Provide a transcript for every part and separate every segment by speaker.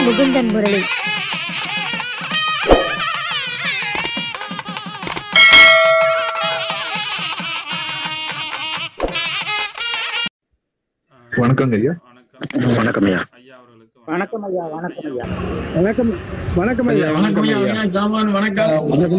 Speaker 1: முகுந்தன் முரளி
Speaker 2: வணக்கங்க ஐயா
Speaker 3: வணக்கம்
Speaker 4: வணக்கம் ஐயா
Speaker 3: ஐயா அவர்களுக்கு
Speaker 5: வணக்கம் ஐயா வணக்கம் ஐயா வணக்கம் வணக்கம் ஐயா
Speaker 2: வணக்கம் ஐயா
Speaker 5: வணக்கம்
Speaker 3: வணக்கம் வணக்கம்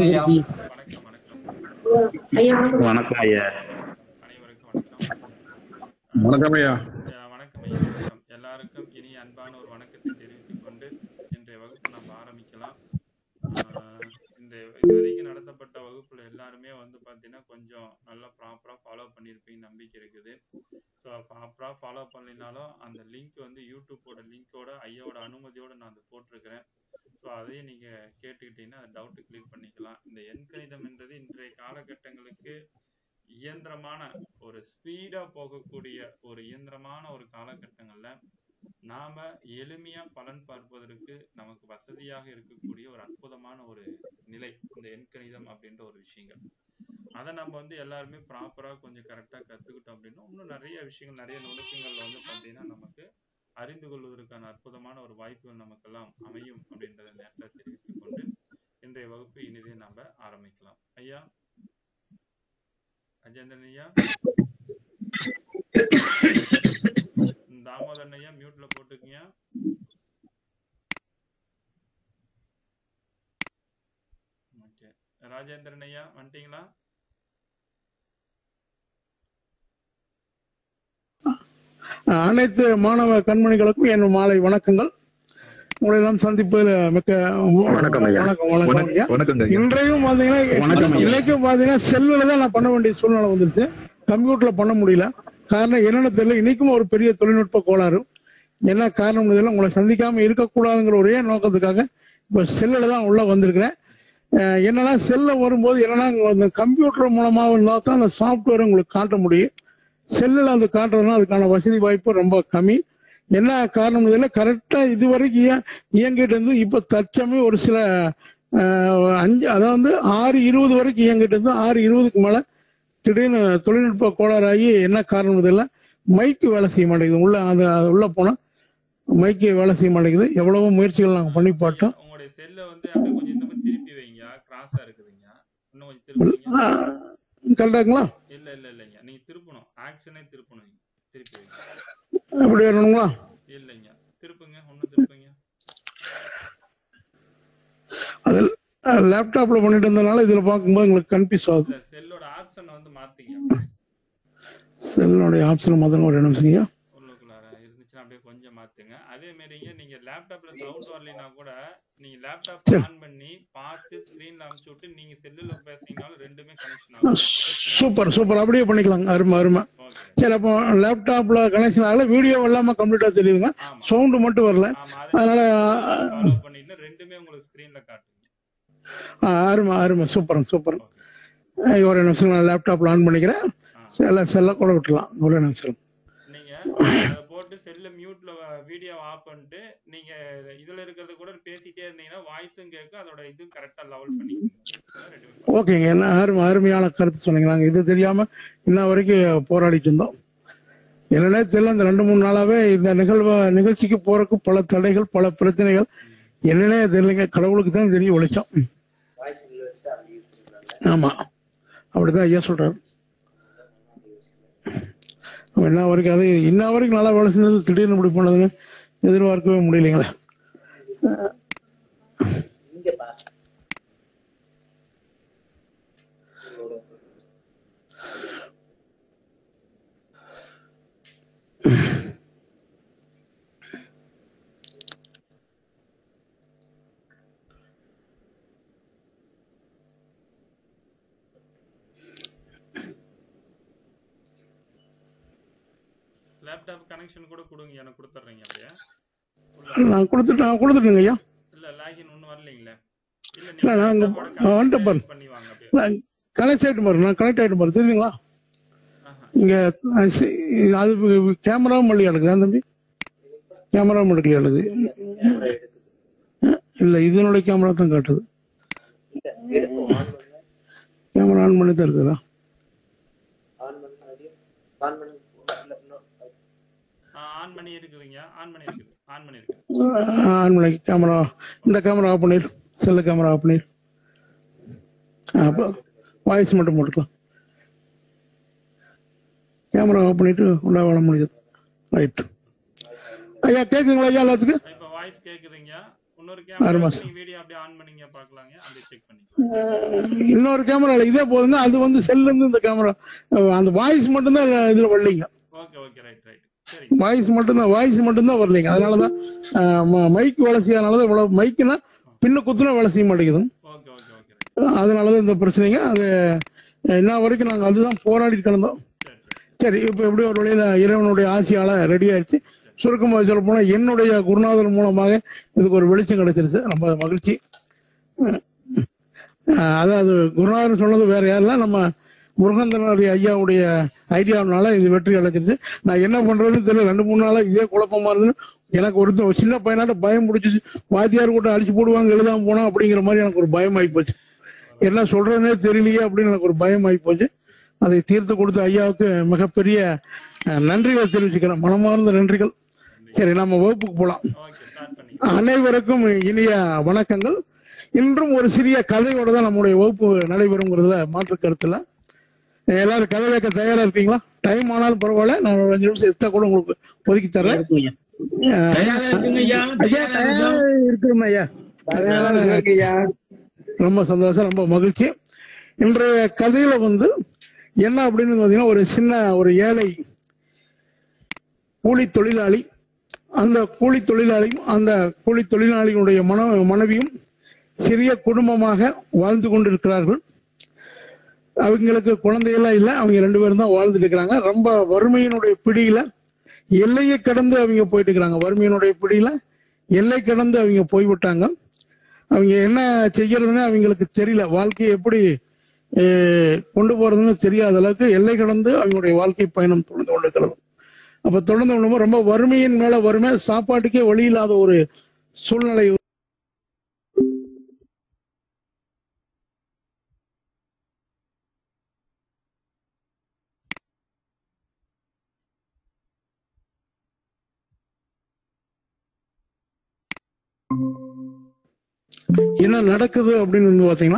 Speaker 4: வணக்கம் ஐயா
Speaker 3: அனைவருக்கும் வணக்கம்
Speaker 2: வணக்கம் ஐயா
Speaker 3: ஐயா, வணக்கம் ஐயா வணக்கம் எல்லாருக்கும் இனி அன்பான ஒரு வணக்கத்தை தெரிவித்துக் கொண்டு இன்றைய வகுப்பு நம்ம ஆரம்பிக்கலாம் ஆஹ் இந்த இதுவரைக்கும் நடத்தப்பட்ட வகுப்புல எல்லாருமே வந்து பாத்தீங்கன்னா கொஞ்சம் நல்லா ப்ராப்பரா ஃபாலோ பண்ணியிருப்பீங்க நம்பிக்கை இருக்குது ஸோ ப்ராப்பரா ஃபாலோ பண்ணலினாலும் அந்த லிங்க் வந்து யூடியூப்போட லிங்கோட ஐயாவோட அனுமதியோட நான் அதை போட்டிருக்கிறேன் ஸோ அதையும் நீங்க கேட்டுக்கிட்டீங்கன்னா டவுட் கிளியர் பண்ணிக்கலாம் இந்த எண்கணிதம் என்றது இன்றைய காலகட்டங்களுக்கு இயந்திரமான ஒரு ஸ்பீடா போகக்கூடிய ஒரு இயந்திரமான ஒரு காலகட்டங்கள்ல நாம எளிமையா பலன் பார்ப்பதற்கு நமக்கு வசதியாக இருக்கக்கூடிய ஒரு அற்புதமான ஒரு நிலை இந்த எண்கணிதம் அப்படின்ற ஒரு விஷயங்கள் அதை நம்ம வந்து எல்லாருமே ப்ராப்பரா கொஞ்சம் கரெக்டா கத்துக்கிட்டோம் அப்படின்னா இன்னும் நிறைய விஷயங்கள் நிறைய நுணுக்கங்கள் வந்து பாத்தீங்கன்னா நமக்கு அறிந்து கொள்வதற்கான அற்புதமான ஒரு வாய்ப்புகள் நமக்கெல்லாம் அமையும் அப்படின்றத நேரத்தை தெரிவித்துக் கொண்டு இன்றைய வகுப்பு இனிதே நாம ஆரம்பிக்கலாம் ஐயா அஜேந்திரன் ஐயா தாமோதரன் ஐயா மியூட்ல போட்டுக்கங்க ஓகே ராஜேந்திரன் ஐயா வந்துட்டீங்களா
Speaker 5: அனைத்து மாணவ கண்மணிகளுக்கும் என் மாலை வணக்கங்கள் உங்களை எல்லாம் சந்திப்பதில் மிக்க
Speaker 4: வணக்கம் ஐயா.
Speaker 5: வணக்கம் வணக்கம் ஐயா
Speaker 2: வணக்கங்க ஐயா
Speaker 5: இன்றையும் பாத்தீங்கன்னா
Speaker 4: வணக்கம் ஐயா.
Speaker 5: இன்னைக்கும் பாத்தீங்கன்னா செல்லுல தான் நான் பண்ண வேண்டிய சூழ்நிலை வந்துருச்சு கம்ப்யூட்டர்ல பண்ண முடியல காரணம் என்னன்னு தெரியல இன்னைக்கும் ஒரு பெரிய தொழில்நுட்ப கோளாறு என்ன காரணம் தெரியல உங்களை சந்திக்காம இருக்கக்கூடாதுங்கிற ஒரே நோக்கத்துக்காக இப்ப செல்லுல தான் உள்ள வந்திருக்கிறேன் அஹ் என்னன்னா செல்ல வரும்போது என்னன்னா இந்த கம்ப்யூட்டர் மூலமா இருந்தா தான் அந்த சாஃப்ட்வேர் உங்களுக்கு காட்ட முடியும் செல்லில் அது காட்டுறதுனா அதுக்கான வசதி வாய்ப்பு ரொம்ப கம்மி என்ன காரணம் தெரியல கரெக்டா இது வரைக்கும் இய- இயங்கிட்டு இருந்து இப்ப தற்சமயம் ஒரு சில அஹ், அஞ்சு அதாவது ஆறு இருபது வரைக்கும் இயங்கிட்டு இருந்து ஆறு இருபதுக்கு மேல திடீர்னு தொழில்நுட்ப கோளாறாகி என்ன காரணம் தெரியல மைக்கு வேலை செய்ய மாட்டேங்குது உள்ள அது அது உள்ள போனா மைக்கு வேலை செய்ய மாட்டேங்குது எவ்வளவோ முயற்சிகள் நாங்க பண்ணி பார்த்தோம்
Speaker 3: உங்களுடைய செல்ல வந்து அப்படியே கொஞ்சம் இந்த மாதிரி திருப்பி வைங்க கிராஸா இருக்குதுங்க இன்னும் கொஞ்சம் திருப்புங்க
Speaker 5: கரெக்டாங்களா
Speaker 3: இல்ல இல்ல இல்லைங்க நீங்க திருப்பணும் ஆக்ஷனே திருப்பணும் நீங்க. திருப்பி வைங்க
Speaker 5: அப்படி வரணுங்களா
Speaker 3: இல்லைங்க திருப்புங்க ஒண்ணு திருப்புங்க
Speaker 5: அதில் லேப்டாப்ல பண்ணிட்டு இருந்தனால இதுல பார்க்கும்போது எங்களுக்கு கன்ஃபியூஸ் ஆகுது
Speaker 3: இல்ல செல்லோட ஆப்ஷனை வந்து மாத்திங்க
Speaker 5: செல்லுடைய ஆப்ஷன் முதல்ல ஒரு நிமிஷங்க
Speaker 3: உள்ளுக்குள்ளார இருந்துச்சுன்னா அப்படியே கொஞ்சம் மாத்துங்க அதே மாதிரிங்க நீங்க லேப்டாப்ல சவுண்ட் வரலைன்னா கூட நீங்க லேப்டாப் ஆன் பண்ணி பார்த்து ஸ்கிரீன்ல அமுச்சு விட்டு நீங்க செல்லுல பேசுனீங்கனாலும் ரெண்டுமே கனெக்ஷன் ஆகும்
Speaker 5: சூப்பர் சூப்பர் அப்படியே பண்ணிக்கலாங்க அருமை அருமை
Speaker 3: ஓகே
Speaker 5: சரி அப்போ லேப்டாப்ல கனெக்ஷன் ஆகல வீடியோ இல்லாம கம்ப்ளீட்டா தெரியுதுங்க
Speaker 3: ஆமா
Speaker 5: சவுண்டு மட்டும் வரல
Speaker 3: ஆமா
Speaker 5: அதனால
Speaker 3: ஃபாலோ பண்ணிட்டு ரெண்டுமே உங்களுக்கு ஸ்கிரீன்ல காட்டுங்க
Speaker 5: ஆ, அருமை அருமை சூப்பர் சூப்பர்
Speaker 3: ஓகே
Speaker 5: ஒரு நிமிஷம் நான் லேப்டாப்ல ஆன் பண்ணிக்கிறேன் செல்ல செல்ல கூட விட்டுலாம் ஒரு நிமிஷம்
Speaker 3: நீங்க அதை போட்டு செல்ல மியூட்ல வீடியோ ஆஃப் பண்ணிட்டு நீங்க இதுல இருக்கிறது கூட பேசிட்டே இருந்தீங்கன்னா வாய்ஸும் கேட்கும் அதோட இது கரெக்டா லெவல் பண்ணிக்கணும் ரெண்டுமே
Speaker 5: ஓகேங்க என்ன அருமை அருமையான கருத்து சொன்னீங்க நாங்க இது தெரியாம இன்ன வரைக்கும் போராடிட்டு இருந்தோம் என்னன்னே தெரியல இந்த ரெண்டு மூணு நாளாவே இந்த நிகழ்வு நிகழ்ச்சிக்கு போறதுக்கு பல தடைகள் பல பிரச்சனைகள் என்னன்னே தெரியலங்க கடவுளுக்கு தான் தெரியும் வெளிச்சம் ம். ஆமா அப்படிதான் ஐயா சொல்றாரு அவன் என்ன வரைக்கும் அது இன்ன வரைக்கும் நல்லா வேலை செஞ்சது திடீர்னு இப்படி பண்ணதுன்னு எதிர்பார்க்கவே முடியலைங்களே
Speaker 3: லேப்டாப் கனெக்ஷன் கூட கொடுங்க எனக்கு கொடுத்துட்றீங்க அப்படியே
Speaker 5: நான் கொடுத்துட்டு நான் கொடுத்துட்டேங்க ஐயா
Speaker 3: இல்ல லாகின் ஒன்றும் வரலைங்களே இல்ல
Speaker 5: இல்ல, நான் அங்க
Speaker 3: laptop ஓட
Speaker 5: நான் வந்துட்டேன் பாரு.
Speaker 3: connect பண்ணி வாங்க அப்படியே
Speaker 5: நான் கனெக்ட் ஆயிட்டு பாரு நான் கனெக்ட் ஆயிட்டு பாரு தெரியுதுங்களா
Speaker 3: ஆஹா.
Speaker 5: இங்க அஹ், சி- அது கேமராவும் மல்லியா இருக்குது தம்பி கேமராவும் மல்லியா இருக்குது அஹ், இல்ல இதனுடைய கேமரா தான் காட்டுது கேமரா ஆன் பண்ணி தான் இருக்குதா
Speaker 3: ஆ ஆன் பண்ணி இருக்குதுங்க ஆன் பண்ணி இருக்குது ஆன் பண்ணி இருக்குது
Speaker 5: ஆன் பண்ணி கேமரா இந்த கேமரா ஆஃப் பண்ணிடு செல்லு கேமரா ஆஃப் பண்ணிடு அப்போ வாய்ஸ் மட்டும் போட்டுக்கலாம் கேமரா ஆஃப் பண்ணிட்டு உண்டா வேலை முடிஞ்சது ரைட் ஐயா கேட்குங்களா ஐயா எல்லாத்துக்கும்
Speaker 3: இப்ப வாய்ஸ் கேக்குதுங்க இன்னொரு
Speaker 5: ஆறு
Speaker 3: கேமரா
Speaker 5: மாசம்.
Speaker 3: நீங்க வீடியோ அப்படியே ஆன் பண்ணீங்க பாக்கலாங்க அப்படியே செக் பண்ணிக்கலாம்
Speaker 5: இன்னொரு கேமரால இதே போதுங்க அது வந்து செல்ல இருந்து இந்த கேமரா அந்த வாய்ஸ் மட்டும்தான் இதுல வரலைங்க
Speaker 3: ஓகே ஓகே ரைட் ரைட் சரி
Speaker 5: வாய்ஸ் மட்டும்தான் வாய்ஸ் மட்டும்தான் வரலைங்க அதனாலதான் மைக் வேலை செய்யறதுனாலதான் இவ்வளவு மைக்குனா பின்ன குத்துனா வேலை செய்ய மாட்டேங்குது
Speaker 3: ஓகே ஓகே ஓகே ரைட்
Speaker 5: அதனாலதான் இந்த பிரச்சனைங்க அது இன்ன வரைக்கும் நாங்க அதுதான் போராடி கிடந்தோம்
Speaker 3: சரி சரி
Speaker 5: சரி இப்ப எப்படி ஒரு வழியில இறைவனுடைய ஆசையால ரெடி ஆயிடுச்சு சுருக்கமாக சொல்ல போனா என்னுடைய குருநாதர் மூலமாக இதுக்கு ஒரு வெளிச்சம் கிடைச்சிருச்சு ரொம்ப மகிழ்ச்சி அஹ் அதாவது குருநாதர் சொன்னது வேற யாரெல்லாம் நம்ம முருகந்தனாரி ஐயாவுடைய ஐடியாவினால இது வெற்றி அடைஞ்சிருச்சு நான் என்ன பண்றதுன்னு தெரியல ரெண்டு மூணு நாளா இதே குழப்பமா இருந்தது எனக்கு ஒருத்தர் ஒரு சின்ன பையனாட்ட பயம் பிடிச்சிச்சு வாத்தியார் கூட அடிச்சு போடுவாங்க எழுதாம போனா அப்படிங்கிற மாதிரி எனக்கு ஒரு பயம் ஆகி போச்சு என்ன சொல்றதுனே தெரியலையே அப்படின்னு எனக்கு ஒரு பயம் ஆகி போச்சு அதை தீர்த்து கொடுத்த ஐயாவுக்கு மிகப்பெரிய அஹ், நன்றிகளை தெரிவிச்சுக்கிறேன் மனமார்ந்த நன்றிகள் சரி நம்ம வகுப்புக்கு போலாம்
Speaker 3: ஓகே ஸ்டார்ட் பண்ணி
Speaker 5: அனைவருக்கும் இனிய வணக்கங்கள் இன்றும் ஒரு சிறிய கதையோட தான் நம்முடைய வகுப்பு நடைபெறுங்கிறதுல மாற்று கருத்துல எல்லாரும் கதை கேட்க தயாரா இருக்கீங்களா டைம் ஆனாலும் பரவாயில்ல நான் ஒரு அஞ்சு நிமிஷம் எத்தா கூட உங்களுக்கு ஒதுக்கி தரேன் அஹ்,
Speaker 1: இருக்கிறோம் ஐயா
Speaker 5: ரொம்ப சந்தோஷம் ரொம்ப மகிழ்ச்சி இன்றைய கதையில வந்து என்ன அப்படின்னு பாத்தீங்கன்னா ஒரு சின்ன ஒரு ஏழை கூலி தொழிலாளி அந்த கூலி தொழிலாளியும் அந்த கூலி தொழிலாளியினுடைய மன மனைவியும் சிறிய குடும்பமாக வாழ்ந்து கொண்டிருக்கிறார்கள் அவங்களுக்கு குழந்தையெல்லாம் இல்லை அவங்க ரெண்டு பேரும் தான் வாழ்ந்துட்டு இருக்கிறாங்க ரொம்ப வறுமையினுடைய பிடியில எல்லையை கடந்து அவங்க போயிட்டு இருக்கிறாங்க வறுமையினுடைய பிடியில எல்லை கடந்து அவங்க போய்விட்டாங்க அவங்க என்ன செய்யறதுன்னு அவங்களுக்கு தெரியல வாழ்க்கையை எப்படி அஹ், கொண்டு போறதுன்னு தெரியாத அளவுக்கு எல்லை கடந்து அவங்களுடைய வாழ்க்கை பயணம் தொடர்ந்து கொண்டிருக்கிறது அப்ப தொடர்ந்து கொண்டு ரொம்ப வறுமையின் மேல வறுமை சாப்பாட்டுக்கே வழி இல்லாத ஒரு சூழ்நிலை என்ன நடக்குது அப்படின்னு வந்து பாத்தீங்கன்னா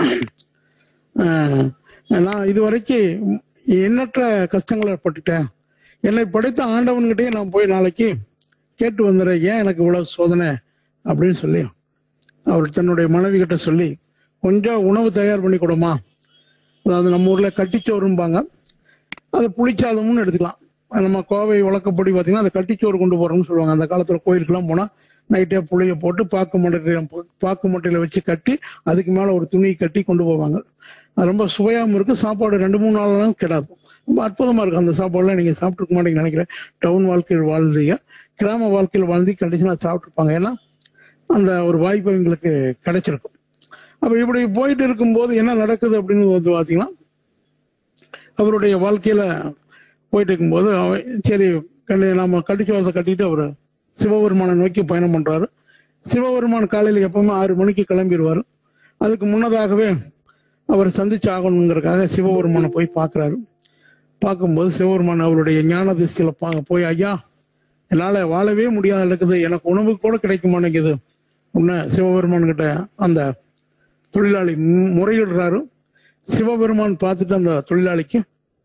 Speaker 5: ஆஹ், நான் இது வரைக்கும் எண்ணற்ற கஷ்டங்களை பட்டுட்டேன் என்னை படைத்த ஆண்டவன்கிட்டயே நான் போய் நாளைக்கு கேட்டு வந்துடுறேன் ஏன் எனக்கு இவ்வளவு சோதனை அப்படின்னு சொல்லி அவர் தன்னுடைய மனைவி கிட்ட சொல்லி கொஞ்சம் உணவு தயார் பண்ணி கொடுமா அதாவது நம்ம ஊர்ல கட்டிச்சோறும்பாங்க அது புளிச்சாதம்னு எடுத்துக்கலாம் நம்ம கோவை வழக்கப்படி பார்த்தீங்கன்னா அந்த கட்டிச்சோறு கொண்டு போறோம்னு சொல்லுவாங்க அந்த காலத்துல கோயிலுக்குலாம் போனா நைட்டே புளிய போட்டு பாக்கு மட்டையில பாக்கு மட்டையில வச்சு கட்டி அதுக்கு மேல ஒரு துணி கட்டி கொண்டு போவாங்க அது ரொம்ப சுவையாகவும் இருக்கு சாப்பாடு ரெண்டு மூணு நாள்லாம் கிடாது ரொம்ப அற்புதமா இருக்கும் அந்த சாப்பாடுலாம் நீங்க சாப்பிட்டுருக்க மாட்டீங்கன்னு நினைக்கிறேன் டவுன் வாழ்க்கையில் வாழ்ந்தீங்க கிராம வாழ்க்கையில் வாழ்ந்து கண்டிஷனா சாப்பிட்டுருப்பாங்க ஏன்னா அந்த ஒரு வாய்ப்பு எங்களுக்கு கிடைச்சிருக்கும் அப்ப இப்படி போயிட்டு இருக்கும்போது என்ன நடக்குது அப்படின்னு வந்து பாத்தீங்கன்னா அவருடைய வாழ்க்கையில போயிட்டு இருக்கும்போது அவன் சரி கண்டி நாம கட்டிச்சோரத்தை கட்டிட்டு அவர் சிவபெருமானை நோக்கி பயணம் பண்றாரு சிவபெருமான் காலையில எப்பவுமே ஆறு மணிக்கு கிளம்பிடுவாரு அதுக்கு முன்னதாகவே அவர் சந்திச்சு ஆகணுங்கிறதுக்காக சிவபெருமானை போய் பார்க்கறாரு பார்க்கும்போது சிவபெருமான் அவருடைய ஞான திசையில பா போய் ஐயா என்னால வாழவே முடியாத இருக்குது எனக்கு உணவு கூட கிடைக்க மாட்டேங்குது உன்ன சிவபெருமான் கிட்ட அந்த தொழிலாளி மு- முறையிடுறாரு சிவபெருமான் பார்த்துட்டு அந்த தொழிலாளிக்கு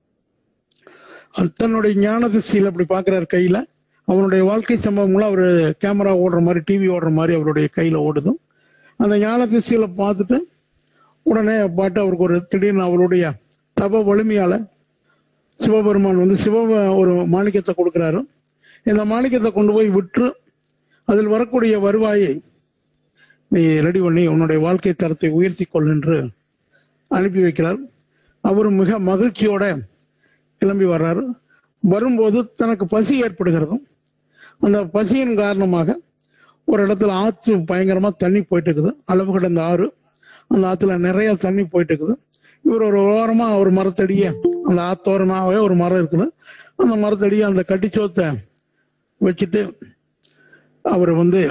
Speaker 5: அவர் தன்னுடைய ஞான திசையில் அப்படி பார்க்கறாரு கையில அவனுடைய வாழ்க்கை சம்பவங்களும் அவர் கேமரா ஓடுற மாதிரி டிவி ஓடுற மாதிரி அவருடைய கையில ஓடுது அந்த ஞான திசையில பார்த்துட்டு உடனே பாட்டு அவருக்கு ஒரு திடீர்னு அவருடைய தப வலிமையால சிவபெருமான் வந்து சிவ ஒரு மாணிக்கத்தை கொடுக்கிறாரு இந்த மாணிக்கத்தை கொண்டு போய் விற்று அதில் வரக்கூடிய வருவாயை நீ ரெடி பண்ணி உன்னுடைய வாழ்க்கை தரத்தை உயர்த்தி கொள் என்று அனுப்பி வைக்கிறார் அவர் மிக மகிழ்ச்சியோட கிளம்பி வர்றாரு வரும்போது தனக்கு பசி ஏற்படுகிறதும் அந்த பசியின் காரணமாக ஒரு இடத்துல ஆற்று பயங்கரமா தண்ணி போயிட்டு இருக்குது அளவு கடந்த ஆறு அந்த ஆத்துல நிறைய தண்ணி போயிட்டு இருக்குது இவர் ஒரு ஓரமா ஒரு மரத்தடிய அந்த ஆத்தோரமாவே ஒரு மரம் இருக்குது அந்த மரத்தடிய அந்த கட்டிச்சோத்தை வச்சுட்டு அவர் வந்து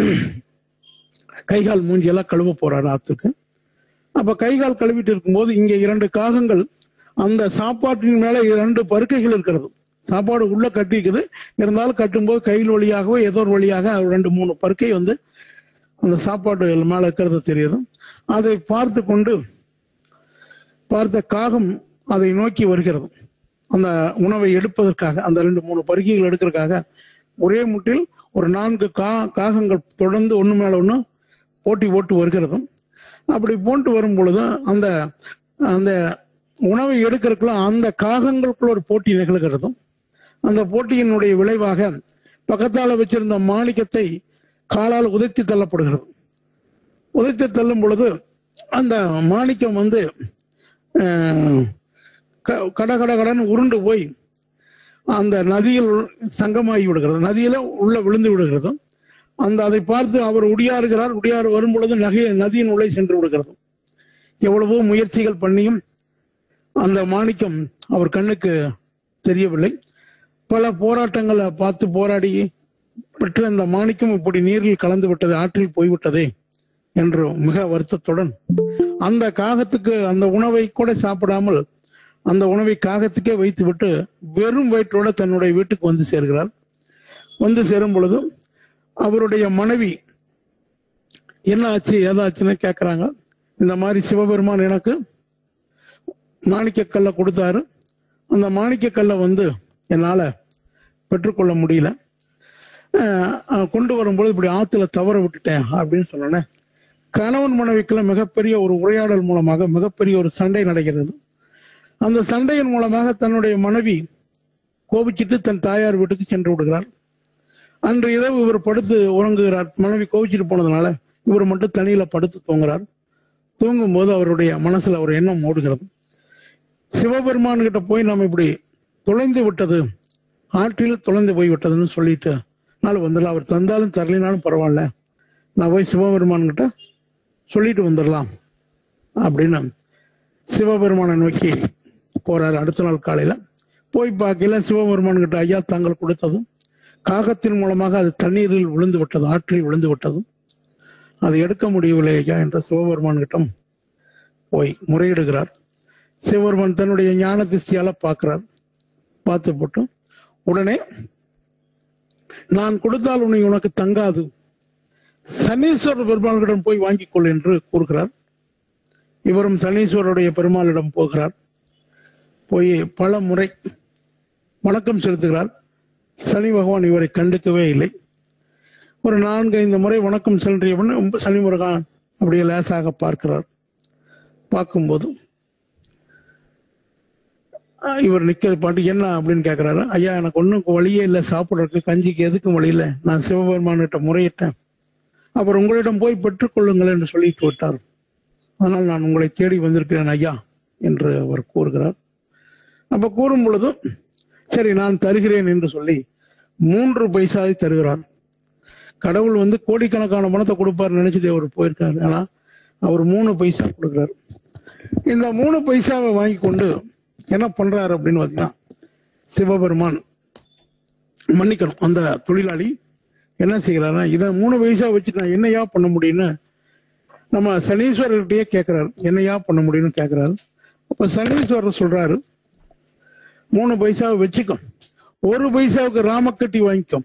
Speaker 5: கைகால் மூஞ்சியெல்லாம் கழுவ போறாரு ஆத்துக்கு அப்ப கைகால் கழுவிட்டு இருக்கும்போது இங்க இரண்டு காகங்கள் அந்த சாப்பாட்டின் மேல இரண்டு பருக்கைகள் இருக்கிறது சாப்பாடு உள்ள கட்டிக்குது இருந்தாலும் கட்டும்போது கையில் வழியாகவோ ஏதோ ஒரு வழியாக ரெண்டு மூணு பருக்கை வந்து அந்த சாப்பாடு மேல இருக்கிறது தெரியுது அதை பார்த்து கொண்டு பார்த்த காகம் அதை நோக்கி வருகிறது அந்த உணவை எடுப்பதற்காக அந்த ரெண்டு மூணு பருக்கைகள் எடுக்கிறதுக்காக ஒரே முட்டில் ஒரு நான்கு கா காகங்கள் தொடர்ந்து ஒன்று மேல ஒன்று போட்டி போட்டு வருகிறது அப்படி போட்டு வரும் பொழுது அந்த அந்த உணவை எடுக்கிறதுக்குள்ள அந்த காகங்களுக்குள்ள ஒரு போட்டி நிகழ்கிறதும் அந்த போட்டியினுடைய விளைவாக பக்கத்தால வச்சிருந்த மாணிக்கத்தை காலால் உதைத்து தள்ளப்படுகிறது உதைத்து தள்ளும் பொழுது அந்த மாணிக்கம் வந்து அஹ், க- கட கட கடன்னு உருண்டு போய் அந்த நதியில் சங்கமாகி விடுகிறது நதியில உள்ள விழுந்து விடுகிறது அந்த அதை பார்த்து அவர் உடியாறுகிறார் உடியாறு வரும் பொழுது நகை நதியின் உள்ளே சென்று விடுகிறது எவ்வளவோ முயற்சிகள் பண்ணியும் அந்த மாணிக்கம் அவர் கண்ணுக்கு தெரியவில்லை பல போராட்டங்களை பார்த்து போராடி பெற்ற அந்த மாணிக்கம் இப்படி நீரில் கலந்து விட்டது ஆற்றில் போய்விட்டதே என்று மிக வருத்தத்துடன் அந்த காகத்துக்கு அந்த உணவை கூட சாப்பிடாமல் அந்த உணவை காகத்துக்கே வைத்துவிட்டு வெறும் வயிற்றோட தன்னுடைய வீட்டுக்கு வந்து சேர்கிறார் வந்து சேரும் பொழுது அவருடைய மனைவி என்ன ஆச்சு ஏதாச்சுன்னு கேட்கறாங்க இந்த மாதிரி சிவபெருமான் எனக்கு மாணிக்கக்கல்லை கொடுத்தாரு அந்த மாணிக்கக்கல்லை வந்து என்னால பெற்றுக்கொள்ள முடியல அஹ், அஹ், கொண்டு வரும்போது இப்படி ஆத்துல தவற விட்டுட்டேன் அப்படின்னு சொன்னோன்னே கணவன் மனைவிக்குள்ள மிகப்பெரிய ஒரு உரையாடல் மூலமாக மிகப்பெரிய ஒரு சண்டை நடக்கிறது அந்த சண்டையின் மூலமாக தன்னுடைய மனைவி கோபிச்சிட்டு தன் தாயார் வீட்டுக்கு சென்று விடுகிறார் அன்று இரவு இவர் படுத்து உறங்குகிறார் மனைவி கோபிச்சிட்டு போனதுனால இவர் மட்டும் தனியில படுத்து தூங்குறார் தூங்கும் போது அவருடைய மனசுல ஒரு எண்ணம் ஓடுகிறது சிவபெருமான் கிட்ட போய் நம்ம இப்படி தொலைந்து விட்டது ஆற்றில் தொலைந்து போய் விட்டதுன்னு சொல்லிட்டு நாள் வந்துடலாம் அவர் தந்தாலும் தரலினாலும் பரவாயில்ல நான் போய் சிவபெருமான் கிட்ட சொல்லிட்டு வந்துடலாம் அப்படின்னு சிவபெருமானை நோக்கி போறாரு அடுத்த நாள் காலையில போய் பார்க்கல சிவபெருமான் கிட்ட ஐயா தாங்கள் கொடுத்ததும் காகத்தின் மூலமாக அது தண்ணீரில் விழுந்து விட்டது ஆற்றில் விழுந்து விட்டது அதை எடுக்க முடியவில்லை ஐயா என்ற சிவபெருமான் கிட்டம் போய் முறையிடுகிறார் சிவபெருமான் தன்னுடைய ஞான திசையால பார்க்கிறார் பார்த்து போட்டு உடனே நான் கொடுத்தால் உன்னை உனக்கு தங்காது சனீஸ்வரர் பெருமாளிடம் போய் வாங்கிக் கொள் என்று கூறுகிறார் இவரும் சனீஸ்வரருடைய பெருமாளிடம் போகிறார் போய் பல முறை வணக்கம் செலுத்துகிறார் சனி பகவான் இவரை கண்டுக்கவே இல்லை ஒரு நான்கு ஐந்து முறை வணக்கம் செலுத்தியவன் சனி முருகன் அப்படியே லேசாக பார்க்கிறார் பார்க்கும்போது ஆஹ், இவர் நிக்கிறது பாட்டு என்ன அப்படின்னு கேட்கிறாரு ஐயா எனக்கு ஒன்றும் வழியே இல்லை சாப்பிட்றதுக்கு கஞ்சிக்கு எதுக்கும் வழி இல்லை நான் சிவபெருமான்கிட்ட முறையிட்டேன் அப்புறம் உங்களிடம் போய் பெற்றுக்கொள்ளுங்கள் என்று சொல்லிட்டு விட்டார் ஆனால் நான் உங்களை தேடி வந்திருக்கிறேன் ஐயா என்று அவர் கூறுகிறார் அப்ப கூறும் பொழுது சரி நான் தருகிறேன் என்று சொல்லி மூன்று பைசாவை தருகிறார் கடவுள் வந்து கோடிக்கணக்கான பணத்தை கொடுப்பார் நினைச்சிட்டு அவர் போயிருக்காரு ஆனா அவர் மூணு பைசா கொடுக்கிறார் இந்த மூணு பைசாவை வாங்கி கொண்டு என்ன பண்றாரு அப்படின்னு பாத்தீங்கன்னா சிவபெருமான் மன்னிக்கணும் அந்த தொழிலாளி என்ன செய்கிறாருன்னா இதை மூணு பைசா வச்சு நான் என்னையா பண்ண முடியும்னு நம்ம சனீஸ்வரர்கிட்டயே கேட்கிறாரு என்னையா பண்ண முடியும்னு கேட்கிறாரு அப்ப சனீஸ்வரர் சொல்றாரு மூணு பைசாவை வச்சுக்கோ ஒரு பைசாவுக்கு ராமக்கட்டி வாங்கிக்கோ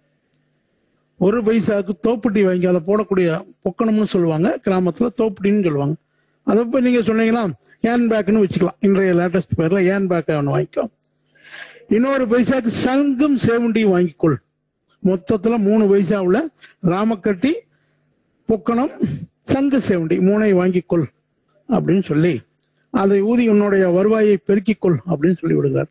Speaker 5: ஒரு பைசாவுக்கு தோப்புட்டி வாங்கி அதை போடக்கூடிய பொக்கணம்னு சொல்லுவாங்க கிராமத்துல தோப்புட்டின்னு சொல்லுவாங்க அதை போய் நீங்க சொன்னீங்கன்னா ஹேண்ட் பேக்னு வச்சுக்கலாம் இன்றைய லேட்டஸ்ட் பேர்ல ஹேண்ட் பேக் ஒன்று வாங்கிக்கோ இன்னொரு பைசாக்கு சங்கும் சேவண்டியும் வாங்கிக்கொள் மொத்தத்துல மூணு பைசாவுல ராமக்கட்டி பொக்கணம் சங்கு சேவண்டி மூனை வாங்கிக்கொள் அப்படின்னு சொல்லி அதை ஊதி உன்னுடைய வருவாயை பெருக்கிக் கொள் அப்படின்னு சொல்லி விடுகிறார்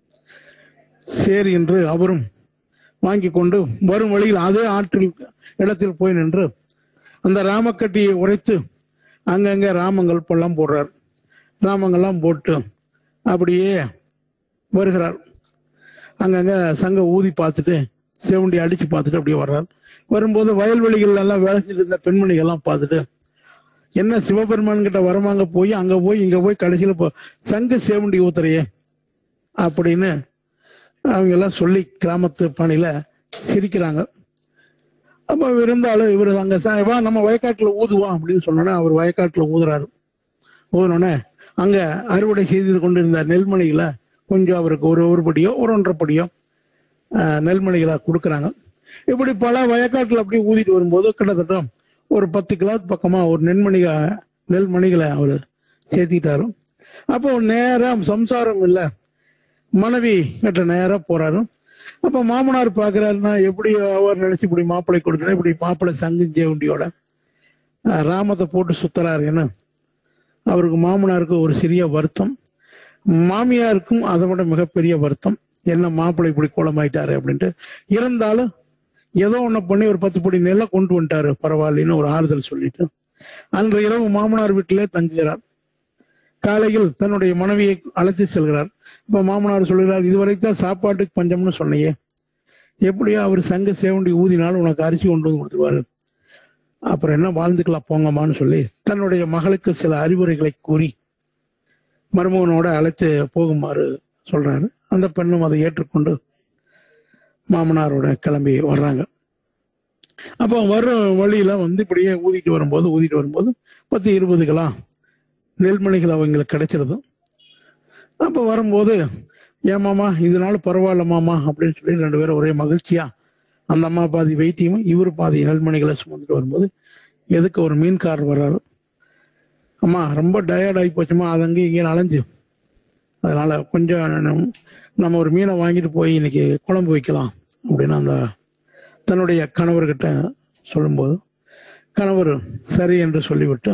Speaker 5: சரி என்று அவரும் வாங்கி கொண்டு வரும் வழியில் அதே ஆற்றில் இடத்தில் போய் நின்று அந்த ராமக்கட்டியை உரைத்து அங்கங்க ராமங்கள் பள்ளம் போடுறார் ராமங்கள்லாம் போட்டு அப்படியே வருகிறார் அங்கங்க சங்க ஊதி பார்த்துட்டு செவண்டி அடிச்சு பார்த்துட்டு அப்படியே வர்றார் வரும்போது வயல்வெளிகள் எல்லாம் வேலை செஞ்சுட்டு இருந்த பெண்மணிகள் எல்லாம் பார்த்துட்டு என்ன சிவபெருமான் கிட்ட வரமாங்க போய் அங்க போய் இங்க போய் கடைசியில போ சங்கு சேவண்டி ஊத்துறையே அப்படின்னு அவங்க எல்லாம் சொல்லி கிராமத்து பாணியில சிரிக்கிறாங்க அப்ப இருந்தாலும் இவர் அங்க ச- வா நம்ம வயக்காட்டுல ஊதுவோம் அப்படின்னு சொன்னோன்னே அவர் வயக்காட்டுல ஊதுறாரு ஊதுனோடனே அங்க அறுவடை செய்து கொண்டிருந்த நெல்மணிகளை கொஞ்சம் அவருக்கு ஒரு ஒரு படியோ ஒரு ஒன்றரை படியோ ஆஹ், நெல்மணிகளா கொடுக்குறாங்க இப்படி பல வயக்காட்டில் அப்படி ஊதிட்டு வரும்போது கிட்டத்தட்ட ஒரு பத்து கிலோ பக்கமா ஒரு நெல்மணிக நெல்மணிகளை அவர் சேர்த்திட்டாரு அப்போ நேரா சம்சாரம் இல்லை மனைவி கிட்ட நேரா போறாரு அப்ப மாமனார் பாக்குறாருன்னா எப்படி அவர் நினைச்சு இப்படி மாப்பிள்ளை கொடுத்தா இப்படி மாப்பிள்ளை சங்கு ஜெவுண்டியோட ஆஹ், ராமத்தை போட்டு சுத்துறாருன்னு அவருக்கு மாமனாருக்கு ஒரு சிறிய வருத்தம் மாமியாருக்கும் அதை விட மிகப்பெரிய வருத்தம் என்ன மாப்பிள்ளை இப்படி கோலமாயிட்டாரு அப்படின்ட்டு இருந்தாலும் ஏதோ ஒண்ணு பண்ணி ஒரு பத்து படி நெல்லை கொண்டு வந்துட்டாரு பரவாயில்லைன்னு ஒரு ஆறுதல் சொல்லிட்டு அன்று இரவு மாமனார் வீட்டிலே தங்குகிறார் காலையில் தன்னுடைய மனைவியை அழைத்து செல்கிறார் இப்ப மாமனார் சொல்கிறார் இதுவரைக்கும் சாப்பாட்டுக்கு பஞ்சம்னு சொன்னையே எப்படியோ அவர் சங்க சேவண்டி ஊதினாலும் உனக்கு அரிசி கொண்டு வந்து கொடுத்துருவாரு அப்புறம் என்ன வாழ்ந்துக்கலாம் போங்கம்மான்னு சொல்லி தன்னுடைய மகளுக்கு சில அறிவுரைகளை கூறி மருமகனோட அழைத்து போகுமாறு சொல்றாரு அந்த பெண்ணும் அதை ஏற்றுக்கொண்டு மாமனாரோட கிளம்பி வர்றாங்க அப்போ வரும் வழியில வந்து இப்படியே ஊதிட்டு வரும்போது ஊதிட்டு வரும்போது பத்து இருபது கிலோ நெல்மணிகள் அவங்களுக்கு கிடைச்சிருது அப்போ வரும்போது ஏன் மாமா இதனால பரவாயில்ல மாமா அப்படின்னு சொல்லி ரெண்டு பேரும் ஒரே மகிழ்ச்சியா அந்த அம்மா பாதி வைத்தியமும் இவர் பாதி நெல்மணிகளை சுமந்துட்டு வரும்போது எதுக்கு ஒரு மீன்காரர் வர்றாரு அம்மா ரொம்ப டயர்ட் ஆகி போச்சுமா அது அங்கேயும் இங்கேயும் அலைஞ்சு அதனால கொஞ்சம் நம்ம- நம்ம ஒரு மீனை வாங்கிட்டு போய் இன்னைக்கு குழம்பு வைக்கலாம் அப்படின்னு அந்த தன்னுடைய கணவர்கிட்ட சொல்லும்போது கணவர் சரி என்று சொல்லிவிட்டு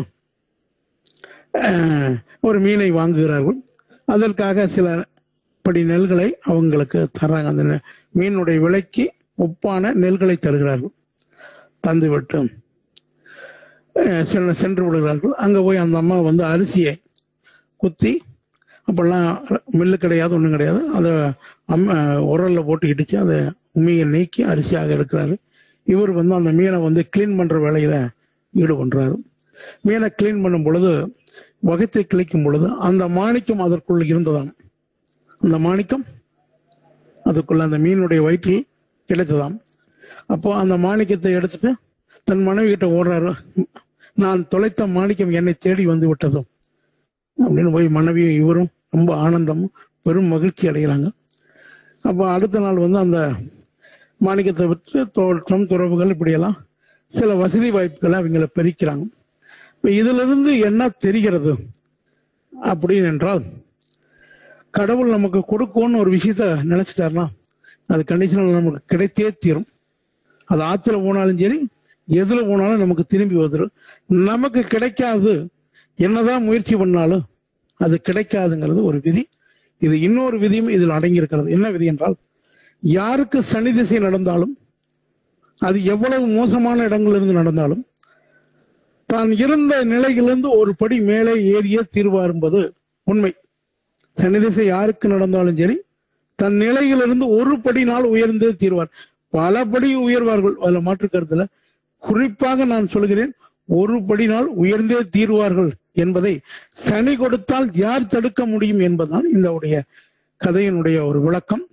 Speaker 5: அஹ், ஒரு மீனை வாங்குகிறார்கள் அதற்காக சில படி நெல்களை அவங்களுக்கு தர்றாங்க அந்த நெ- மீனுடைய விலைக்கு ஒப்பான நெல்களை தருகிறார்கள் தந்துவிட்டு அஹ், சென்று சென்று விடுகிறார்கள் அங்க போய் அந்த அம்மா வந்து அரிசியை குத்தி அப்பெல்லாம் மில்லு கிடையாது ஒன்றும் கிடையாது அதை அம்ம உரல்ல போட்டு இடிச்சு அதை உண்மையை நீக்கி அரிசியாக எடுக்கிறாரு இவர் வந்து அந்த மீனை வந்து க்ளீன் பண்ற வேலையில ஈடுபடுறாரு மீனை க்ளீன் பண்ணும் பொழுது வகத்தை கிழிக்கும் பொழுது அந்த மாணிக்கம் அதற்குள் இருந்ததாம் அந்த மாணிக்கம் அதுக்குள்ள அந்த மீனுடைய வயிற்றில் கிடைத்ததாம் அப்போ அந்த மாணிக்கத்தை எடுத்துட்டு தன் மனைவி கிட்ட ஓடுறாரு நான் தொலைத்த மாணிக்கம் என்னை தேடி வந்து விட்டதும் அப்படின்னு போய் மனைவியும் இவரும் ரொம்ப ஆனந்தமும் பெரும் மகிழ்ச்சி அடைகிறாங்க அப்போ அடுத்த நாள் வந்து அந்த மாணிக்கத்தை விட்டு தோற்றம் துறவுகள் இப்படியெல்லாம் சில வசதி வாய்ப்புகளை அவங்கள பெருக்கிறாங்க இப்போ இதிலிருந்து என்ன தெரிகிறது அப்படின்னு என்றால் கடவுள் நமக்கு கொடுக்கும்னு ஒரு விஷயத்த நினைச்சிட்டாருன்னா அது கண்டிஷனல் நமக்கு கிடைத்தே தீரும் அது ஆத்துல போனாலும் சரி எதுல போனாலும் நமக்கு திரும்பி வந்துடும் நமக்கு கிடைக்காது என்னதான் முயற்சி பண்ணாலும் அது கிடைக்காதுங்கிறது ஒரு விதி இது இன்னொரு விதியும் இதில் அடங்கி இருக்கிறது என்ன விதி என்றால் யாருக்கு சனி திசை நடந்தாலும் அது எவ்வளவு மோசமான இடங்களிலிருந்து நடந்தாலும் தான் இருந்த நிலையிலிருந்து ஒரு படி மேலே ஏறிய தீர்வார் என்பது உண்மை சனி திசை யாருக்கு நடந்தாலும் சரி தன் நிலையிலிருந்து ஒரு படி நாள் உயர்ந்தே தீர்வார் பல படி உயர்வார்கள் அதுல மாற்று கருத்துல குறிப்பாக நான் சொல்கிறேன் ஒரு படி நாள் உயர்ந்தே தீர்வார்கள் என்பதை சனி கொடுத்தால் யார் தடுக்க முடியும் என்பதுதான் இந்த உடைய கதையினுடைய ஒரு விளக்கம்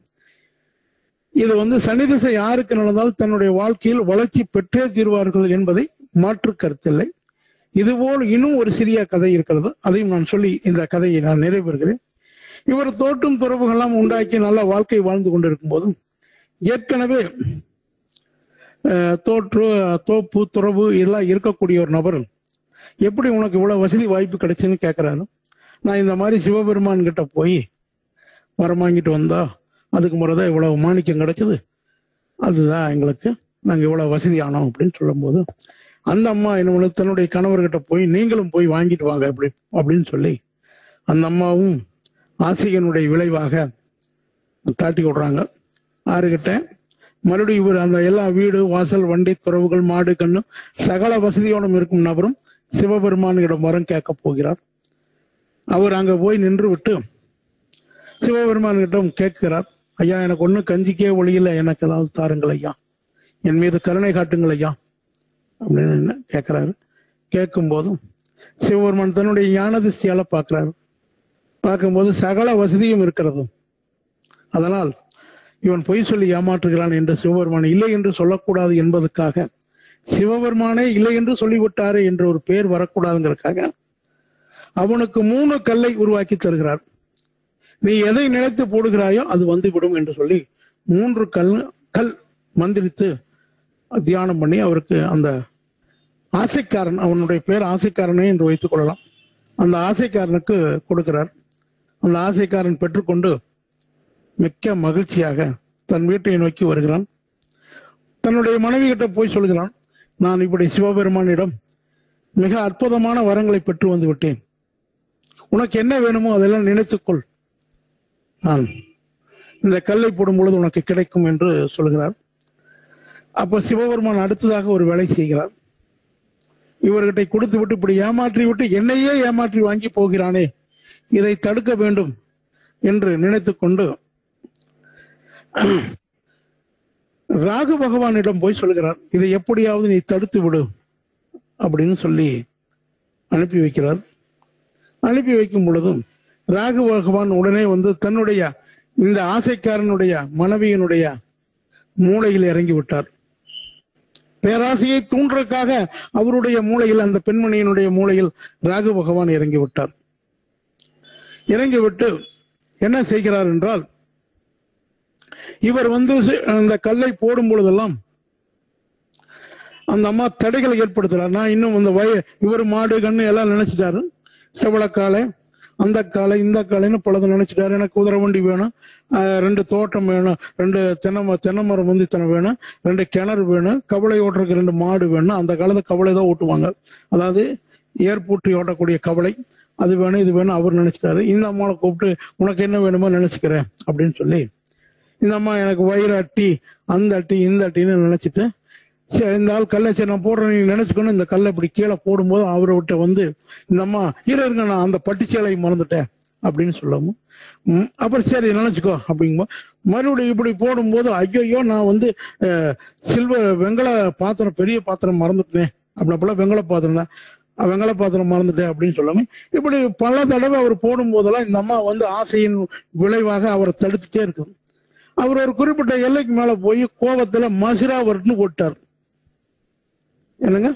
Speaker 5: இது வந்து சனி திசை யாருக்கு நடந்தால் தன்னுடைய வாழ்க்கையில் வளர்ச்சி பெற்றே தீர்வார்கள் என்பதை மாற்று கருத்தில்லை இதுபோல் இன்னும் ஒரு சிறிய கதை இருக்கிறது அதையும் நான் சொல்லி இந்த கதையை நான் நிறைவேறுகிறேன் இவர் தோட்டும் துறவுகள்லாம் உண்டாக்கி நல்ல வாழ்க்கை வாழ்ந்து கொண்டிருக்கும் போதும் ஏற்கனவே அஹ், தோற்று தோப்பு துறவு எல்லாம் இருக்கக்கூடிய ஒரு நபர் எப்படி உனக்கு இவ்வளவு வசதி வாய்ப்பு கிடைச்சுன்னு கேட்கிறாரு நான் இந்த மாதிரி சிவபெருமான் கிட்ட போய் வரம் வாங்கிட்டு வந்தா அதுக்கு முறைதான் இவ்வளவு மாணிக்கம் கிடைச்சது அதுதான் எங்களுக்கு நாங்க இவ்வளவு வசதி ஆனோம் அப்படின்னு சொல்லும்போது அந்த அம்மா என்ன பண்ணுது, தன்னுடைய கணவர்கிட்ட போய் நீங்களும் போய் வாங்கிட்டு வாங்க அப்படி அப்படின்னு சொல்லி அந்த அம்மாவும் ஆசையினுடைய விளைவாக தாட்டி விடுறாங்க ஆறுகிட்ட மறுபடியும் இவர் அந்த எல்லா வீடு வாசல் வண்டி துறவுகள் மாடு கண்ணு சகல வசதியோடும் இருக்கும் நபரும் சிவபெருமானிடம் வரம் கேட்க போகிறார் அவர் அங்க போய் நின்று விட்டு சிவபெருமானிடம் கேட்கிறார் ஐயா எனக்கு ஒன்றும் கஞ்சிக்கே ஒளியில எனக்கு ஏதாவது தாருங்கள் ஐயா என் மீது கருணை காட்டுங்கள் ஐயா அப்படின்னு கேட்கிறாரு கேட்கும் போதும் சிவபெருமான் தன்னுடைய ஞான திசையால பார்க்கிறாரு பார்க்கும்போது சகல வசதியும் இருக்கிறது அதனால் இவன் பொய் சொல்லி ஏமாற்றுகிறான் என்று சிவபெருமான் இல்லை என்று சொல்லக்கூடாது என்பதற்காக சிவபெருமானே இல்லை என்று சொல்லிவிட்டாரே என்ற ஒரு பெயர் வரக்கூடாதுங்கிறதுக்காக அவனுக்கு மூணு கல்லை உருவாக்கி தருகிறார் நீ எதை நினைத்து போடுகிறாயோ அது வந்து விடும் என்று சொல்லி மூன்று கல் கல் மந்திரித்து தியானம் பண்ணி அவருக்கு அந்த ஆசைக்காரன் அவனுடைய பேர் ஆசைக்காரனே என்று வைத்துக் கொள்ளலாம் அந்த ஆசைக்காரனுக்கு கொடுக்கிறார் அந்த ஆசைக்காரன் பெற்றுக்கொண்டு மிக்க மகிழ்ச்சியாக தன் வீட்டை நோக்கி வருகிறான் தன்னுடைய மனைவி கிட்ட போய் சொல்கிறான் நான் இப்படி சிவபெருமானிடம் மிக அற்புதமான வரங்களை பெற்று வந்து விட்டேன் உனக்கு என்ன வேணுமோ அதெல்லாம் நினைத்துக்கொள் நான் இந்த கல்லை போடும் பொழுது உனக்கு கிடைக்கும் என்று சொல்கிறார் அப்ப சிவபெருமான் அடுத்ததாக ஒரு வேலை செய்கிறார் இவர்கிட்ட கொடுத்து விட்டு இப்படி ஏமாற்றி விட்டு என்னையே ஏமாற்றி வாங்கி போகிறானே இதை தடுக்க வேண்டும் என்று நினைத்துக் கொண்டு ராகு பகவானிடம் போய் சொல்கிறார் இதை எப்படியாவது நீ தடுத்து விடு அப்படின்னு சொல்லி அனுப்பி வைக்கிறார் அனுப்பி வைக்கும் பொழுதும் ராகு பகவான் உடனே வந்து தன்னுடைய இந்த ஆசைக்காரனுடைய மனைவியினுடைய மூளையில் இறங்கி விட்டார் பேராசையை தூண்டுறதுக்காக அவருடைய மூளையில் அந்த பெண்மணியினுடைய மூளையில் ராகு பகவான் இறங்கி விட்டார் இறங்கி விட்டு என்ன செய்கிறார் என்றால் இவர் வந்து சி- அந்த கல்லை போடும் பொழுதெல்லாம் அந்த அம்மா தடைகளை ஏற்படுத்துறார் நான் இன்னும் அந்த வய இவர் மாடு கண்ணு எல்லாம் நினைச்சிட்டாரு செவளக்காலை அந்த காலை இந்த காலைன்னு பலதை நினைச்சிட்டாரு எனக்கு குதிரை வண்டி வேணும் ஆஹ் ரெண்டு தோட்டம் வேணும் ரெண்டு தென்னை ம- தென்னை மரம் முந்தித்தனம் வேணும் ரெண்டு கிணறு வேணும் கவலை ஓட்டுறதுக்கு ரெண்டு மாடு வேணும் அந்த காலத்துல கவலை தான் ஓட்டுவாங்க அதாவது ஏற்பூட்டி ஓட்டக்கூடிய கவலை அது வேணும் இது வேணும் அவர் நினைச்சிட்டாரு இந்த அம்மாவை கூப்பிட்டு உனக்கு என்ன வேணுமோ நினைச்சுக்கிறேன் அப்படின்னு சொல்லி இந்த அம்மா எனக்கு வயிறு அட்டி அந்த அட்டி இந்த அட்டின்னு நினைச்சிட்டு சரி இந்த ஆள் கல்லை சரி நான் போடுறேன் நீ நினைச்சுக்கணும் இந்த கல்லை இப்படி கீழே போடும்போது அவரை விட்ட வந்து இந்த அம்மா இரு இருங்க நான் அந்த பட்டுச்சேலை மறந்துட்டேன் அப்படின்னு சொல்லவும் ம், அப்புறம் சரி நினைச்சுக்கோ அப்படிங்கும்போது மறுபடியும் இப்படி போடும்போது ஐயோ நான் வந்து அஹ், சில்வர் வெங்கல பாத்திரம் பெரிய பாத்திரம் மறந்துட்டேன் அப்படின்னப்பெல்லாம் வெங்கல பாத்திரம் தான் அஹ், வெங்கல பாத்திரம் மறந்துட்டேன் அப்படின்னு சொல்லாம இப்படி பல தடவை அவர் போடும் போதெல்லாம் இந்த அம்மா வந்து ஆசையின் விளைவாக அவரை தடுத்துட்டே இருக்கு அவர் ஒரு குறிப்பிட்ட எல்லைக்கு மேல போய் கோபத்துல மசிரா வரட்டுன்னு போட்டார் என்னங்க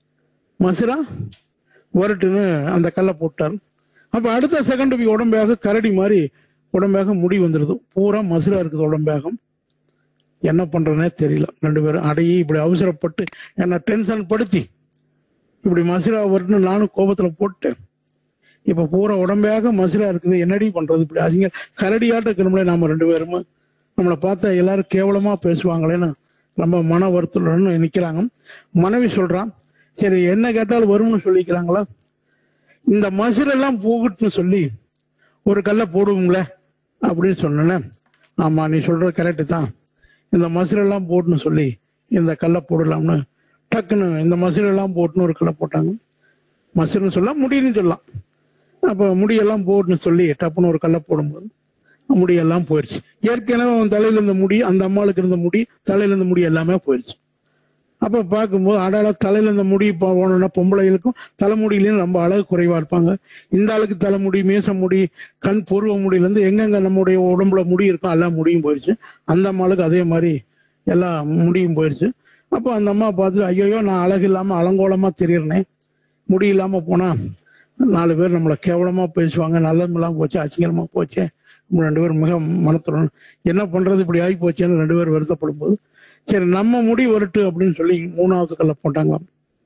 Speaker 5: மசிரா வரட்டுன்னு அந்த கல்லை போட்டார் அப்ப அடுத்த செகண்ட் உடம்பாக கரடி மாதிரி உடம்பாக முடி வந்துடுது பூரா மசிரா இருக்குது உடம்பாகம் என்ன பண்றேனே தெரியல ரெண்டு பேரும் அடையே இப்படி அவசரப்பட்டு என்ன டென்ஷன் படுத்தி இப்படி மசிரா வரட்டுன்னு நானும் கோபத்துல போட்டேன் இப்ப பூரா உடம்பாக மசிரா இருக்குது என்னடி பண்றது இப்படி அதிக கரடியாட்ட இருக்கிறோம்ல நாம ரெண்டு பேருமே நம்மளை பார்த்தா எல்லாரும் கேவலமா பேசுவாங்களேன்னு ரொம்ப மன வருத்தத்துடன் நிக்கிறாங்க மனைவி சொல்றான் சரி என்ன கேட்டாலும் வரும்னு சொல்லிக்கிறாங்களா இந்த மசிரெல்லாம் போகட்டுன்னு சொல்லி ஒரு கல்லை போடுவோங்களே அப்படின்னு சொன்னேன் ஆமா நீ சொல்றது கரெக்டு தான் இந்த மசிரெல்லாம் போட்டுன்னு சொல்லி இந்த கல்லை போடலாம்னு டக்குன்னு இந்த மசிரெல்லாம் போட்டுன்னு ஒரு கல்லை போட்டாங்க மசிர்னு சொல்லலாம் முடின்னு சொல்லலாம் அப்போ முடியெல்லாம் போட்டுன்னு சொல்லி டப்புன்னு ஒரு கல்லை போடும்போது முடியெல்லாம் போயிடுச்சு ஏற்கனவே அவன் தலையில இருந்த முடி அந்த அம்மாளுக்கு இருந்த முடி தலையில இருந்த முடி எல்லாமே போயிடுச்சு அப்ப பார்க்கும்போது அடாட தலையில இருந்த முடி போனோம்னா பொம்பளைகளுக்கும் தலைமுடியிலையும் ரொம்ப அழகு குறைவா இருப்பாங்க இந்த ஆளுக்கு தலைமுடி மீச முடி கண் பூர்வ முடியில இருந்து எங்கெங்க நம்முடைய உடம்புல முடி இருக்கோ எல்லா முடியும் போயிடுச்சு அந்த அம்மாளுக்கு அதே மாதிரி எல்லா முடியும் போயிடுச்சு அப்போ அந்த அம்மா பார்த்துட்டு ஐயோ நான் அழகு இல்லாம அலங்கோலமா தெரியறனே முடி இல்லாம போனா நாலு பேர் நம்மளை கேவலமா பேசுவாங்க நல்லதெல்லாம் போச்சு அசிங்கரமா போச்சே நம்ம ரெண்டு பேரும் மிக மனத்துடன் என்ன பண்றது இப்படி ஆகி போச்சேன்னு ரெண்டு பேரும் வருத்தப்படும் போது சரி நம்ம முடி வரட்டு அப்படின்னு சொல்லி மூணாவது கல்ல போட்டாங்களாம்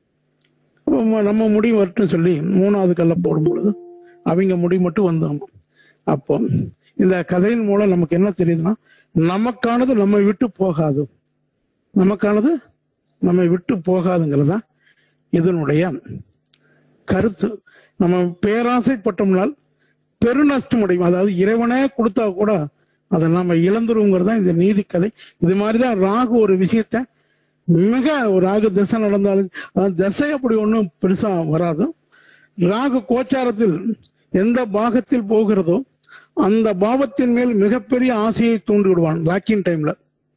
Speaker 5: அப்ப ம- நம்ம முடி வரட்டுன்னு சொல்லி மூணாவது கல்ல போடும் பொழுது அவங்க முடி மட்டும் வந்தாங்க அப்போ இந்த கதையின் மூலம் நமக்கு என்ன தெரியுதுன்னா நமக்கானது நம்மை விட்டு போகாது நமக்கானது நம்மை விட்டு போகாதுங்கிறது தான் இதனுடைய கருத்து நம்ம பேராசைப்பட்டோம்னால் பெருநஷ்டம் அடையும் அதாவது இறைவனே கொடுத்தா கூட அதை நாம இழந்துருவோங்கிறது தான் இந்த நீதி கதை இது மாதிரிதான் ராகு ஒரு விஷயத்த மிக ஒரு ராகு திசை நடந்தாலும் அதாவது திசை அப்படி ஒன்றும் பெருசா வராது ராகு கோச்சாரத்தில் எந்த பாகத்தில் போகிறதோ அந்த பாவத்தின் மேல் மிகப்பெரிய ஆசையை தூண்டி விடுவான் லாக்கிங் டைம்ல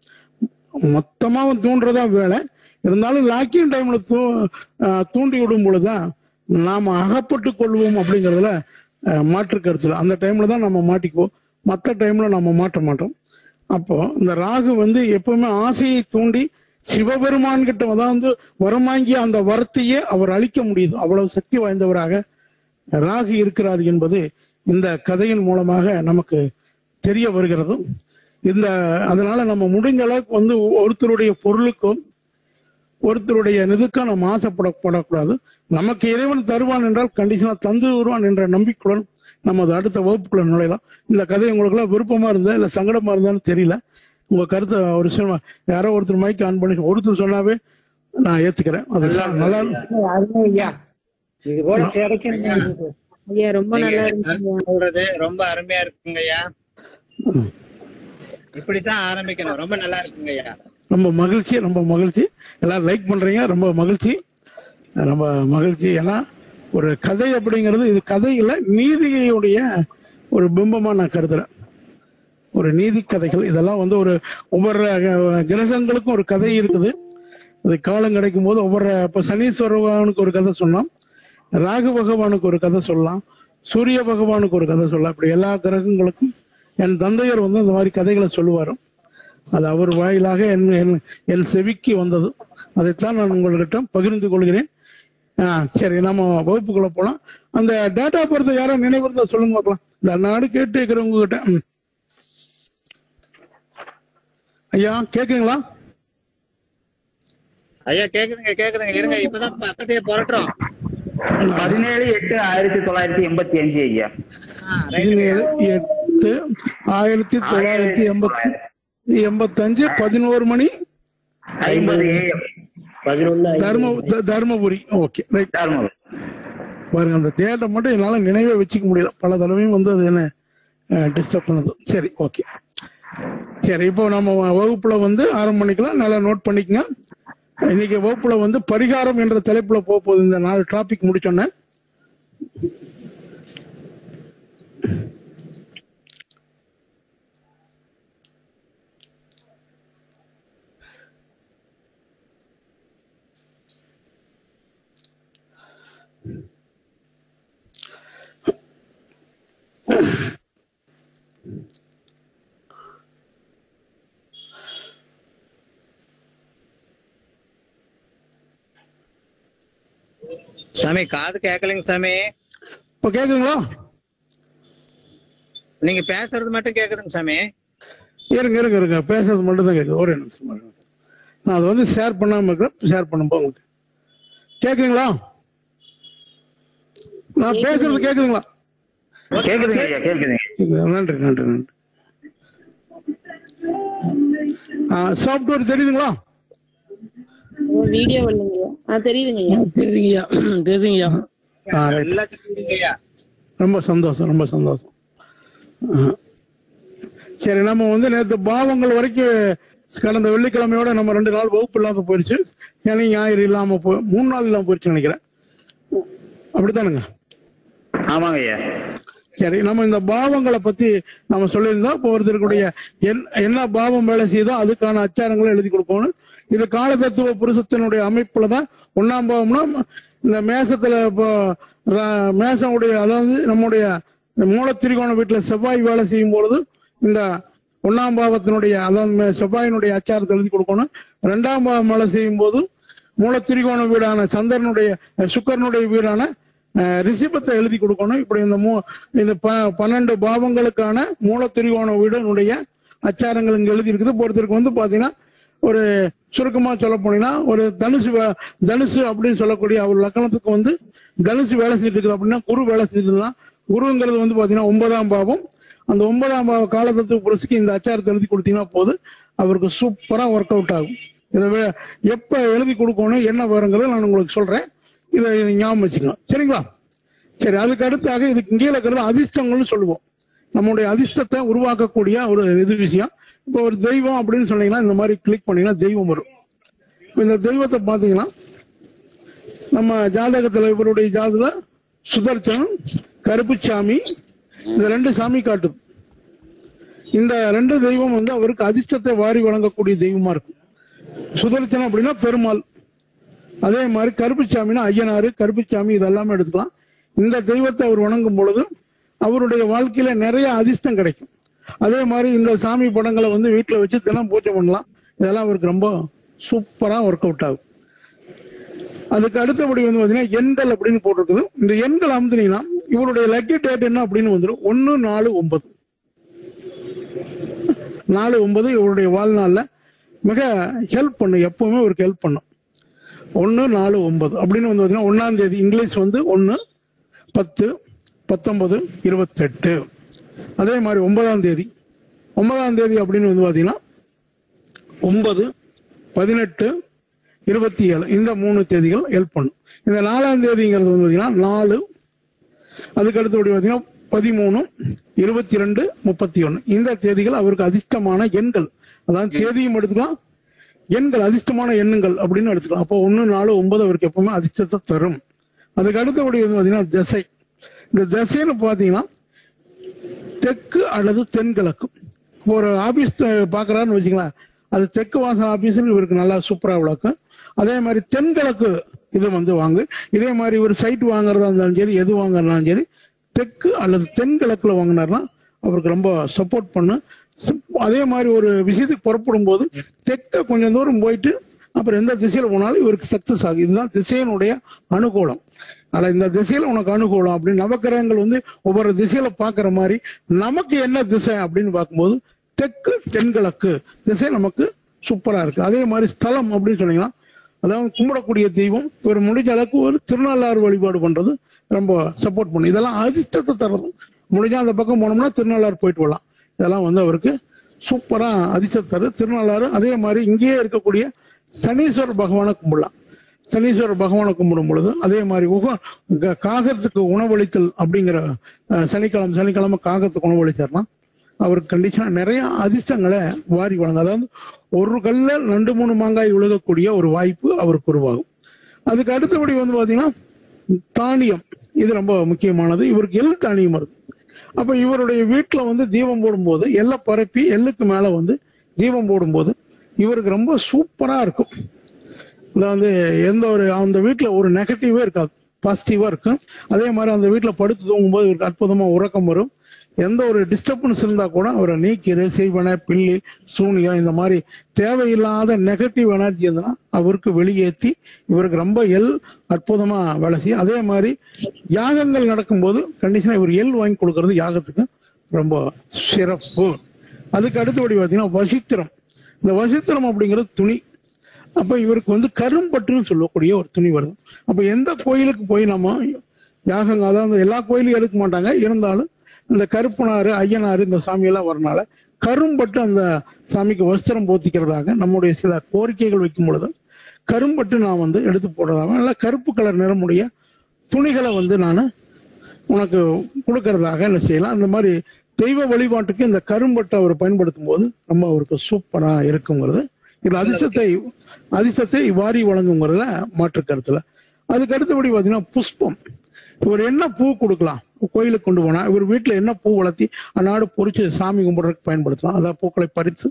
Speaker 5: மொத்தமா அவன் தூண்டுறதா வேலை இருந்தாலும் லாக்கிங் டைம்ல தூ ஆஹ் தூண்டி விடும் பொழுதுதான் நாம அகப்பட்டு கொள்வோம் அப்படிங்கறதுல ஆஹ் மாற்று கருத்து இல்லை. அந்த டைம்ல தான் நம்ம மாட்டிக்குவோம் மற்ற டைம்ல நம்ம மாட்ட மாட்டோம் அப்போ இந்த ராகு வந்து எப்பவுமே ஆசையை தூண்டி சிவபெருமான் கிட்ட அதாவது வரமாங்கிய அந்த வரத்தையே அவர் அழிக்க முடியுது அவ்வளவு சக்தி வாய்ந்தவராக ராகு இருக்கிறார் என்பது இந்த கதையின் மூலமாக நமக்கு தெரிய வருகிறது இந்த அதனால நம்ம முடிஞ்ச அளவுக்கு வந்து ஒருத்தருடைய பொருளுக்கும் ஒருத்தருடைய இதுக்கும் நம்ம ஆசைப்படப்படக்கூடாது நமக்கு இறைவன் தருவான் என்றால் கண்டிஷனா தந்து வருவான் என்ற நம்பிக்கையுடன் நமது அடுத்த வகுப்புக்குள்ள நுழையலாம் இந்த கதை உங்களுக்கு எல்லாம் விருப்பமா இருந்தா இல்ல சங்கடமா இருந்தாலும் தெரியல உங்க கருத்தை ஒரு சினிமா யாரோ ஒருத்தர் மைக் ஆன் பண்ணி ஒருத்தர் சொன்னாவே நான் ஏத்துக்கிறேன் அது நல்லா
Speaker 1: அருமை ஐயா இது போல கிடைக்கணும்
Speaker 2: ஐயா ரொம்ப நல்லா
Speaker 1: நீங்க
Speaker 2: இருந்துச்சுங்க
Speaker 1: சொல்றது ரொம்ப அருமையா இருக்குங்க ஐயா இப்படித்தான் ஆரம்பிக்கணும் ரொம்ப நல்லா இருக்குங்க ஐயா
Speaker 5: ரொம்ப மகிழ்ச்சி ரொம்ப மகிழ்ச்சி எல்லாரும் லைக் பண்றீங்க ரொம்ப மகிழ்ச்சி ரொம்ப மகிழ்ச்சி ஏன்னா ஒரு கதை அப்படிங்கிறது இது கதை இல்ல நீதியுடைய ஒரு பிம்பமா நான் கருதுறேன் ஒரு நீதி கதைகள் இதெல்லாம் வந்து ஒரு ஒவ்வொரு அஹ், கிரகங்களுக்கும் ஒரு கதை இருக்குது அது காலம் கிடைக்கும் போது ஒவ்வொரு இப்ப சனீஸ்வர பகவானுக்கு ஒரு கதை சொன்னோம் ராகு பகவானுக்கு ஒரு கதை சொல்லலாம் சூரிய பகவானுக்கு ஒரு கதை சொல்லலாம் இப்படி எல்லா கிரகங்களுக்கும் என் தந்தையர் வந்து இந்த மாதிரி கதைகளை சொல்லுவாரு அது அவர் வாயிலாக என் என்- என் செவிக்கு வந்தது அதைத்தான் நான் உங்கள்கிட்ட பகிர்ந்து கொள்கிறேன் ஆ, சரி நம்ம வகுப்புக்குள்ள போலாம் அந்த டேட்டா பொறுத்த யாரும் நினைவிருந்தா சொல்லுங்க பார்க்கலாம் இந்த நாடு கேட்டு இருக்கிறவங்க கிட்ட ம். ஐயா கேக்குங்களா
Speaker 1: ஐயா கேக்குதுங்க கேக்குதுங்க இருங்க இப்பதான் பக்கத்தையே புரட்டுறோம்
Speaker 4: பதினேழு எட்டு ஆயிரத்தி தொள்ளாயிரத்தி எண்பத்தி அஞ்சு ஐயா
Speaker 1: ஆ, ரைட்டுங்க
Speaker 5: பதினேழு எட்டு ஆயிரத்தி தொள்ளாயிரத்தி எண்பத்தி எண்பத்தஞ்சு பதினோரு மணி
Speaker 4: ஐம்பது ஏஎம்
Speaker 5: தர்ம த- தர்மபுரி ஓகே ரைட்
Speaker 4: தர்மபுரி
Speaker 5: பாருங்க அந்த தேட்டை மட்டும் என்னால நினைவே வச்சுக்க முடியல பல தடவையும் வந்து அது என்ன டிஸ்டர்ப் பண்ணுது சரி ஓகே சரி இப்போ நம்ம வகுப்புல வந்து ஆரம்பம் பண்ணிக்கலாம் நல்லா நோட் பண்ணிக்கங்க இன்னைக்கு வகுப்புல வந்து பரிகாரம் என்ற தலைப்புல போக போகுது இந்த நாலு டாபிக் முடிச்சோன்னே
Speaker 1: சாமி காது கேட்கலைங்க சாமி
Speaker 5: இப்போ கேக்குதுங்களா
Speaker 1: நீங்க பேசுறது மட்டும் கேக்குதுங்க சாமி
Speaker 5: இருங்க இருங்க இருங்க பேசுறது மட்டும் தான் கேக்குது ஒரே நிமிஷம் இருங்க. நான் அதை வந்து ஷேர் பண்ணாம இருக்கிறேன் ஷேர் பண்ணும்போது உங்களுக்கு கேக்குதுங்களா நான் பேசுறது கேக்குதுங்களா
Speaker 4: கேக்குதுங்க ஐயா கேக்குதுங்க
Speaker 5: கேக்குது. நன்றி நன்றி நன்றி சாஃப்ட்வேர் தெரியுதுங்களா
Speaker 2: வீடியோ இல்லைங்கய்யா ஆ தெரியுதுங்கய்யா
Speaker 6: தெரியுங்கய்யா தெரியுங்கய்யா
Speaker 5: ஆ, right.
Speaker 1: எல்லாத்தையும் புரியுதுங்க ஐயா
Speaker 5: ரொம்ப சந்தோஷம் ரொம்ப சந்தோஷம் ஆ. சரி நம்ம வந்து நேற்று பாவங்கள் வரைக்கும் கடந்த வெள்ளிக்கிழமையோட நம்ம ரெண்டு நாள் வகுப்பு இல்லாம போயிடுச்சு சனி ஞாயிறு இல்லாம போ மூணு நாள் இல்லாம போயிடுச்சு நினைக்கிறேன் அப்படித்தானுங்க
Speaker 4: ஆமாங்க ஐயா
Speaker 5: சரி நம்ம இந்த பாவங்களை பத்தி நம்ம சொல்லியிருந்தோம் இப்போ ஒருத்தருக்குடைய என்- என்ன பாவம் வேலை செய்யுதோ அதுக்கான அச்சாரங்களை எழுதி கொடுக்கணும் இது காலதத்துவ புருஷத்தினுடைய அமைப்புல தான் ஒன்னாம் பாவம்னா இந்த மேசத்துல இப்போ ர- மேசமுடைய அதாவது நம்முடைய மூலத்திரிகோண வீட்டுல செவ்வாய் வேலை செய்யும் பொழுது இந்த ஒன்னாம் பாவத்தினுடைய அதாவது மே- செவ்வாயினுடைய அச்சாரத்தை எழுதி கொடுக்கணும் ரெண்டாம் பாவம் வேலை செய்யும் போது மூலத்திரிகோண வீடான சந்திரனுடைய அஹ், சுக்கிரனுடைய வீடான அஹ், ரிஷபத்தை எழுதி கொடுக்கணும் இப்படி இந்த மூ இந்த ப- பன்னெண்டு பாவங்களுக்கான மூலத்திரிகோண வீடனுடைய அச்சாரங்கள் இங்க எழுதி இருக்குது இப்போ ஒருத்தருக்கு வந்து பாத்தீங்கன்னா ஒரு சுருக்கமா சொல்ல போனீங்கன்னா ஒரு தனுசு வே- தனுசு அப்படின்னு சொல்லக்கூடிய அவர் லக்கணத்துக்கு வந்து தனுசு வேலை செஞ்சுட்டு இருக்குது அப்படின்னா குரு வேலை செஞ்சுட்டுனா குருங்கிறது வந்து பாத்தீங்கன்னா ஒன்பதாம் பாவம் அந்த ஒன்பதாம் பாவ காலத்துக்கு புரட்சிக்கு இந்த அச்சாரத்தை எழுதி கொடுத்தீங்கன்னா போது அவருக்கு சூப்பரா ஒர்க் அவுட் ஆகும் இதை வே- எப்ப எழுதி கொடுக்கணும் என்ன வருங்கிறத நான் உங்களுக்கு சொல்றேன் இதை ஞாபகம் வச்சுக்கணும் சரிங்களா சரி அதுக்கு அடுத்தாக இதுக்கு கீழே இருக்கிறது அதிர்ஷ்டங்கள்னு சொல்லுவோம் நம்முடைய அதிர்ஷ்டத்தை உருவாக்கக்கூடிய ஒரு இது விஷயம் இப்போ ஒரு தெய்வம் அப்படின்னு சொன்னீங்கன்னா இந்த மாதிரி கிளிக் பண்ணீங்கன்னா தெய்வம் வரும் இப்ப இந்த தெய்வத்தை பார்த்தீங்கன்னா நம்ம ஜாதகத்துல இவருடைய ஜாதக சுதர்சனம் கருப்புச்சாமி இந்த ரெண்டு சாமி காட்டுது இந்த ரெண்டு தெய்வம் வந்து அவருக்கு அதிர்ஷ்டத்தை வாரி வழங்கக்கூடிய தெய்வமா இருக்கும் சுதர்சனம் அப்படின்னா பெருமாள் அதே மாதிரி கருப்புச்சாமினா ஐயனாரு கருப்புச்சாமி இதெல்லாமே எடுத்துக்கலாம் இந்த தெய்வத்தை அவர் வணங்கும் பொழுது அவருடைய வாழ்க்கையில நிறைய அதிர்ஷ்டம் கிடைக்கும் அதே மாதிரி இந்த சாமி படங்களை வந்து வீட்டுல வச்சு தினம் பூஜை பண்ணலாம் இதெல்லாம் அவருக்கு ரொம்ப சூப்பரா ஒர்க் அவுட் ஆகும் அதுக்கு அடுத்தபடி வந்து பாத்தீங்கன்னா எண்கள் அப்படின்னு போட்டிருக்குது இந்த எண்கள் அமுத்துனீங்கன்னா இவருடைய லக்கி டேட் என்ன அப்படின்னு வந்துடும் ஒன்னு நாலு ஒன்பது நாலு ஒன்பது இவருடைய வாழ்நாள்ல மிக ஹெல்ப் பண்ணும் எப்பவுமே இவருக்கு ஹெல்ப் பண்ணும் ஒன்று நாலு ஒன்பது அப்படின்னு வந்து பார்த்தீங்கன்னா ஒன்றாம் தேதி இங்கிலீஷ் வந்து ஒன்று பத்து பத்தொன்பது இருபத்தெட்டு அதே மாதிரி ஒன்பதாம் தேதி ஒன்பதாம் தேதி அப்படின்னு வந்து பார்த்தீங்கன்னா ஒன்பது பதினெட்டு இருபத்தி ஏழு இந்த மூணு தேதிகள் ஹெல்ப் பண்ணும் இந்த நாலாம் தேதிங்கிறது வந்து பார்த்தீங்கன்னா நாலு அதுக்கு அடுத்தபடி பார்த்தீங்கன்னா பதிமூணு இருபத்தி ரெண்டு முப்பத்தி ஒன்று இந்த தேதிகள் அவருக்கு அதிர்ஷ்டமான எண்கள் அதாவது தேதியும் எடுத்துக்கலாம் எண்கள் அதிர்ஷ்டமான எண்ணுங்கள் அப்படின்னு எடுத்துக்கலாம் அப்போ ஒன்று நாலு ஒன்பது அவருக்கு எப்பவுமே அதிர்ஷ்டத்தை தரும் அதுக்கு அடுத்தபடி வந்து பார்த்தீங்கன்னா திசை இந்த திசைன்னு பார்த்தீங்கன்னா தெற்கு அல்லது தென்கிழக்கு இப்போ ஒரு ஆபீஸ் பார்க்குறாருன்னு வச்சுக்கலாம் அது தெற்கு வாசல் ஆபீஸ்னு இவருக்கு நல்லா சூப்பராக விளக்கும் அதே மாதிரி தென்கிழக்கு இது வந்து வாங்கு இதே மாதிரி ஒரு சைட் வாங்குறதா இருந்தாலும் சரி எது வாங்குறதாலும் சரி தெற்கு அல்லது தென்கிழக்குல வாங்கினார்னா அவருக்கு ரொம்ப சப்போர்ட் பண்ணு அதே மாதிரி ஒரு விஷயத்துக்கு புறப்படும் போது தெற்க கொஞ்சம் தூரம் போயிட்டு அப்புறம் எந்த திசையில போனாலும் இவருக்கு சக்சஸ் ஆகும் இதுதான் திசையினுடைய அனுகூலம் ஆனா இந்த திசையில உனக்கு அனுகூலம் அப்படின்னு நவக்கிரகங்கள் வந்து ஒவ்வொரு திசையில பாக்குற மாதிரி நமக்கு என்ன திசை அப்படின்னு பார்க்கும்போது தெற்கு தென்கிழக்கு திசை நமக்கு சூப்பரா இருக்கு அதே மாதிரி ஸ்தலம் அப்படின்னு சொன்னீங்கன்னா அதாவது கும்பிடக்கூடிய தெய்வம் ஒரு முடிஞ்ச அளவுக்கு ஒரு திருநள்ளாறு வழிபாடு பண்றது ரொம்ப சப்போர்ட் பண்ணும் இதெல்லாம் அதிர்ஷ்டத்தை தரது முடிஞ்சா அந்த பக்கம் போனோம்னா திருநள்ளாறு போயிட்டு வரலாம் இதெல்லாம் வந்து அவருக்கு சூப்பரா அதிர்ஷ்டத்தை தரு திருநள்ளாறு அதே மாதிரி இங்கேயே இருக்கக்கூடிய சனீஸ்வரர் பகவானை கும்பிடலாம் சனீஸ்வரர் பகவானை கும்பிடும் பொழுது அதே மாதிரி உக க- காகத்துக்கு உணவளித்தல் அப்படிங்கிற அஹ், சனிக்கிழமை சனிக்கிழமை காகத்துக்கு உணவளிச்சார்னா அவருக்கு கண்டிஷனா நிறைய அதிர்ஷ்டங்களை வாரி வழங்க அதாவது ஒரு கல்ல ரெண்டு மூணு மாங்காய் உழுகக்கூடிய ஒரு வாய்ப்பு அவருக்கு உருவாகும் அதுக்கு அடுத்தபடி வந்து பாத்தீங்கன்னா தானியம் இது ரொம்ப முக்கியமானது இவருக்கு எள் தானியம் வருது அப்ப இவருடைய வீட்டுல வந்து தீபம் போடும்போது எல்லை பரப்பி எள்ளுக்கு மேல வந்து தீபம் போடும்போது இவருக்கு ரொம்ப சூப்பரா இருக்கும் அதாவது எந்த ஒரு அந்த வீட்டுல ஒரு நெகட்டிவே இருக்காது பாசிட்டிவா இருக்கும் அதே மாதிரி அந்த வீட்டுல படுத்து தூங்கும்போது இவருக்கு அற்புதமா உறக்கம் வரும் எந்த ஒரு டிஸ்டர்பன்ஸ் இருந்தா கூட அவரை நீக்கிது செய்வன பில்லி சூனியம் இந்த மாதிரி தேவையில்லாத நெகட்டிவ் எனர்ஜி இருந்ததுன்னா அவருக்கு வெளியேற்றி இவருக்கு ரொம்ப எல் அற்புதமா வேலை செய்யும் அதே மாதிரி யாகங்கள் நடக்கும்போது கண்டிஷனா இவர் எல் வாங்கி கொடுக்கறது யாகத்துக்கு ரொம்ப சிறப்பு அதுக்கு அடுத்தபடி பார்த்தீங்கன்னா வசித்திரம் இந்த வசித்திரம் அப்படிங்கிறது துணி அப்ப இவருக்கு வந்து கரும்பட்டுன்னு சொல்லக்கூடிய ஒரு துணி வருது அப்ப எந்த கோயிலுக்கு போய் நம்ம யாகங்க அதாவது எல்லா கோயிலும் எடுக்க மாட்டாங்க இருந்தாலும் இந்த கருப்பனாறு ஐயனாறு இந்த சாமியெல்லாம் வரனால கரும்பட்டு அந்த சாமிக்கு வஸ்திரம் போத்திக்கிறதாக நம்முடைய சில கோரிக்கைகள் வைக்கும் பொழுது கரும்பட்டு நான் வந்து எடுத்து போடுறதாக நல்லா கருப்பு கலர் நிறமுடைய துணிகளை வந்து நான் உனக்கு கொடுக்கறதாக என்ன செய்யலாம் அந்த மாதிரி தெய்வ வழிபாட்டுக்கு இந்த கரும்பட்டை அவர் பயன்படுத்தும் போது ரொம்ப அவருக்கு சூப்பரா இருக்குங்கிறது இது அதிர்ஷ்டத்தை அதிர்ஷ்டத்தை வாரி வழங்குங்கிறதுல மாற்று கருத்துல அதுக்கு அடுத்தபடி பாத்தீங்கன்னா புஷ்பம் இவர் என்ன பூ கொடுக்கலாம் கோயிலுக்கு கொண்டு போனா இவர் வீட்டுல என்ன பூ வளர்த்தி அந்நாடு பொறிச்சு சாமி கும்பிடுறதுக்கு பயன்படுத்தலாம் அதாவது பூக்களை பறித்து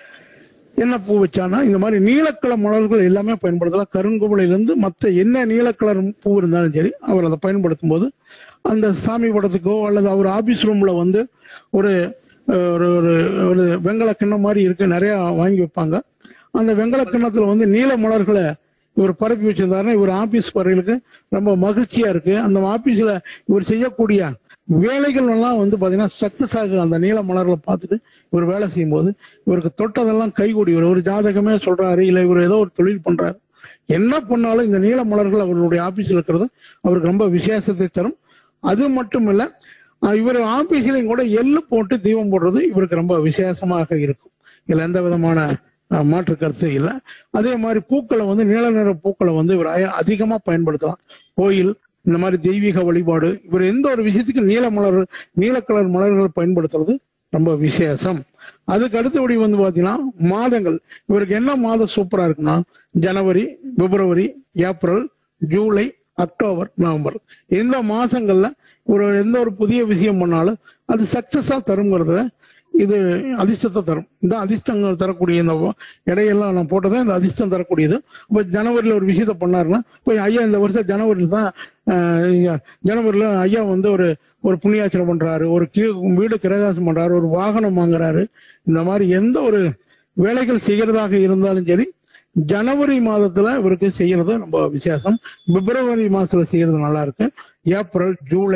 Speaker 5: என்ன பூ வச்சானா இந்த மாதிரி நீலக்கலர் மலர்கள் எல்லாமே பயன்படுத்தலாம் கருங்குவளையிலிருந்து மற்ற என்ன நீலக்கலர் பூ இருந்தாலும் சரி அவர் அதை பயன்படுத்தும் போது அந்த சாமி படத்துக்கோ அல்லது அவர் ஆபீஸ் ரூம்ல வந்து ஒரு அஹ், ஒரு ஒரு ஒரு வெங்கல கிண்ணம் மாதிரி இருக்கு நிறைய வாங்கி வைப்பாங்க அந்த வெங்கல கிண்ணத்துல வந்து நீல மலர்களை இவர் பரப்பி வச்சிருந்தாருன்னா இவர் ஆபீஸ் வரைகளுக்கு ரொம்ப மகிழ்ச்சியா இருக்கு அந்த ஆபீஸ்ல இவர் செய்யக்கூடிய வேலைகள் எல்லாம் வந்து பாத்தீங்கன்னா சக்சஸ் ஆகுது அந்த நீல மலர்களை பார்த்துட்டு இவர் வேலை செய்யும் போது இவருக்கு தொட்டதெல்லாம் கைகூடி வரும் ஒரு ஜாதகமே சொல்றாரு இல்ல இவர் ஏதோ ஒரு தொழில் பண்றாரு என்ன பண்ணாலும் இந்த நீல மலர்கள் அவருடைய ஆபீஸ்ல இருக்கிறது அவருக்கு ரொம்ப விசேஷத்தை தரும் அது மட்டும் இல்ல அஹ் இவர் ஆபீஸ்லயும் கூட எள்ளு போட்டு தீபம் போடுறது இவருக்கு ரொம்ப விசேஷமாக இருக்கும் இதுல எந்த விதமான அஹ், மாற்று கருத்து இல்லை அதே மாதிரி பூக்களை வந்து நீல நிற பூக்களை வந்து இவர் அய- அதிகமா பயன்படுத்தலாம் கோயில் இந்த மாதிரி தெய்வீக வழிபாடு இவர் எந்த ஒரு விஷயத்துக்கு நீல மலர் நீல கலர் மலர்கள் பயன்படுத்துறது ரொம்ப விசேஷம் அதுக்கு அடுத்தபடி வந்து பாத்தீங்கன்னா மாதங்கள் இவருக்கு என்ன மாதம் சூப்பரா இருக்குன்னா ஜனவரி பிப்ரவரி ஏப்ரல் ஜூலை அக்டோபர் நவம்பர் இந்த மாசங்கள்ல ஒரு எந்த ஒரு புதிய விஷயம் பண்ணாலும் அது சக்சஸா தருங்கிறத இது அதிர்ஷ்டத்தை தரும் இந்த அதிர்ஷ்டங்கள் தரக்கூடிய இந்த இடையெல்லாம் நான் போட்டதான் இந்த அதிர்ஷ்டம் தரக்கூடியது இப்போ ஜனவரியில் ஒரு விஷயத்த பண்ணாருன்னா இப்போ ஐயா இந்த வருஷம் ஜனவரியில் தான் ஆஹ், இங்க ஜனவரியில் ஐயா வந்து ஒரு ஒரு புண்ணியாச்சனம் பண்றாரு ஒரு கீ- வீடு கிரகாசம் பண்றாரு ஒரு வாகனம் வாங்குறாரு இந்த மாதிரி எந்த ஒரு வேலைகள் செய்கிறதாக இருந்தாலும் சரி ஜனவரி மாதத்துல இவருக்கு செய்யறது ரொம்ப விசேஷம் பிப்ரவரி மாசத்துல செய்யறது நல்லா இருக்கு ஏப்ரல் ஜூலை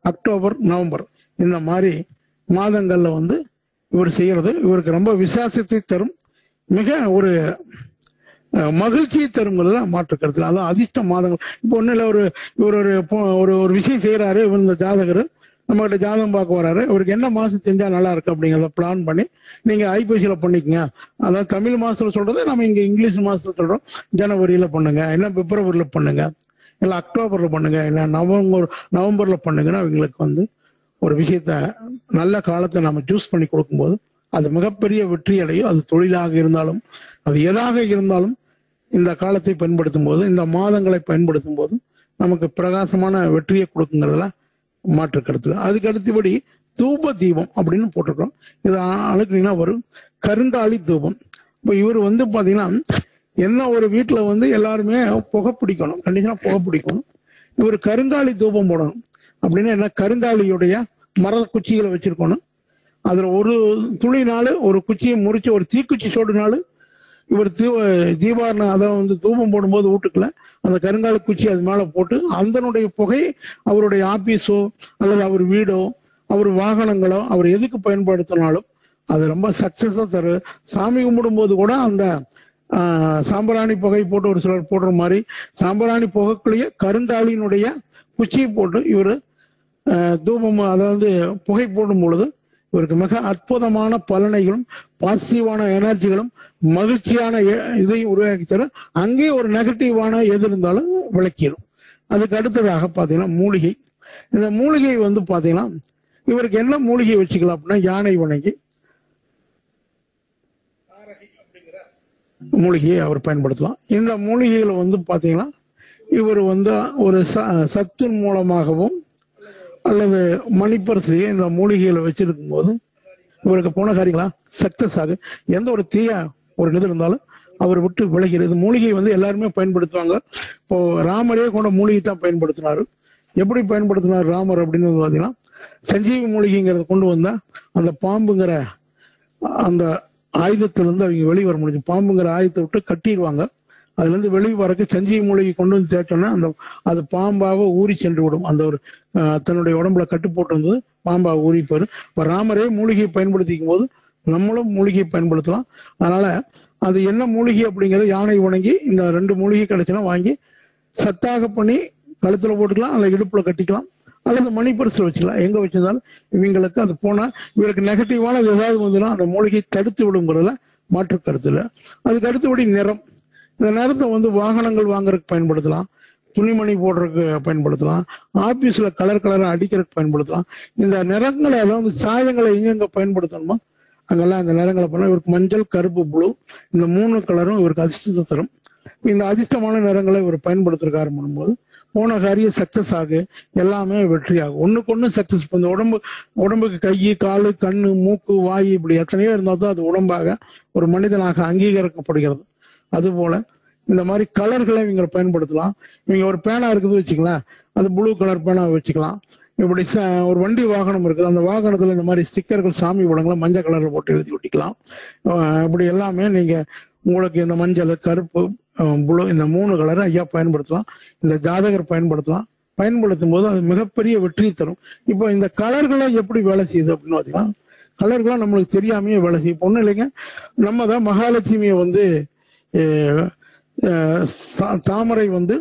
Speaker 5: அக்டோபர் நவம்பர் இந்த மாதிரி மாதங்கள்ல வந்து இவர் செய்யறது இவருக்கு ரொம்ப விசுவாசத்தை தரும் மிக ஒரு அஹ், மகிழ்ச்சியை தருங்கிறதுல மாற்று கருத்துல அதான் அதிர்ஷ்ட மாதங்கள் இப்போ ஒன்றும் இல்லை ஒரு இவர் ஒரு பொ- ஒரு ஒரு விஷயம் செய்யறாரு இவர் இந்த ஜாதகர் நம்ம கிட்ட ஜாதகம் பார்க்க வராரு இவருக்கு என்ன மாசம் செஞ்சா நல்லா இருக்கு அப்படிங்கிறத பிளான் பண்ணி நீங்க ஐபிசியில பண்ணிக்கங்க அதாவது தமிழ் மாசத்துல சொல்றது நம்ம இங்க இங்கிலீஷ் மாசத்துல சொல்றோம் ஜனவரியில பண்ணுங்க இல்ல பிப்ரவரியில பண்ணுங்க இல்ல அக்டோபர்ல பண்ணுங்க இல்ல நவம்பர் நவம்பர்ல பண்ணுங்கன்னா அவங்களுக்கு வந்து ஒரு விஷயத்த நல்ல காலத்தை நம்ம சூஸ் பண்ணி கொடுக்கும்போது அது மிகப்பெரிய வெற்றி அடையும் அது தொழிலாக இருந்தாலும் அது எதாக இருந்தாலும் இந்த காலத்தை பயன்படுத்தும் போது இந்த மாதங்களை பயன்படுத்தும் போது நமக்கு பிரகாசமான வெற்றியை கொடுக்குங்கிறதுல மாற்று கருத்துல அதுக்கு அடுத்தபடி தூப தீபம் அப்படின்னு போட்டிருக்கோம் இது அழுக்குனீங்கன்னா வரும் கருங்காலி தூபம் இப்போ இவர் வந்து பாத்தீங்கன்னா என்ன ஒரு வீட்டுல வந்து எல்லாருமே புகை பிடிக்கணும் கண்டிஷனா புகை பிடிக்கணும் இவர் கருங்காலி தூபம் போடணும் அப்படின்னா என்ன கருங்காலியுடைய மர குச்சிகளை வச்சிருக்கணும் அதுல ஒரு துளினால ஒரு குச்சியை முறிச்சு ஒரு தீக்குச்சி சோடுனாலும் இவர் தீ தீபாரணம் அதை வந்து தூபம் போடும்போது வீட்டுக்குள்ள அந்த கருங்கால குச்சி அது மேல போட்டு அதனுடைய புகை அவருடைய ஆபீஸோ அல்லது அவர் வீடோ அவர் வாகனங்களோ அவர் எதுக்கு பயன்படுத்தினாலும் அது ரொம்ப சக்சஸா தரு சாமி கும்பிடும் போது கூட அந்த ஆஹ், சாம்பிராணி புகை போட்டு ஒரு சிலர் போடுற மாதிரி சாம்பிராணி புகைக்குள்ளேயே கருங்காலினுடைய குச்சியை போட்டு இவர் தூபம் அதாவது புகை போடும் பொழுது இவருக்கு மிக அற்புதமான பலனைகளும் பாசிட்டிவான எனர்ஜிகளும் மகிழ்ச்சியான எ- இதையும் உருவாக்கி தரும் அங்கே ஒரு நெகட்டிவான எது இருந்தாலும் விளக்கிடும் அதுக்கு அடுத்ததாக பாத்தீங்கன்னா மூலிகை இந்த மூலிகை வந்து பாத்தீங்கன்னா இவருக்கு என்ன மூலிகை வச்சுக்கலாம் அப்படின்னா யானை வணங்கி மூலிகையை அவர் பயன்படுத்தலாம் இந்த மூலிகைகளை வந்து பாத்தீங்கன்னா இவர் வந்து ஒரு ச- சத்தின் மூலமாகவும் அல்லது மணிப்பரிசையை இந்த மூலிகைகளை வச்சிருக்கும் போது இவருக்கு போன காரியங்களா சக்சஸ் ஆகு எந்த ஒரு தீய ஒரு இது இருந்தாலும் அவர் விட்டு விலகிறது மூலிகை வந்து எல்லாருமே பயன்படுத்துவாங்க இப்போ ராமரே கூட மூலிகை தான் பயன்படுத்தினாரு எப்படி பயன்படுத்தினார் ராமர் அப்படின்னு வந்து பாத்தீங்கன்னா சஞ்சீவி மூலிகைங்கிறத கொண்டு வந்தா அந்த பாம்புங்கிற அந்த ஆயுதத்திலிருந்து அவங்க வெளியே வர முடியும் பாம்புங்கிற ஆயுதத்தை விட்டு கட்டிடுவாங்க அதுல இருந்து வெளியே வரக்கு சஞ்சீவி மூலிகை கொண்டு வந்து தேய்ச்சோன்னா அந்த அது பாம்பாக ஊறி சென்று விடும் அந்த ஒரு ஆஹ், தன்னுடைய உடம்புல கட்டு போட்டிருந்தது பாம்பாக ஊறி போயிடும் இப்ப ராமரே மூலிகையை பயன்படுத்திக்கும் போது நம்மளும் மூலிகையை பயன்படுத்தலாம் அதனால அது என்ன மூலிகை அப்படிங்கறது யானை வணங்கி இந்த ரெண்டு மூலிகை கிடைச்சுன்னா வாங்கி சத்தாக பண்ணி கழுத்துல போட்டுக்கலாம் அல்லது இடுப்புல கட்டிக்கலாம் அல்லது மணி பரிசுல வச்சுக்கலாம் எங்க வச்சிருந்தாலும் இவங்களுக்கு அது போனா இவருக்கு நெகட்டிவான ஏதாவது வந்துடும் அந்த மூலிகை தடுத்து விடுங்கிறதுல மாற்று கருத்து இல்லை அதுக்கு அடுத்தபடி நிறம் இந்த நிறத்தை வந்து வாகனங்கள் வாங்குறதுக்கு பயன்படுத்தலாம் துணிமணி போடுறதுக்கு பயன்படுத்தலாம் ஆபீஸ்ல கலர் கலரா அடிக்கிறதுக்கு பயன்படுத்தலாம் இந்த நிறங்களை அதாவது சாயங்களை எங்கெங்க பயன்படுத்தணுமோ அங்கெல்லாம் இந்த நிறங்களை பண்ண இவருக்கு மஞ்சள் கருப்பு ப்ளூ இந்த மூணு கலரும் இவருக்கு அதிர்ஷ்டத்தை தரும் இந்த அதிர்ஷ்டமான நிறங்களை இவர் பயன்படுத்துறதுக்கு ஆரம்பிக்கும் போது போன காரியம் சக்சஸ் ஆகு எல்லாமே வெற்றி ஆகும் ஒண்ணுக்கு ஒண்ணு சக்சஸ் இந்த உடம்பு உடம்புக்கு கை காலு கண்ணு மூக்கு வாய் இப்படி எத்தனையோ இருந்தால் தான் அது உடம்பாக ஒரு மனிதனாக அங்கீகரிக்கப்படுகிறது அதுபோல இந்த மாதிரி கலர்களை இவங்க பயன்படுத்தலாம் இவங்க ஒரு பேனா இருக்குது வச்சுக்கலாம் அது ப்ளூ கலர் பேனா வச்சுக்கலாம் இப்படி ச- ஒரு வண்டி வாகனம் இருக்குது அந்த வாகனத்துல இந்த மாதிரி ஸ்டிக்கர்கள் சாமி படங்களை மஞ்சள் கலர்ல போட்டு எழுதி ஒட்டிக்கலாம் அஹ் இப்படி எல்லாமே நீங்க உங்களுக்கு இந்த மஞ்சள் கருப்பு ப்ளூ இந்த மூணு கலரை ஐயா பயன்படுத்தலாம் இந்த ஜாதகர் பயன்படுத்தலாம் பயன்படுத்தும் போது அது மிகப்பெரிய வெற்றி தரும் இப்போ இந்த கலர்களை எப்படி வேலை செய்யுது அப்படின்னு பார்த்தீங்கன்னா கலர்கள்லாம் நம்மளுக்கு தெரியாமையே வேலை செய்யும் பொண்ணு இல்லைங்க நம்ம தான் மகாலட்சுமியை வந்து அஹ், அஹ், தா- தாமரை வந்து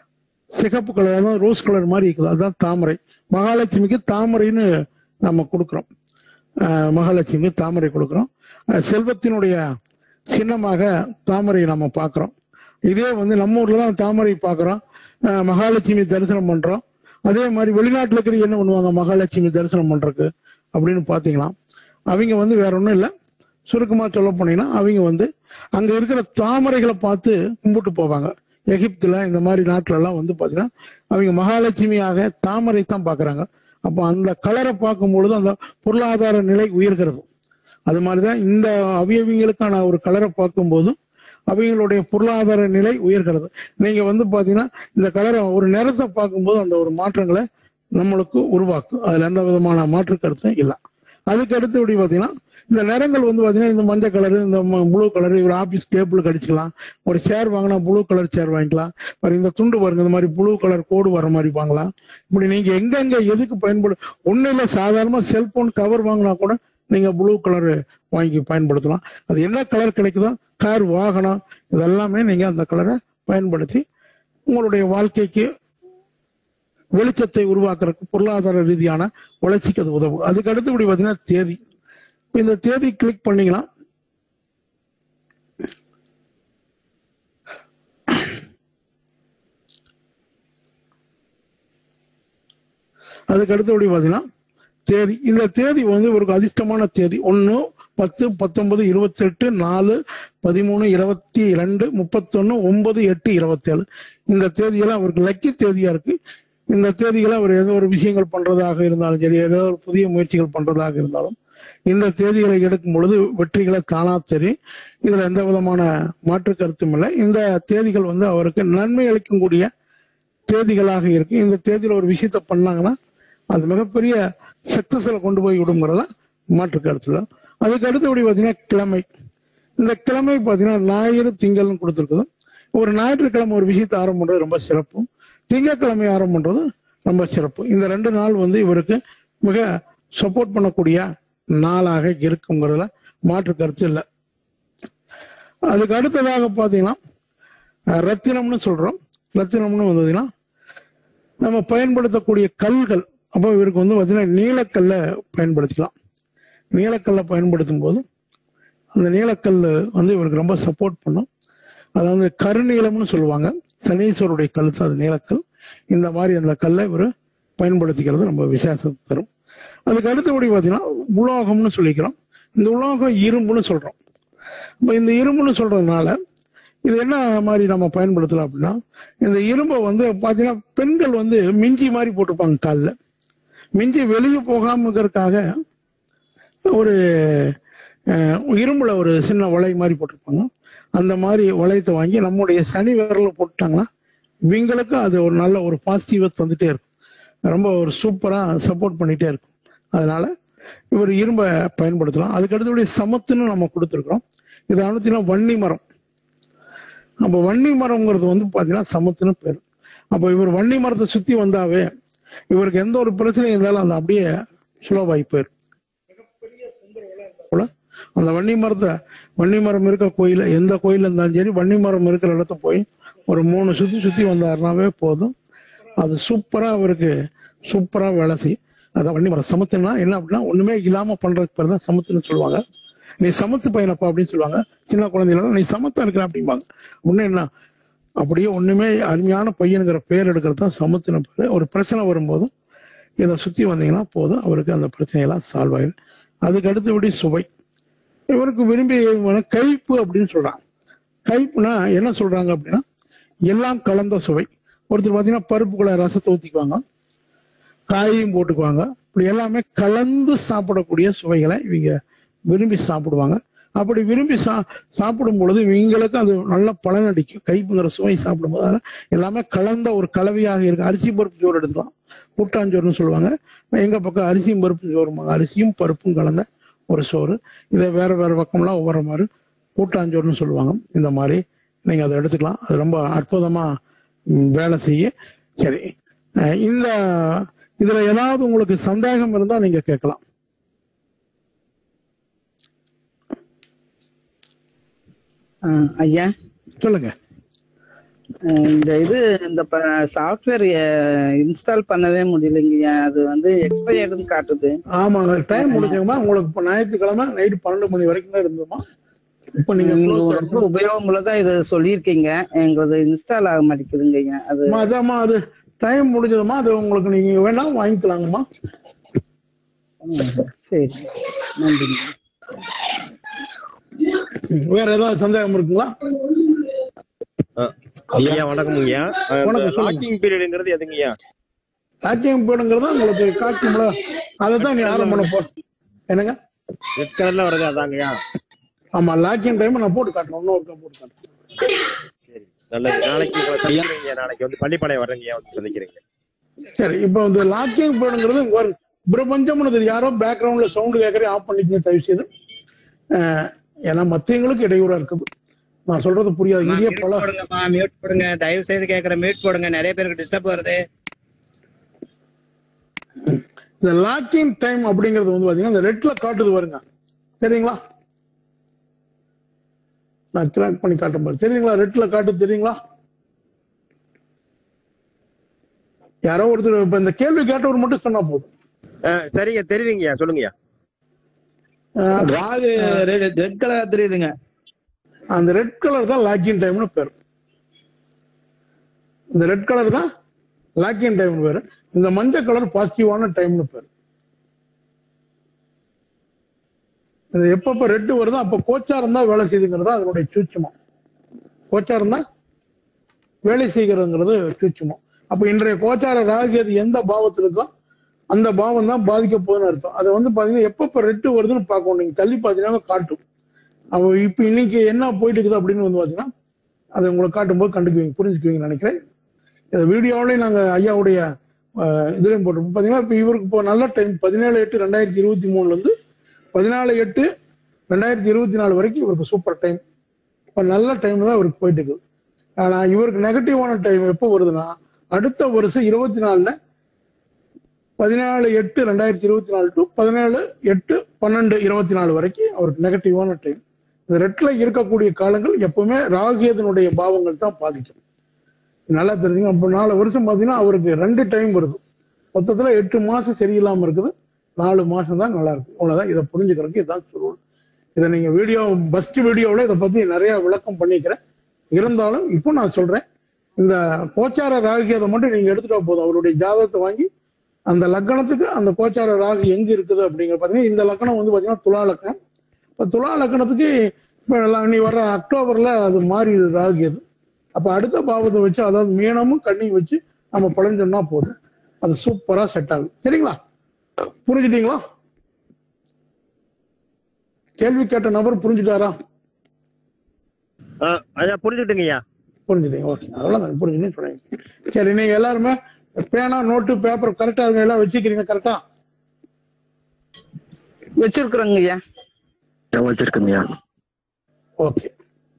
Speaker 5: சிகப்பு கலர் அதாவது ரோஸ் கலர் மாதிரி இருக்குது அதுதான் தாமரை மகாலட்சுமிக்கு தாமரைன்னு நம்ம கொடுக்குறோம் அஹ், மகாலட்சுமிக்கு தாமரை கொடுக்குறோம் அஹ், செல்வத்தினுடைய சின்னமாக தாமரை நம்ம பார்க்குறோம் இதே வந்து நம்ம ஊர்ல தான் தாமரை பார்க்குறோம் மகாலட்சுமி தரிசனம் பண்றோம் அதே மாதிரி வெளிநாட்டுல இருக்கிற என்ன பண்ணுவாங்க மகாலட்சுமி தரிசனம் பண்றதுக்கு அப்படின்னு பாத்தீங்கன்னா அவங்க வந்து வேற ஒண்ணும் இல்லை சுருக்கமா சொல்ல போனீங்கன்னா அவங்க வந்து அங்க இருக்கிற தாமரைகளை பார்த்து கும்பிட்டு போவாங்க எகிப்துல இந்த மாதிரி நாட்டுல எல்லாம் வந்து பாத்தீங்கன்னா அவங்க மகாலட்சுமியாக தாமரை தான் பாக்குறாங்க அப்போ அந்த கலரை பார்க்கும் பொழுது அந்த பொருளாதார நிலை உயர்கிறது அது மாதிரிதான் இந்த அவயவிங்களுக்கான ஒரு கலரை பார்க்கும்போது அவங்களுடைய பொருளாதார நிலை உயர்கிறது நீங்க வந்து பாத்தீங்கன்னா இந்த கலரை ஒரு நிறத்தை பார்க்கும்போது அந்த ஒரு மாற்றங்களை நம்மளுக்கு உருவாக்கும் அதுல எந்த விதமான மாற்று கருத்தும் இல்லை அதுக்கு அடுத்தபடி பாத்தீங்கன்னா இந்த நிறங்கள் வந்து பாத்தீங்கன்னா இந்த மஞ்சள் கலர் இந்த ப்ளூ கலர் ஒரு ஆபீஸ் டேபிள் அடிச்சுக்கலாம் ஒரு சேர் வாங்கினா ப்ளூ கலர் சேர் வாங்கிக்கலாம் பாருங்க இந்த துண்டு பாருங்க இந்த மாதிரி ப்ளூ கலர் கோடு வர மாதிரி வாங்கலாம் இப்படி நீங்க எங்கெங்க எதுக்கு பயன்படும் ஒண்ணு இல்ல சாதாரணமா செல்போன் கவர் வாங்கினா கூட நீங்க ப்ளூ கலர் வாங்கி பயன்படுத்தலாம் அது என்ன கலர் கிடைக்குதோ கார் வாகனம் இதெல்லாமே நீங்க அந்த கலரை பயன்படுத்தி உங்களுடைய வாழ்க்கைக்கு வெளிச்சத்தை உருவாக்குறதுக்கு பொருளாதார ரீதியான வளர்ச்சிக்கு அது உதவும் அதுக்கு அடுத்தபடி பாத்தீங்கன்னா தேதி இப்ப இந்த தேதி கிளிக் பண்ணீங்கன்னா அதுக்கு அடுத்தபடி பாத்தீங்கன்னா தேதி இந்த தேதி வந்து ஒரு அதிர்ஷ்டமான தேதி ஒன்னு பத்து பத்தொன்பது இருபத்தெட்டு நாலு பதிமூணு இருபத்தி ரெண்டு முப்பத்தொன்னு ஒன்பது எட்டு இருபத்தேழு இந்த தேதியெல்லாம் அவருக்கு லக்கி தேதியா இருக்கு இந்த தேதிகளை அவர் ஏதோ ஒரு விஷயங்கள் பண்றதாக இருந்தாலும் சரி ஏதோ ஒரு புதிய முயற்சிகள் பண்றதாக இருந்தாலும் இந்த தேதிகளை எடுக்கும் பொழுது வெற்றிகளை தானா தெரியும் இதுல எந்த விதமான மாற்று கருத்தும் இல்லை இந்த தேதிகள் வந்து அவருக்கு நன்மை அளிக்கக்கூடிய தேதிகளாக இருக்கு இந்த தேதியில ஒரு விஷயத்த பண்ணாங்கன்னா அது மிகப்பெரிய சக்சஸ்ல கொண்டு போய் விடுங்கிறத மாற்று கருத்துல அதுக்கு அடுத்தபடி பாத்தீங்கன்னா கிழமை இந்த கிழமை பாத்தீங்கன்னா ஞாயிறு திங்கள்னு கொடுத்துருக்குது ஒரு ஞாயிற்றுக்கிழமை ஒரு விஷயத்தை ஆரம்பம் பண்றது ரொம்ப சிறப்பு திங்கட்கிழமை ஆரம்பம் பண்றது ரொம்ப சிறப்பு இந்த ரெண்டு நாள் வந்து இவருக்கு மிக சப்போர்ட் பண்ணக்கூடிய நாளாக இருக்குங்கிறதுல மாற்று கருத்து இல்லை அதுக்கு அடுத்ததாக பாத்தீங்கன்னா அஹ், ரத்தினம்னு சொல்றோம் ரத்தினம்னு வந்ததுன்னா நம்ம பயன்படுத்தக்கூடிய கல்கள் அப்போ இவருக்கு வந்து பார்த்தீங்கன்னா நீலக்கல்ல பயன்படுத்திக்கலாம் நீலக்கல்லை பயன்படுத்தும் போது அந்த நீலக்கல் வந்து இவருக்கு ரொம்ப சப்போர்ட் பண்ணும் அதாவது கருநீலம்னு சொல்லுவாங்க சனீஸ்வருடைய கழுத்து அது நீலக்கல் இந்த மாதிரி அந்த கல்லை இவர் பயன்படுத்திக்கிறது ரொம்ப விசேஷத்தை தரும் அதுக்கு அடுத்தபடி பார்த்தீங்கன்னா உலோகம்னு சொல்லிக்கிறோம் இந்த உலோகம் இரும்புன்னு சொல்றோம் இப்போ இந்த இரும்புன்னு சொல்றதுனால இது என்ன மாதிரி நம்ம பயன்படுத்தலாம் அப்படின்னா இந்த இரும்பை வந்து பார்த்தீங்கன்னா பெண்கள் வந்து மிஞ்சி மாதிரி போட்டிருப்பாங்க காலில் மிஞ்சி வெளியே போகாம இருக்கிறதுக்காக ஒரு அஹ், இரும்புல ஒரு சின்ன வளை மாதிரி போட்டிருப்பாங்க அந்த மாதிரி வளையத்தை வாங்கி நம்முடைய சனி விரல போட்டாங்கன்னா இவங்களுக்கு அது ஒரு நல்ல ஒரு பாசிட்டிவை தந்துட்டே இருக்கும் ரொம்ப ஒரு சூப்பரா சப்போர்ட் பண்ணிட்டே இருக்கும் அதனால இவர் இரும்பை பயன்படுத்தலாம் அதுக்கு அடுத்தபடி சமத்துன்னு நம்ம கொடுத்துருக்கோம் இது அனுத்தினா வன்னி மரம் அப்போ வன்னி மரம்ங்கிறது வந்து பார்த்தீங்கன்னா சமத்துன்னு பேர் அப்போ இவர் வன்னி மரத்தை சுத்தி வந்தாவே இவருக்கு எந்த ஒரு பிரச்சனையும் இருந்தாலும் அது அப்படியே சுலபாகி போயிடும் போல அந்த வன்னி மரத்தை வன்னி மரம் இருக்க கோயில எந்த கோயில இருந்தாலும் சரி வன்னி மரம் இருக்கிற இடத்த போய் ஒரு மூணு சுத்தி சுத்தி வந்தாருனாவே போதும் அது சூப்பரா அவருக்கு சூப்பரா வேலை செய்யும் அதான் வன்னி மரம் சமத்துனா என்ன அப்படின்னா ஒண்ணுமே இல்லாம பண்றதுக்கு பேர் தான் சமத்துன்னு சொல்லுவாங்க நீ சமத்து பையனப்பா அப்படின்னு சொல்லுவாங்க சின்ன குழந்தைகள் நீ சமத்தா இருக்கிற அப்படிம்பாங்க ஒண்ணு என்ன அப்படியே ஒண்ணுமே அருமையான பையனுங்கிற பேர் எடுக்கிறது தான் சமத்துன பேர் ஒரு பிரச்சனை வரும்போது இதை சுத்தி வந்தீங்கன்னா போதும் அவருக்கு அந்த பிரச்சனையெல்லாம் சால்வ் ஆயிடும் அதுக்கு அடுத்தபடி சுவை இவருக்கு விரும்பிய கைப்பு அப்படின்னு சொல்றாங்க கைப்புனா என்ன சொல்றாங்க அப்படின்னா எல்லாம் கலந்த சுவை ஒருத்தர் பார்த்தீங்கன்னா பருப்புக்குள்ள ரசத்தை ஊத்திக்குவாங்க காயையும் போட்டுக்குவாங்க இப்படி எல்லாமே கலந்து சாப்பிடக்கூடிய சுவைகளை இவங்க விரும்பி சாப்பிடுவாங்க அப்படி விரும்பி சா சாப்பிடும் பொழுது இவங்களுக்கு அது நல்ல பலனடிக்கும் கைப்புங்கிற சுவை சாப்பிடும்போது அதனால எல்லாமே கலந்த ஒரு கலவையாக இருக்கு அரிசி பருப்பு சோறு எடுத்துக்கலாம் கூட்டாஞ்சோறுன்னு சொல்லுவாங்க எங்க பக்கம் அரிசியும் பருப்பும் சோறுமாங்க அரிசியும் பருப்பும் கலந்த ஒரு சோறு இதை வேற வேற பக்கம்லாம் ஒவ்வொரு மாதிரி கூட்டாஞ்சோறுன்னு சொல்லுவாங்க இந்த மாதிரி நீங்க அதை எடுத்துக்கலாம் அது ரொம்ப அற்புதமா ம், வேலை செய்ய சரி அஹ் இந்த இதுல ஏதாவது உங்களுக்கு சந்தேகம் இருந்தா நீங்க கேட்கலாம்
Speaker 7: ஆ, ஐயா
Speaker 5: சொல்லுங்க
Speaker 7: ஆ, இந்த இது இந்த சாஃப்ட்வேர் இன்ஸ்டால் பண்ணவே முடியலைங்கய்யா அது வந்து எக்ஸ்பயர்டுன்னு காட்டுது
Speaker 5: ஆமாங்க டைம் முடிஞ்சோமா உங்களுக்கு இப்போ ஞாயிற்றுக்கிழமை நைட்டு பன்னெண்டு மணி வரைக்கும் தான் இருந்தோமா இப்போ நீங்க
Speaker 7: நீங்க
Speaker 5: close
Speaker 7: ரொம்ப உபயோகமுள்ளதா இது சொல்லியிருக்கீங்க எங்களது இன்ஸ்டால் ஆக மாட்டேங்குதுங்க ஐயா அது
Speaker 5: அம்மா, அதாம்மா அது டைம் முடிஞ்சதுமா அது உங்களுக்கு நீங்க வேணா வாங்கிக்கலாங்கம்மா
Speaker 7: ம், சரி நன்றிங்க
Speaker 5: ம், வேற ஏதாவது சந்தேகம் இருக்குங்களா
Speaker 8: ஐயா வணக்கம் ஐயா
Speaker 5: வணக்கம், சொல்லுங்க.
Speaker 8: லாக்கிங் பீரியடுங்கிறது எதுங்கய்யா
Speaker 5: லாக்கியம் போடுங்கிறதா உங்களுக்கு காட்டும்ல அதை தான் நீ ஆரம்பம் பண்ண போ என்னங்க
Speaker 8: ரெட் கலர்ல வர்றது அதாங்கய்யா
Speaker 5: ஆமா லாக்கியம் டைம் நான் போட்டு காட்டுறேன் இன்னும் ஒருக்கா போட்டு காட்டுறேன்
Speaker 8: சரி நல்லது நாளைக்கு உங்களை சந்திக்கிறேங்க நாளைக்கு வந்து பள்ளிப்பாளையம் வர்றேங்கய்யா வந்து சந்திக்கிறேங்க
Speaker 5: சரி இப்போ இந்த லாக்கிங் போடுங்கிறது இங்க பாருங்க பிரபஞ்சம்னு தெரியும் யாரோ பேக்ரவுண்ட்ல சவுண்டு கேட்கறே ஆஃப் பண்ணிக்கங்க தயவு செய்து அஹ், ஏன்னா மத்தவங்களுக்கு இடையூறா இருக்குது நான் சொல்றது புரியாது இதே
Speaker 9: மியூட்
Speaker 5: பல
Speaker 9: போடுங்கம்மா மியூட் போடுங்க தயவு செய்து கேக்குற மியூட் போடுங்க நிறைய பேருக்கு டிஸ்டர்ப் வருது
Speaker 5: இந்த லாக்கிங் டைம் அப்படிங்கிறது வந்து பாத்தீங்கன்னா இந்த ரெட்ல காட்டுது வருங்க தெரியுங்களா நான் கிராக் பண்ணி காட்டுறேன் பாரு தெரியுங்களா ரெட்ல காட்டுது தெரியுங்களா யாரோ ஒருத்தர் இப்ப இந்த கேள்வி கேட்டவர் மட்டும் சொன்னா போதும்
Speaker 8: அஹ், சரிங்க தெரியுதுங்கய்யா சொல்லுங்கய்யா
Speaker 5: அஹ்,
Speaker 4: ராகு ரெட் கலர் தெரியுதுங்க
Speaker 5: அந்த ரெட் கலர் தான் லாக்கிங் டைம்னு பேர் இந்த ரெட் கலர் தான் லாக்கிங் டைம்னு பேரு இந்த மஞ்சள் கலர் பாசிட்டிவான டைம்னு பேர் இது எப்பப்ப ரெட் வருதோ அப்ப கோச்சாரம் தான் வேலை செய்யுங்கிறது தான் அதனுடைய சூட்சமம் கோச்சாரம் தான் வேலை செய்கிறதுங்கிறது சூட்சமம் அப்ப இன்றைய கோச்சார ராகியது எந்த பாவத்தில் இருக்கோ அந்த பாவம் தான் பாதிக்க போகுதுன்னு அர்த்தம் அதை வந்து பாத்தீங்கன்னா எப்பப்ப ரெட்டு வருதுன்னு பார்க்கணும் நீங்க தள்ளி பாத்தீங்கன்னா காட்டும் அவ இப்ப இன்னைக்கு என்ன போயிட்டு இருக்குது அப்படின்னு வந்து பாத்தீங்கன்னா அதை உங்களுக்கு காட்டும்போது கண்டுக்குவீங்க புரிஞ்சுக்குவீங்கன்னு நினைக்கிறேன் இந்த வீடியோவிலையும் நாங்க ஐயாவுடைய அஹ், இதுலயும் போட்டிருப்போம் பாத்தீங்கன்னா இப்ப இவருக்கு இப்போ நல்ல டைம் பதினேழு எட்டு ரெண்டாயிரத்தி இருபத்தி மூணுல இருந்து பதினாலு எட்டு ரெண்டாயிரத்தி இருபத்தி நாலு வரைக்கும் இவருக்கு சூப்பர் டைம் இப்போ நல்ல டைம் தான் இவருக்கு போயிட்டு இருக்குது ஆனா இவருக்கு நெகட்டிவான டைம் எப்போ வருதுன்னா அடுத்த வருஷம் இருபத்தி நாலுல பதினாலு எட்டு ரெண்டாயிரத்தி இருபத்தி நாலு டு பதினேழு எட்டு பன்னெண்டு இருபத்தி நாலு வரைக்கும் அவருக்கு நெகட்டிவான டைம் இந்த ரெட்ல இருக்கக்கூடிய காலங்கள் எப்பவுமே ராகியதனுடைய பாவங்கள் தான் பாதிக்கும் நல்லா தெரிஞ்சுங்க அப்போ நாலு வருஷம் பார்த்தீங்கன்னா அவருக்கு ரெண்டு டைம் வருது மொத்தத்துல எட்டு மாசம் சரியில்லாம இருக்குது நாலு மாசம் தான் நல்லா இருக்கு அவ்வளவுதான் இதை புரிஞ்சுக்கிறதுக்கு இதான் சொல்லுவோம் இதை நீங்க வீடியோ ஃபர்ஸ்ட் வீடியோவில் இதை பத்தி நிறைய விளக்கம் பண்ணிக்கிறேன் இருந்தாலும் இப்போ நான் சொல்றேன் இந்த கோச்சார ராகியதை மட்டும் நீங்க எடுத்துட்டா போதும் அவருடைய ஜாதகத்தை வாங்கி அந்த லக்கணத்துக்கு அந்த கோச்சார ராகு எங்க இருக்குது அப்படிங்கிற பாத்தீங்கன்னா இந்த லக்கணம் வந்து பாத்தீங்கன்னா துலா லக்கணம் இப்ப துலா லக்கணத்துக்கு இப்ப எல்லாம் நீ வர்ற அக்டோபர்ல அது மாறி ராகு அது அப்ப அடுத்த பாவத்தை வச்சு அதாவது மீனமும் கண்ணியும் வச்சு நம்ம பலன் சொன்னா போதும் அது சூப்பரா செட் ஆகும் சரிங்களா புரிஞ்சுட்டீங்களா கேள்வி கேட்ட நபர் புரிஞ்சுட்டாரா
Speaker 8: அஹ், ஐயா புரிஞ்சுக்கிட்டுங்கய்யா
Speaker 5: புரிஞ்சுட்டீங்க ஓகே அதெல்லாம் நான் புரிஞ்சுன்னு சொன்னீங்க சரி நீங்க எல்லாருமே பேனா நோட்டு பேப்பர் கரெக்டா இருக்க எல்லாம் வச்சுக்கிறீங்க கரெக்டா
Speaker 7: வச்சிருக்கிறோங்க ஐயா
Speaker 8: வச்சிருக்கேங்கய்யா
Speaker 5: ஓகே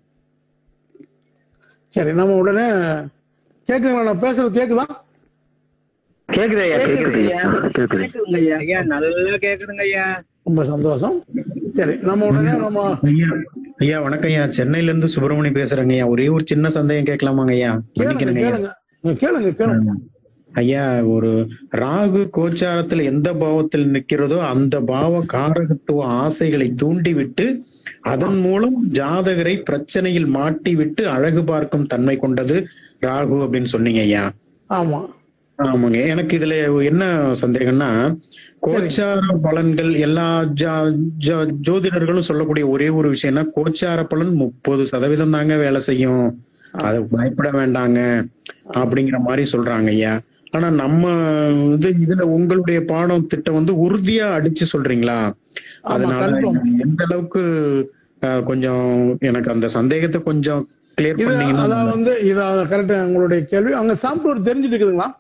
Speaker 5: சரி நம்ம உடனே கேக்குதுங்களா நான் பேசுறது கேக்குதா
Speaker 4: கேக்குது ஐயா
Speaker 7: கேக்குது ஐயா
Speaker 8: கேக்குது
Speaker 7: கேக்குதுங்க ஐயா
Speaker 9: ஐயா நல்லா கேக்குதுங்க ஐயா
Speaker 5: ரொம்ப சந்தோஷம் சரி நம்ம உடனே நம்ம
Speaker 10: ஐயா ஐயா வணக்கம் ஐயா சென்னையில இருந்து சுப்பிரமணி பேசுறேங்க ஐயா ஒரே ஒரு சின்ன சந்தேகம் கேட்கலாமாங்க ஐயா
Speaker 5: கேளுங்க
Speaker 10: மன்னிக்கணுங்க ஐயா
Speaker 5: கேளுங்க கேளுங்க கேளுங்க
Speaker 10: ஐயா ஒரு ராகு கோச்சாரத்துல எந்த பாவத்தில் நிக்கிறதோ அந்த பாவ காரகத்துவ ஆசைகளை தூண்டிவிட்டு அதன் மூலம் ஜாதகரை பிரச்சனையில் மாட்டி விட்டு அழகு பார்க்கும் தன்மை கொண்டது ராகு அப்படின்னு சொன்னீங்க ஐயா
Speaker 5: ஆமா
Speaker 10: ஆமாங்க எனக்கு இதுல என்ன சந்தேகம்னா கோச்சார பலன்கள் எல்லா ஜா- ஜா- ஜோதிடர்களும் சொல்லக்கூடிய ஒரே ஒரு விஷயம்னா கோச்சார பலன் முப்பது சதவீதம் தாங்க வேலை செய்யும் அது பயப்பட வேண்டாங்க அப்படிங்கிற மாதிரி சொல்றாங்க ஐயா ஆனா நம்ம இது இதுல உங்களுடைய பாடம் திட்டம் வந்து உறுதியா அடிச்சு சொல்றீங்களா அதனால
Speaker 5: confirm.
Speaker 10: எந்த அளவுக்கு அஹ், கொஞ்சம் எனக்கு அந்த சந்தேகத்தை கொஞ்சம் கிளியர்
Speaker 5: இது
Speaker 10: பண்ணீங்கன்னா
Speaker 5: அதாவது வந்து இது கரெக்டா உங்களுடைய கேள்வி அங்க சாப்பிட்டு தெரிஞ்சுட்டு இருக்குதுங்களா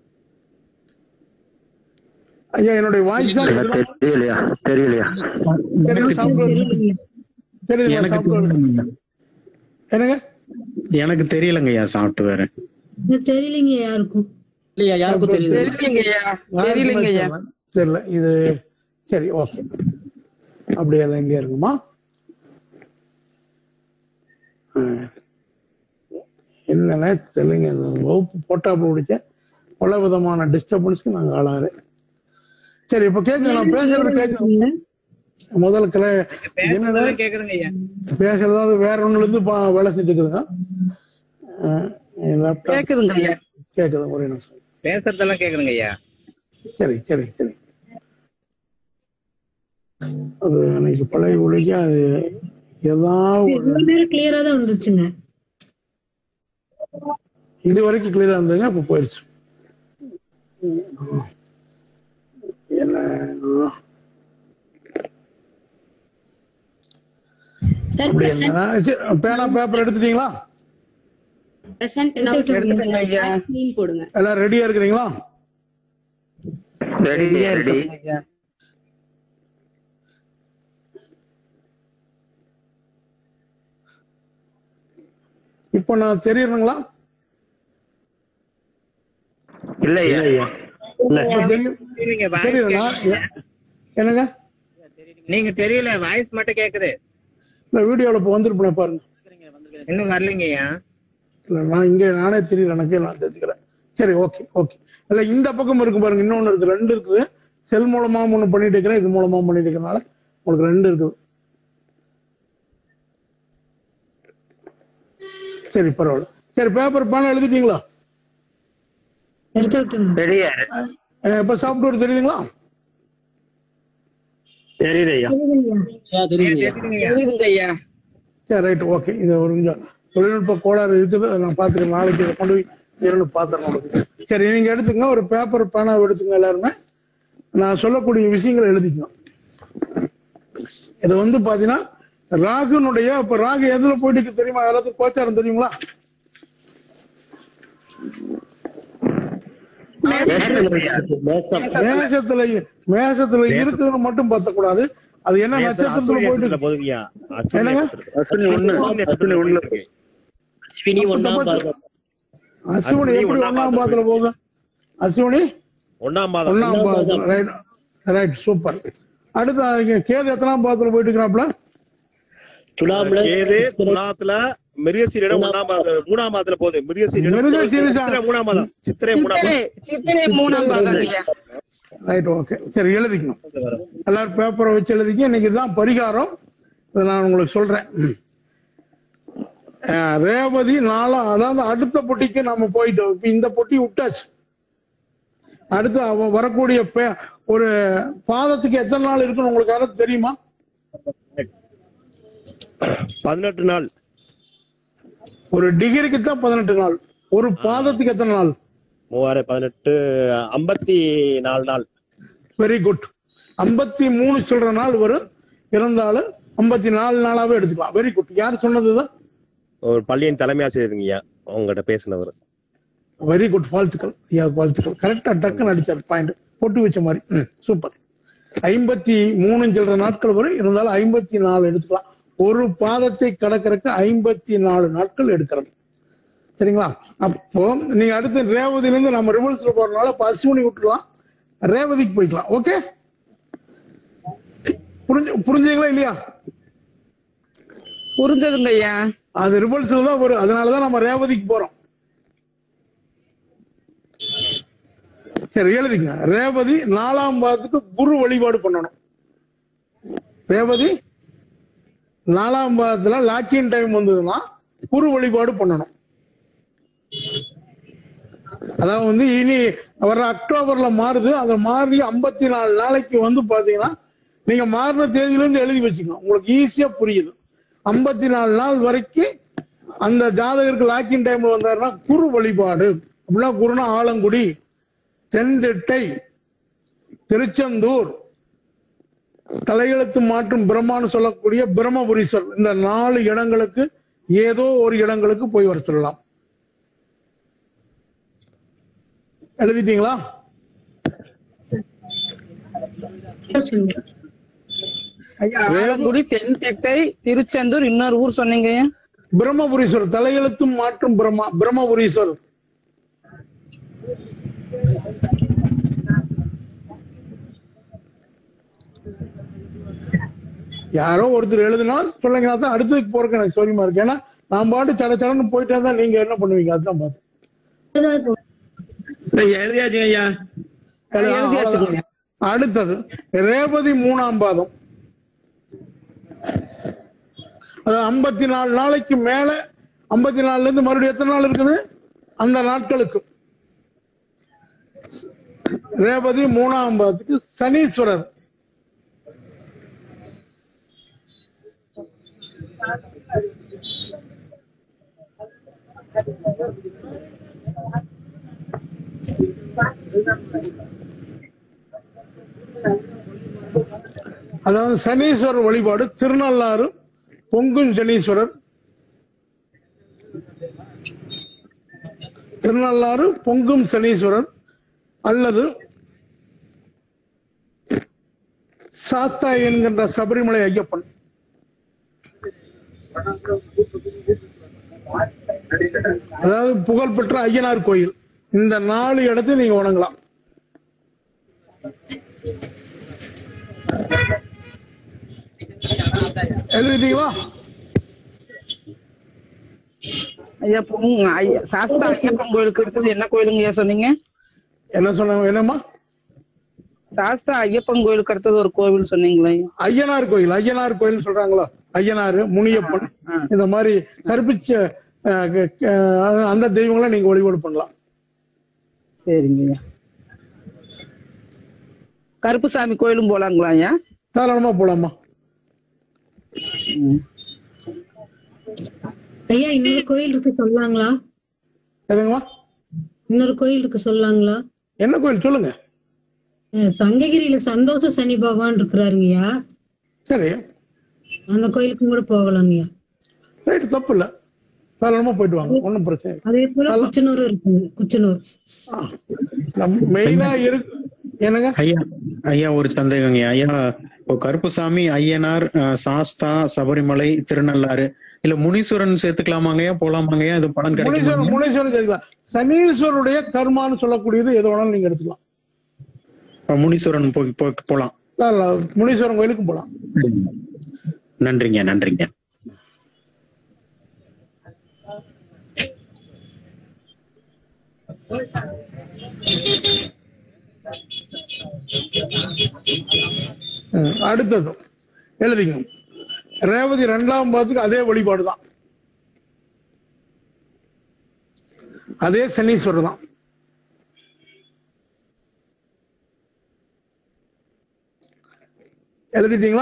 Speaker 5: ஐயா என்னுடைய வாய்ஸ் தான் இருக்குதா?
Speaker 8: தெரியலையா தெரியலையா
Speaker 5: தெரியுது சாப்பிட்டு தெரியுதுங்களா
Speaker 10: எனக்கு
Speaker 5: சாப்பிட்டு
Speaker 10: தெரியலங்கய்யா.
Speaker 5: என்னங்க
Speaker 10: எனக்கு தெரியலங்க ஐயா சாஃப்ட்வேர்
Speaker 11: தெரியலீங்க யாருக்கும்
Speaker 6: இல்லையா யாருக்கும் தெரியல
Speaker 7: தெரியலீங்க ஐயா தெரியலீங்க ஐயா
Speaker 5: தெரியல இது சரி ஓகே அப்படியே எல்லாம் இங்கே இருக்குமா என்னென்ன தெரியலங்க இந்த வகுப்பு போட்டாப்புல பிடிச்ச பல விதமான டிஸ்டர்பன்ஸ்க்கு நாங்கள் ஆளாரு சரி இப்போ கேட்குது நான் பேசுறது கேட்குது முதல்ல கிளை என்னடா
Speaker 9: பேசுறது கேக்குதுங்க ஐயா
Speaker 5: பேசுறதாவது வேற ஒண்ணுல இருந்து பா- வேலை செஞ்சுட்டு இருக்குதுங்க அஹ், என் laptop
Speaker 7: கேக்குதுங்க ஐயா
Speaker 5: கேக்குது ஒரே நிமிஷம்
Speaker 9: பேசுறதெல்லாம் கேக்குதுங்க ஐயா
Speaker 5: சரி சரி சரி அது அன்னைக்கு பழைய ஒழிக்க அது ஏதாவது ஒரு
Speaker 11: இவ்வளவு நேரம் கிளியரா தான் வந்துச்சுங்க
Speaker 5: இது வரைக்கும் கிளியரா இருந்ததுங்க இப்ப போயிடுச்சு என்ன
Speaker 11: சார்
Speaker 5: அப்படி என்ன சரி, பேனா பேப்பர் எடுத்துட்டீங்களா
Speaker 11: பிரசன்ட்
Speaker 7: எடுத்துட்டேங்க ஐயா
Speaker 11: நீல் போடுங்க
Speaker 5: எல்லாம் ரெடியா இருக்கிறீங்களா
Speaker 4: ரெடியா
Speaker 7: ரெடி
Speaker 4: இருக்கு
Speaker 5: இப்போ நான் தெரியணுங்களா
Speaker 4: இல்லையா
Speaker 5: இப்ப தெரியும்
Speaker 9: நீங்க voice
Speaker 5: தெரியுதுங்களா
Speaker 9: கேக்குது.
Speaker 5: என்னங்க
Speaker 9: நீங்க தெரியல வாய்ஸ் மட்டும் கேக்குது
Speaker 5: இல்ல வீடியோல இப்போ வந்திருப்பேன் பாருங்க
Speaker 9: இன்னும் வரலைங்கய்யா
Speaker 5: இல்ல நான் இங்க நானே தெரியல எனக்கு நான் தெரிஞ்சுக்கிறேன் சரி ஓகே ஓகே இல்ல இந்த பக்கம் இருக்கு பாருங்க இன்னொன்னு இருக்கு ரெண்டு இருக்குது செல் மூலமா ஒண்ணு பண்ணிட்டு இருக்கிறேன் இது மூலமா பண்ணிட்டு இருக்கிறனால உங்களுக்கு ரெண்டு இருக்குது சரி பரவாயில்ல சரி பேப்பர் பேனா எழுதிட்டீங்களா
Speaker 11: எடுத்து விட்டுங்க
Speaker 4: ரெடியா
Speaker 5: அஹ் இப்ப சாஃப்ட்வேர் தெரியுதுங்களா
Speaker 8: தெரியுது ஐயா
Speaker 11: தெரியுதுங்கய்யா
Speaker 3: தெரியுதுங்கய்யா
Speaker 7: தெரியுதுங்க ஐயா
Speaker 5: சரி ரைட் ஓகே இது ஒரு கொஞ்சம் தொழில்நுட்ப கோளாறு இருக்குது அதை நான் பார்த்துக்கிறேன் நாளைக்கு இதை கொண்டு போய் இரண்டு பார்த்துறேன் உங்களுக்கு சரி நீங்க எடுத்துங்க ஒரு பேப்பர் பேனாவை எடுத்துங்க எல்லாருமே நான் சொல்லக்கூடிய விஷயங்களை எழுதிக்கணும் இது வந்து பாத்தீங்கன்னா ராகுனுடைய இப்ப ராகு எதுல போயிட்டு இருக்கு தெரியுமா எல்லாத்துக்கும் கோச்சாரம் தெரியுங்களா மேஷத்துல மேஷத்துல இருக்குதுன்னு மட்டும் பார்த்தக்கூடாது அது என்ன நட்சத்திரத்துல போயிட்டு
Speaker 8: போதுங்கய்யா
Speaker 5: என்னங்க?
Speaker 8: அஸ்வினி ஒண்ணு நட்சத்திரத்துல ஒண்ணு இருக்கு
Speaker 6: அஸ்வினி ஒன்னாம் பாதம்
Speaker 5: அஸ்வினி எப்படி ஒண்ணாம் பாதத்துல போகும் அஸ்வினி
Speaker 8: ஒண்ணாம் மாதம்
Speaker 5: ஒண்ணாம் பாதத்துல ரைட் ரைட் சூப்பர் அடுத்து இங்க கேது எத்தனாம் பாதத்துல போயிட்டு இருக்கிறாப்ல
Speaker 6: துலாம்ல
Speaker 8: கேது துலாத்துல மிருகசீரிட ஒண்ணாம் மாதம் மூணாம் மாதத்துல போகுது மிருகசீரிட
Speaker 5: மிருகசீரிடம்.
Speaker 8: சித்திரை மூணாம் மாதம் சித்திரை மூணாம்
Speaker 7: சித்திரை
Speaker 8: மாதம்
Speaker 7: சித்திரை மூணாம் பாதம் ஐயா
Speaker 5: ரைட் ஓகே சரி எழுதிக்கணும் எல்லாரும் பேப்பரை வச்சு எழுதிக்க இன்னைக்கு இதுதான் பரிகாரம் இதை நான் உங்களுக்கு சொல்றேன் ம். அஹ், ரேவதி நாலாம் அதாவது அடுத்த பொட்டிக்கு நம்ம போயிட்டோம் இப்ப இந்த பொட்டி விட்டாச்சு அடுத்து அவன் வரக்கூடிய பே- ஒரு பாதத்துக்கு எத்தனை நாள் இருக்குன்னு உங்களுக்கு யாராவது தெரியுமா
Speaker 8: பதினெட்டு நாள்
Speaker 5: ஒரு டிகிரிக்கு தான் பதினெட்டு நாள் ஒரு பாதத்துக்கு எத்தனை நாள்
Speaker 8: மூவாயிரம் பதினெட்டு ஐம்பத்தி நாலு நாள்
Speaker 5: வெரி குட் ஐம்பத்தி மூணு சொல்ற நாள் வரும் இருந்தாலும் ஐம்பத்தி நாலு நாளாவே எடுத்துக்கலாம் வெரி குட் யார் சொன்னதுதான்
Speaker 8: ஒரு பள்ளியின் தலைமை ஆசிரியருங்கய்யா அவங்ககிட்ட பேசினவர்
Speaker 5: வெரி குட் வாழ்த்துக்கள் ஐயா வாழ்த்துக்கள் கரெக்டா டக்குன்னு அடிச்சார் பாயிண்ட் போட்டு வச்ச மாதிரி ம் சூப்பர் ஐம்பத்தி மூணு சொல்ற நாட்கள் வரும் இருந்தாலும் ஐம்பத்தி நாலு எடுத்துக்கலாம் ஒரு பாதத்தை கடக்கறதுக்கு ஐம்பத்தி நாலு நாட்கள் எடுக்கிறது சரிங்களா அப்போ நீங்க அடுத்து ரேவதியில இருந்து நம்ம ரிவர்ஸ்ல போறதுனால இப்ப அஸ்வினி விட்டுலாம் ரேவதிக்கு போய்க்கலாம் ஓகே புரிஞ்சு புரிஞ்சுங்களா இல்லையா
Speaker 7: புரிஞ்சதுங்க ஐயா
Speaker 5: அது ரிவர்ஸ்ல தான் வரும் அதனாலதான் நம்ம ரேவதிக்கு போறோம் சரி எழுதிங்க ரேவதி நாலாம் பாதத்துக்கு குரு வழிபாடு பண்ணணும் ரேவதி நாலாம் பாதத்துல லாக்கின் டைம் வந்ததுன்னா குரு வழிபாடு பண்ணணும் அதாவது வந்து இனி வர அக்டோபர்ல மாறுது அது மாறி ஐம்பத்தி நாலு நாளைக்கு வந்து பாத்தீங்கன்னா நீங்க மாறின தேதியில இருந்து எழுதி வச்சுக்கணும் உங்களுக்கு ஈஸியா புரியுது ஐம்பத்தி நாலு நாள் வரைக்கும் அந்த ஜாதகருக்கு லாக்கின் டைம்ல வந்தாருன்னா குரு வழிபாடு அப்படின்னா குருனா ஆலங்குடி தென்திட்டை திருச்செந்தூர் தலையெழுத்து மாற்றும் பிரம்மான்னு சொல்லக்கூடிய பிரம்மபுரீஸ்வர் இந்த நாலு இடங்களுக்கு ஏதோ ஒரு இடங்களுக்கு போய் வர சொல்லலாம் எழுதிட்டீங்களா
Speaker 7: ஐயா ஆலங்குடி தென்திட்டை திருச்செந்தூர் இன்னொரு ஊர் சொன்னீங்க ஐயா
Speaker 5: பிரம்மபுரீஸ்வர் தலையெழுத்தும் மாற்றும் பிரம்மா பிரம்மபுரீஸ்வர் யாரோ ஒருத்தர் எழுதுனா சொல்லுங்க நான் தான் அடுத்ததுக்கு போறதுக்கு எனக்கு சௌரியமா இருக்கு ஏன்னா நான் பாட்டு சட சடன்னு போயிட்டே இருந்தா நீங்க என்ன பண்ணுவீங்க அதுதான் பார்த்தேன்
Speaker 6: எழுதியாச்சு ஐயா
Speaker 5: அவ்வளவுதான். அடுத்தது ரேவதி மூணாம் பாதம் அது ஐம்பத்தி நாலு நாளைக்கு மேல ஐம்பத்தி நாலுல இருந்து மறுபடியும் எத்தனை நாள் இருக்குது அந்த நாட்களுக்கு ரேவதி மூணாம் பாதத்துக்கு சனீஸ்வரர் அதாவது சனீஸ்வரர் வழிபாடு திருநள்ளாறு பொங்கும் சனீஸ்வரர் திருநள்ளாறு பொங்கும் சனீஸ்வரர் அல்லது சாஸ்தா என்கின்ற சபரிமலை ஐயப்பன் அதாவது புகழ்பெற்ற ஐயனார் கோயில் இந்த நாலு இடத்தையும் நீங்க வணங்கலாம் எழுதிட்டீங்களா
Speaker 7: ஐயா இப்போ உங்க ஐயா சாஸ்தா ஐயப்பன் கோயிலுக்கு அடுத்தது என்ன கோயிலுங்க ஐயா சொன்னீங்க
Speaker 5: என்ன சொன்னாங்க என்னம்மா
Speaker 7: சாஸ்தா ஐயப்பன் கோயிலுக்கு அடுத்தது ஒரு கோவில் சொன்னீங்களே ஐயா
Speaker 5: ஐயனார் கோயில் ஐயனார் கோயில் சொல்றாங்களா ஐயனார் முனியப்பன் இந்த மாதிரி கற்பிச்ச அஹ், க- க- அந்த தெய்வங்களை நீங்க வழிபாடு பண்ணலாம்
Speaker 7: சரிங்க ஐயா கருப்புசாமி கோயிலும் போலாங்களா ஐயா
Speaker 5: தாராளமா போலாமா
Speaker 11: ஐயா இன்னொரு கோயில் இருக்கு சொல்லலாங்களா
Speaker 5: எதுங்கம்மா
Speaker 11: இன்னொரு கோயில் இருக்கு சொல்லலாங்களா
Speaker 5: என்ன கோயில் சொல்லுங்க
Speaker 11: அஹ் சங்ககிரியில சந்தோஷ சனி பகவான் இருக்கிறாருங்கய்யா
Speaker 5: சரி
Speaker 11: அந்த கோயிலுக்கும் கூட போகலாங்கய்யா
Speaker 5: ரைட் தப்பு இல்ல தாராளமா போயிட்டு வாங்க ஒன்றும் பிரச்சனை இல்லை
Speaker 11: அதே போல குச்சனூர் இருக்குங்க குச்சனூர்
Speaker 5: மெயினா இருக்கு என்னங்க
Speaker 10: ஐயா ஐயா ஒரு சந்தேகங்க ஐயா இப்போ கருப்புசாமி ஐயனார் அஹ், சாஸ்தா சபரிமலை திருநள்ளாறு இல்ல முனீஸ்வரன் சேர்த்துக்கலாமாங்கய்யா போலாமாங்கய்யா இது பலன்
Speaker 5: முனீஸ்வரன்
Speaker 10: கிடைக்கும்
Speaker 5: முனீஸ்வரன் கேட்கலாம் சனீஸ்வருடைய கர்மான்னு சொல்லக்கூடியது எது வேணாலும் நீங்க எடுத்துக்கலாம்
Speaker 10: முனீஸ்வரன் போய் போய் போலாம்
Speaker 5: தாராளம். முனீஸ்வரன் கோயிலுக்கும் போலாம்
Speaker 10: நன்றிங்க நன்றிங்க
Speaker 5: ம், அடுத்தது எழுதிங்க ரேவதி ரெண்டாம் பாதத்துக்கு அதே வழிபாடு தான் அதே சனீஸ்வரர் தான் எழுதிட்டீங்களா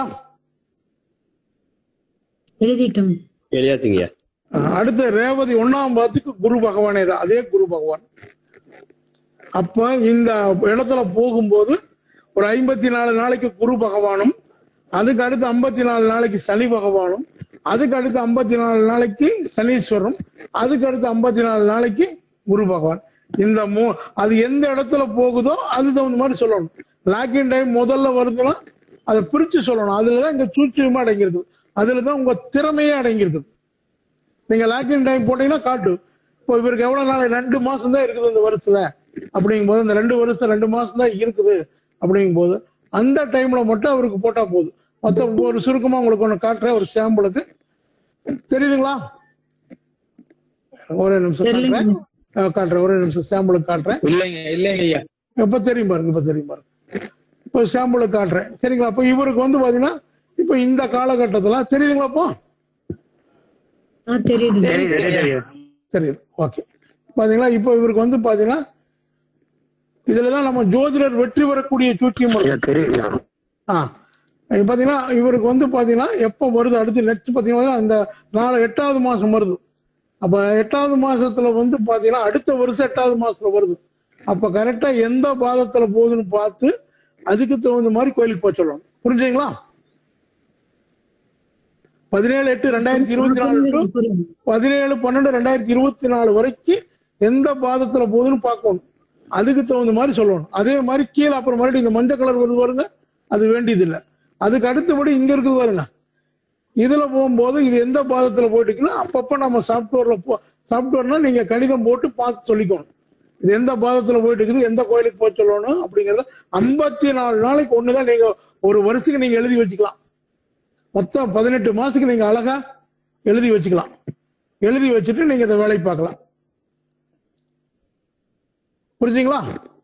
Speaker 11: எழுதிட்டோம்
Speaker 8: எழுதியாச்சுங்கய்யா
Speaker 5: அஹ், அடுத்த ரேவதி ஒண்ணாம் பாதத்துக்கு குரு பகவானே தான் அதே குரு பகவான் அப்ப இந்த இடத்துல போகும்போது ஒரு ஐம்பத்தி நாலு நாளைக்கு குரு பகவானும் அதுக்கு அடுத்து ஐம்பத்தி நாலு நாளைக்கு சனி பகவானும் அதுக்கு அடுத்து ஐம்பத்தி நாலு நாளைக்கு சனீஸ்வரரும் அதுக்கு அடுத்து ஐம்பத்தி நாலு நாளைக்கு குரு பகவான் இந்த மூ அது எந்த இடத்துல போகுதோ அது தகுந்த மாதிரி சொல்லணும் லாக்கின் டைம் முதல்ல வருதுன்னா அதை பிரிச்சு சொல்லணும் அதுலதான் இங்க சூட்சியமா அடங்கியிருக்கு அதுல தான் உங்க திறமையே அடங்கியிருக்குது நீங்க லாக்கின் டைம் போட்டீங்கன்னா காட்டு இப்போ இவருக்கு எவ்வளவு நாள் ரெண்டு மாசம் தான் இருக்குது இந்த வருஷத்துல அப்படிங்கும் போது இந்த ரெண்டு வருஷம் ரெண்டு மாசம் தான் இருக்குது அப்படிங்கும் போது அந்த டைம்ல மட்டும் அவருக்கு போட்டா போதும் மொத்த ஒரு சுருக்கமா உங்களுக்கு ஒண்ணு காட்டுறேன் ஒரு சாம்பிளுக்கு தெரியுதுங்களா ஒரே நிமிஷம் காட்டுறேன் அஹ் காட்டுறேன் ஒரே நிமிஷம் சாம்பிளுக்கு காட்டுறேன்
Speaker 9: இல்லைங்க இல்லைங்க ஐயா
Speaker 5: இப்ப தெரியும் பாருங்க இப்ப தெரியும் பாருங்க இப்போ சாம்பிளுக்கு காட்டுறேன் சரிங்களா அப்போ இவருக்கு வந்து பாத்தீங்கன்னா இப்போ இந்த காலகட்டத்துல தெரியுதுங்களா அப்போ
Speaker 11: ஆ தெரியுது
Speaker 5: தெரியுது ஓகே பாத்தீங்களா இப்போ இவருக்கு வந்து பாத்தீங்கன்னா இதுலதான் நம்ம ஜோதிடர் வெற்றி பெறக்கூடிய சூட்சியம் இருக்கு. ஆ இப்ப பாத்தீங்கன்னா இவருக்கு வந்து பாத்தீங்கன்னா எப்போ வருது அடுத்து நெக்ஸ்ட் பாத்தீங்கன்னா அந்த நாலு எட்டாவது மாசம் வருது அப்ப எட்டாவது மாசத்துல வந்து பாத்தீங்கன்னா அடுத்த வருஷம் எட்டாவது மாசத்துல வருது அப்ப கரெக்டா எந்த பாதத்துல போகுதுன்னு பார்த்து அதுக்கு தகுந்த மாதிரி கோயிலுக்கு போக சொல்லணும் புரிஞ்சுங்களா பதினேழு எட்டு ரெண்டாயிரத்தி இருபத்தி நாலு டு பதினேழு பன்னெண்டு ரெண்டாயிரத்தி இருபத்தி நாலு வரைக்கும் எந்த பாதத்துல போகுதுன்னு பார்க்கணும் அதுக்கு தகுந்த மாதிரி சொல்லணும் அதே மாதிரி கீழே அப்புறம் மறுபடியும் இந்த மஞ்சள் கலர் வருது பாருங்க அது வேண்டியது இல்லை அதுக்கு அடுத்தபடி இங்க இருக்குது பாருங்க இதுல போகும்போது இது எந்த பாதத்துல போயிட்டுக்குன்னா அப்பப்ப நம்ம சாஃப்ட்வேர்ல போ சாஃப்ட்வேர்னா நீங்க கணிதம் போட்டு பார்த்து சொல்லிக்கணும் இது எந்த பாதத்துல போயிட்டு இருக்குது எந்த கோயிலுக்கு போய் சொல்லணும் அப்படிங்கறத ஐம்பத்தி நாலு நாளைக்கு ஒண்ணுதான் நீங்க ஒரு வருஷத்துக்கு நீங்க எழுதி வச்சுக்கலாம் மொத்தம் பதினெட்டு மாசத்துக்கு நீங்க அழகா எழுதி வச்சுக்கலாம் எழுதி வச்சுட்டு நீங்க இந்த வேலையை பார்க்கலாம் புரிஞ்சுங்களா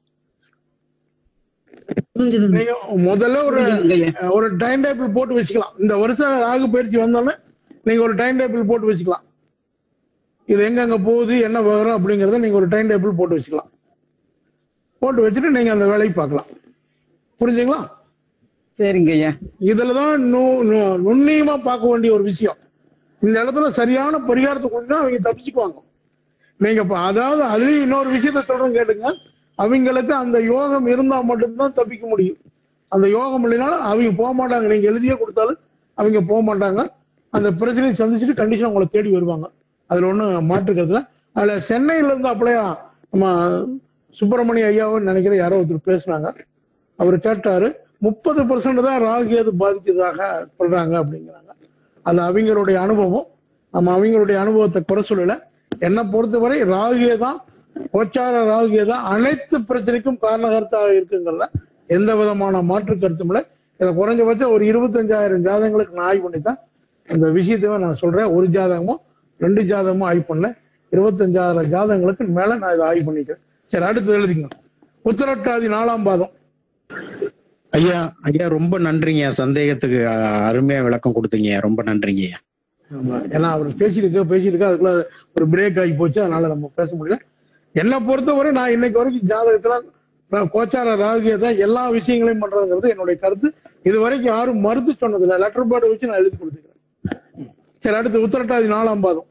Speaker 5: நீங்க முதல்ல ஒரு ஒரு டைம் டேபிள் போட்டு வச்சுக்கலாம் இந்த வருஷம் ராகு பயிற்சி வந்தோடனே நீங்க ஒரு டைம் டேபிள் போட்டு வச்சுக்கலாம் இது எங்கெங்க போகுது என்ன வரும் அப்படிங்கறத நீங்க ஒரு டைம் டேபிள் போட்டு வச்சுக்கலாம் போட்டு வச்சுட்டு நீங்க அந்த வேலையை பார்க்கலாம் புரிஞ்சுங்களா
Speaker 7: சரிங்க ஐயா
Speaker 5: இதுலதான் நு- நு- நுண்ணியமா பார்க்க வேண்டிய ஒரு விஷயம் இந்த இடத்துல சரியான பரிகாரத்தை கொடுத்தா அவங்க தப்பிச்சுக்குவாங்க நீங்க இப்ப அதாவது அதுலயும் இன்னொரு விஷயத்த சொல்றேன் கேட்டுங்க அவங்களுக்கு அந்த யோகம் இருந்தா மட்டும்தான் தப்பிக்க முடியும் அந்த யோகம் இல்லைனாலும் அவங்க போக மாட்டாங்க நீங்க எழுதியே கொடுத்தாலும் அவங்க போக மாட்டாங்க அந்த பிரச்சனையை சந்திச்சுட்டு கண்டிஷன் உங்களை தேடி வருவாங்க அதுல ஒண்ணும் மாற்றுக்கிறதுல அதுல சென்னையில இருந்து அப்படியே நம்ம சுப்பிரமணிய ஐயாவும் நினைக்கிற யாரோ ஒருத்தர் பேசுனாங்க அவர் கேட்டாரு முப்பது பர்சன்ட் தான் ராகு அது பாதிக்கிறதாக சொல்றாங்க அப்படிங்கிறாங்க அது அவங்களுடைய அனுபவம் நம்ம அவங்களுடைய அனுபவத்தை குறை சொல்லல என்னை பொறுத்தவரை ராகுயே தான் கோச்சார ராகுயே தான் அனைத்து பிரச்சனைக்கும் காரணகர்த்தாக இருக்குங்கிறத எந்த விதமான மாற்று கருத்தும் இல்லை இதை குறைஞ்சபட்சம் ஒரு இருபத்தஞ்சாயிரம் ஜாதகங்களுக்கு நான் ஆய்வு பண்ணி தான் இந்த விஷயத்தையே நான் சொல்றேன் ஒரு ஜாதகமோ ரெண்டு ஜாதகமோ ஆய்வு பண்ணல இருபத்தஞ்சாயிரம் ஜாதகங்களுக்கு மேல நான் இதை ஆய்வு பண்ணிக்கிறேன் சரி அடுத்து எழுதிங்க உத்திரட்டாதி நாலாம் பாதம்
Speaker 10: ஐயா ஐயா ரொம்ப நன்றிங்க சந்தேகத்துக்கு அஹ், அருமையா விளக்கம் கொடுத்தீங்க ரொம்ப நன்றிங்க ஐயா
Speaker 5: ஆமா. ஏன்னா அவர் பேசியிருக்க பேசியிருக்க அதுக்குள்ள ஒரு பிரேக் ஆகி போச்சு அதனால நம்ம பேச முடியல என்னை பொறுத்தவரை நான் இன்னைக்கு வரைக்கும் ஜாதகத்துல நான் கோச்சார ராகிய தான் எல்லா விஷயங்களையும் பண்றதுங்கிறது என்னுடைய கருத்து இது வரைக்கும் யாரும் மறுத்து சொன்னதில்லை லெட்டர் பேர்டு வச்சு நான் எழுதி கொடுத்துக்கிறேன் சரி அடுத்து உத்திரட்டாதி நாலாம் பாதம்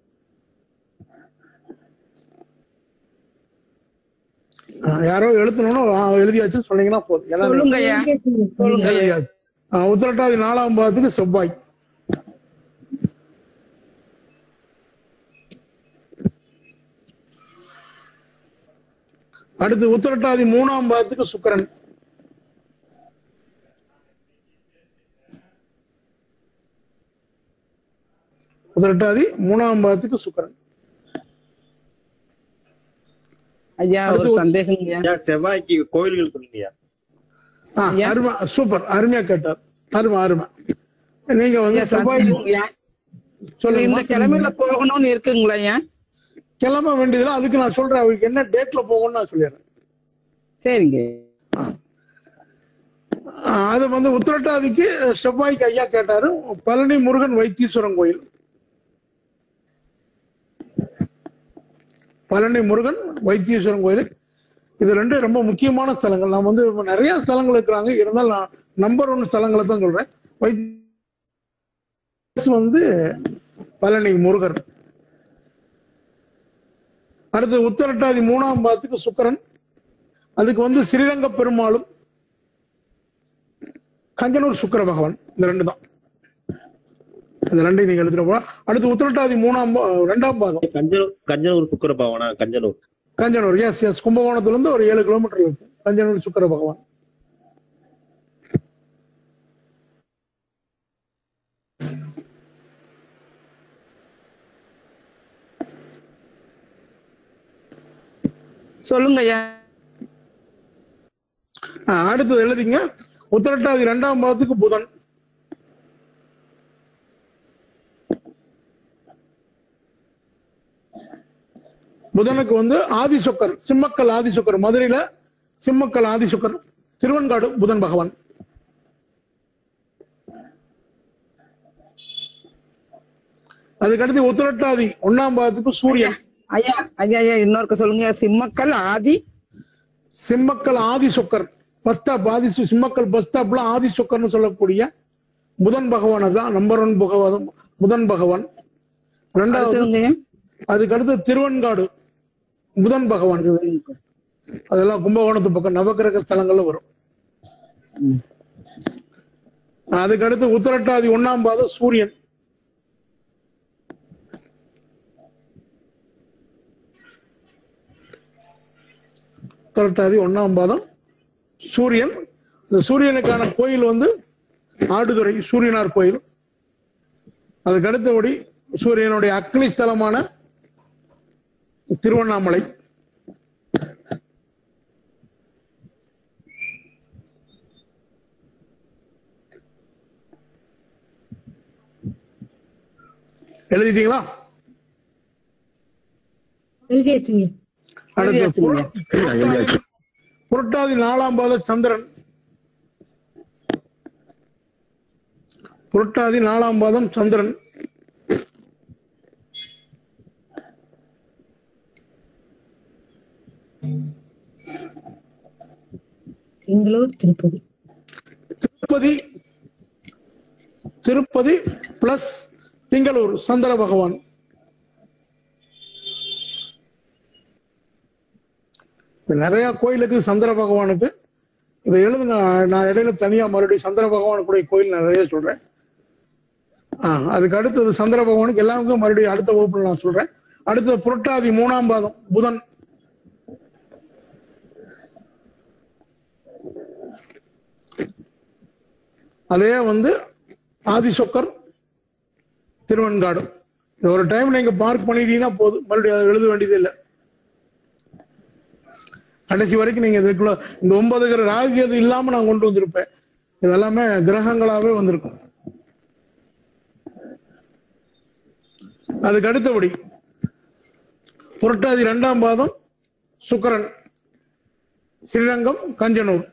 Speaker 5: ஆ, யாரோ எழுத்தணும்னு ஆ, எழுதியாச்சுன்னு சொன்னீங்கன்னா போதும் ஏன்னா
Speaker 7: சொல்லுங்க ஐயா சொல்லுங்க ஐயா
Speaker 5: எழுதியாச்சு ஆ, உத்திரட்டாதி நாலாம் பாதத்துக்கு செவ்வாய் அடுத்து உத்திரட்டாதி மூணாம் பாதத்துக்கு சுக்கிரன் உத்திரட்டாதி மூணாம் பாதத்துக்கு சுக்கிரன்
Speaker 7: ஐயா ஒரு
Speaker 5: அடுத்து
Speaker 7: சந்தேகம் ஐயா
Speaker 8: ஐயா, செவ்வாய்க்கு கோயில்கள் சொல்லுங்க
Speaker 5: ஆ, அருமை சூப்பர் அருமையா கேட்டார் அருமை அருமை நீங்க வந்து
Speaker 7: ஐயா,
Speaker 5: செவ்வாய்
Speaker 7: சந்தேகம் ஐயா.
Speaker 5: சொல்லுங்க
Speaker 7: இந்த கிழமையில போகணும்னு இருக்குங்களா ஐயா
Speaker 5: கிளம்ப வேண்டியதுல அதுக்கு நான் சொல்றேன் அவருக்கு என்ன டேட்ல போகணும்னு நான் சொல்லிடுறேன்
Speaker 7: சரிங்க
Speaker 5: ஆ, அது வந்து உத்திரட்டாதிக்கு செவ்வாய்க்கு ஐயா கேட்டாரு பழனி முருகன் வைத்தீஸ்வரன் கோயில் பழனி முருகன் வைத்தீஸ்வரன் கோயில் இது ரெண்டு ரொம்ப முக்கியமான ஸ்தலங்கள் நான் வந்து இப்ப நிறைய ஸ்தலங்கள் இருக்கிறாங்க இருந்தாலும் நான் நம்பர் ஒன் ஸ்தலங்களை தான் சொல்றேன் வைத்தி வந்து பழனி முருகர் அடுத்து உத்திரட்டாதி மூணாம் பாதத்துக்கு சுக்கிரன் அதுக்கு வந்து ஸ்ரீரங்க பெருமாளும் கஞ்சனூர் சுக்கிர பகவான் இந்த ரெண்டு தான் இந்த ரெண்டையும் நீங்க எடுத்துட்டு போலாம் அடுத்து உத்திரட்டாதி மூணாம் பா- ரெண்டாம் பாதம்
Speaker 8: கஞ்சனூர் கஞ்சனூர் சுக்கர பவனா கஞ்சனூர்
Speaker 5: கஞ்சனூர் எஸ் எஸ் கும்பகோணத்துல இருந்து ஒரு ஏழு கிலோமீட்டர் இருக்கு கஞ்சனூர் சுக்கிர பகவான்
Speaker 7: சொல்லுங்க ஐயா
Speaker 5: ஆ, அடுத்தது எழுதிங்க உத்திரட்டாதி ரெண்டாம் பாதத்துக்கு புதன் புதனுக்கு வந்து ஆதிசுக்கர் சிம்மக்கல் ஆதிசுக்கர் மதுரையில சிம்மக்கல் ஆதிசுக்கர் திருவன்காடு புதன் பகவான் அதுக்கடுத்து உத்திரட்டாதி ஒன்னாம் பாதத்துக்கு சூரியன்
Speaker 7: ஐயா ஐயா ஐயா இன்னொருக்க சொல்லுங்க சிம்மக்கல் ஆதி
Speaker 5: சிம்மக்கல் ஆதி சொக்கர் பஸ் ஸ்டாப் ஆதி சு- சிம்மக்கல் பஸ் ஸ்டாப்ல ஆதி சொக்கர்னு சொல்லக்கூடிய புதன் பகவான் தான் நம்பர் ஒன் பகவான் புதன் பகவான் ரெண்டாவது
Speaker 7: சொல்லுங்க ஐயா
Speaker 5: அதுக்கு அடுத்து திருவன்காடு புதன் பகவான் அதெல்லாம் கும்பகோணத்து பக்கம் நவக்கிரக ஸ்தலங்கள்ல வரும் அதுக்கு அடுத்து உத்திரட்டாதி ஒன்னாம் பாதம் சூரியன் உத்திரட்டாதி ஒன்னாம் பாதம் சூரியன் இந்த சூரியனுக்கான கோயில் வந்து ஆடுதுறை சூரியனார் கோயில் அதுக்கு அடுத்தபடி சூரியனுடைய அக்னி ஸ்தலமான திருவண்ணாமலை எழுதிட்டீங்களா
Speaker 11: எழுதியாச்சுங்க
Speaker 5: அடுத்து புரட்டாதி புரட்டாதி நாலாம் பாத சந்திரன் புரட்டாதி நாலாம் பாதம் சந்திரன்
Speaker 11: பெங்களூர் திருப்பதி
Speaker 5: திருப்பதி திருப்பதி பிளஸ் திங்களூர் சந்திர பகவான் இது நிறைய கோயிலுக்கு சந்திர பகவானுக்கு இதை எழுதுங்க நான் இடையில தனியா மறுபடியும் சந்திர பகவானுக்குடைய கோயில் நான் நிறைய சொல்றேன் ஆ அதுக்கு அடுத்தது சந்திர பகவானுக்கு எல்லாருக்கும் மறுபடியும் அடுத்த வகுப்புல நான் சொல்றேன் அடுத்தது புரட்டாதி மூணாம் பாதம் புதன் அதே வந்து ஆதிசொக்கர் திருவெண்காடு இது ஒரு டைம் நீங்க பார்க் பண்ணிட்டீங்கன்னா போதும் மறுபடியும் அதை எழுத வேண்டியது இல்லை கடைசி வரைக்கும் நீங்க இதுக்குள்ள இந்த ஒன்பது கிரக ராகியது இல்லாம நான் கொண்டு வந்திருப்பேன் இதெல்லாமே கிரகங்களாவே வந்திருக்கும் அதுக்கு அடுத்தபடி புரட்டாதி இரண்டாம் பாதம் சுக்கிரன் ஸ்ரீரங்கம் கஞ்சனூர்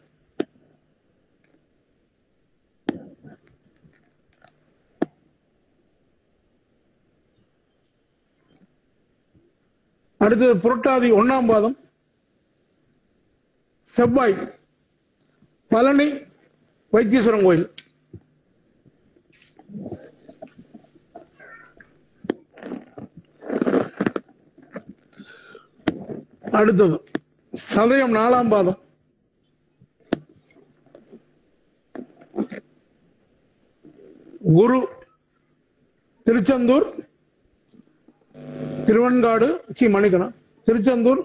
Speaker 5: அடுத்தது புரட்டாதி ஒண்ணாம் பாதம் செவ்வாய் பழனி வைத்தீஸ்வரன் கோயில் அடுத்தது சதயம் நாலாம் பாதம் குரு திருச்செந்தூர் திருவெண்காடு சி மணிக்கணும் திருச்செந்தூர்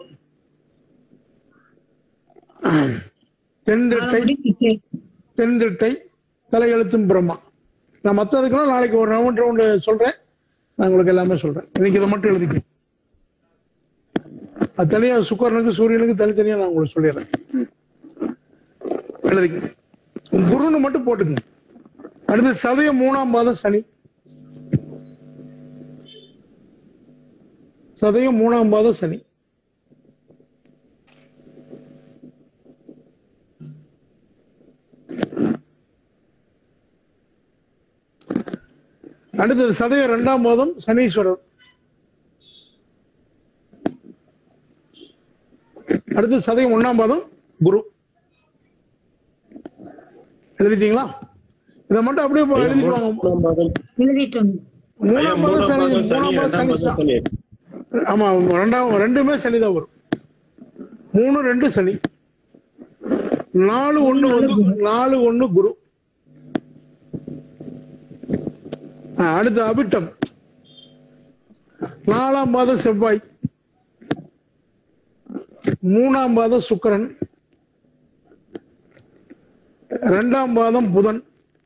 Speaker 5: தென்திட்டை தென்திட்டை தலையெழுத்தும் பிரம்மா நான் மற்றதுக்கெல்லாம் நாளைக்கு ஒரு ரவுண்ட் ரவுண்டு சொல்றேன் நான் உங்களுக்கு எல்லாமே சொல்றேன் இன்னைக்கு இதை மட்டும் எழுதிக்கணும் அது தனியா சுக்கரனுக்கு சூரியனுக்கு தனித்தனியா நான் உங்களுக்கு சொல்லிடுறேன் எழுதிக்கணும் குருன்னு மட்டும் போட்டுக்கணும் அடுத்து சதயம் மூணாம் பாதம் சனி சதயம் மூணாம் பாதம் சனி அடுத்தது சதயம் இரண்டாம் பாதம் சனீஸ்வரர் அடுத்து சதயம் ஒண்ணாம் பாதம் குரு எழுதிட்டீங்களா இதை மட்டும் அப்படியே இப்ப எழுதிட்டு வாங்க
Speaker 11: எழுதிட்டோம்
Speaker 6: ஐயா,
Speaker 5: மூணாம் பாதம் சனி
Speaker 6: மூணாம் பாதம்
Speaker 5: மூணாம்
Speaker 6: சனி,
Speaker 5: பாதம் சனி
Speaker 6: இரண்டாம் பாதம் சனி.
Speaker 5: ஆமா ரெண்டாம் ரெண்டுமே சனி தான் வரும் மூணு ரெண்டு சனி நாலு ஒண்ணு வந்து நாலு ஒண்ணு குரு ஆ, அடுத்து அபிட்டம் நாலாம் பாதம் செவ்வாய் மூணாம் பாதம் சுக்கிரன் ரெண்டாம் பாதம் புதன்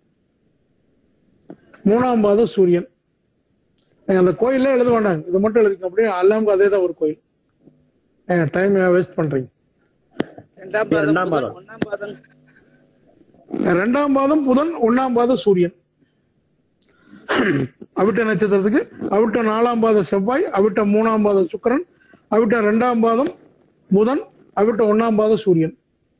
Speaker 5: மூணாம் பாதம் சூரியன் நீங்க அந்த கோயில்ல எழுத வேண்டாங்க இது மட்டும் எழுதிக்க அப்படியே அல்லாமுக்கு அதே தான் ஒரு கோயில் ஏங்க டைம் வேஸ்ட் பண்றீங்க
Speaker 7: ரெண்டாம்
Speaker 6: இரண்டாம்
Speaker 7: பாதம்
Speaker 6: பாதம்.
Speaker 7: ஒன்னாம் பாதம்
Speaker 5: ரெண்டாம் பாதம் புதன் ஒண்ணாம் பாதம் சூரியன் அவிட்ட நட்சத்திரத்துக்கு அவிட்ட நாலாம் பாதம் செவ்வாய் அவிட்ட மூணாம் பாதம் சுக்கிரன் அவிட்ட ரெண்டாம் பாதம் புதன் அவிட்ட ஒண்ணாம் பாதம் சூரியன்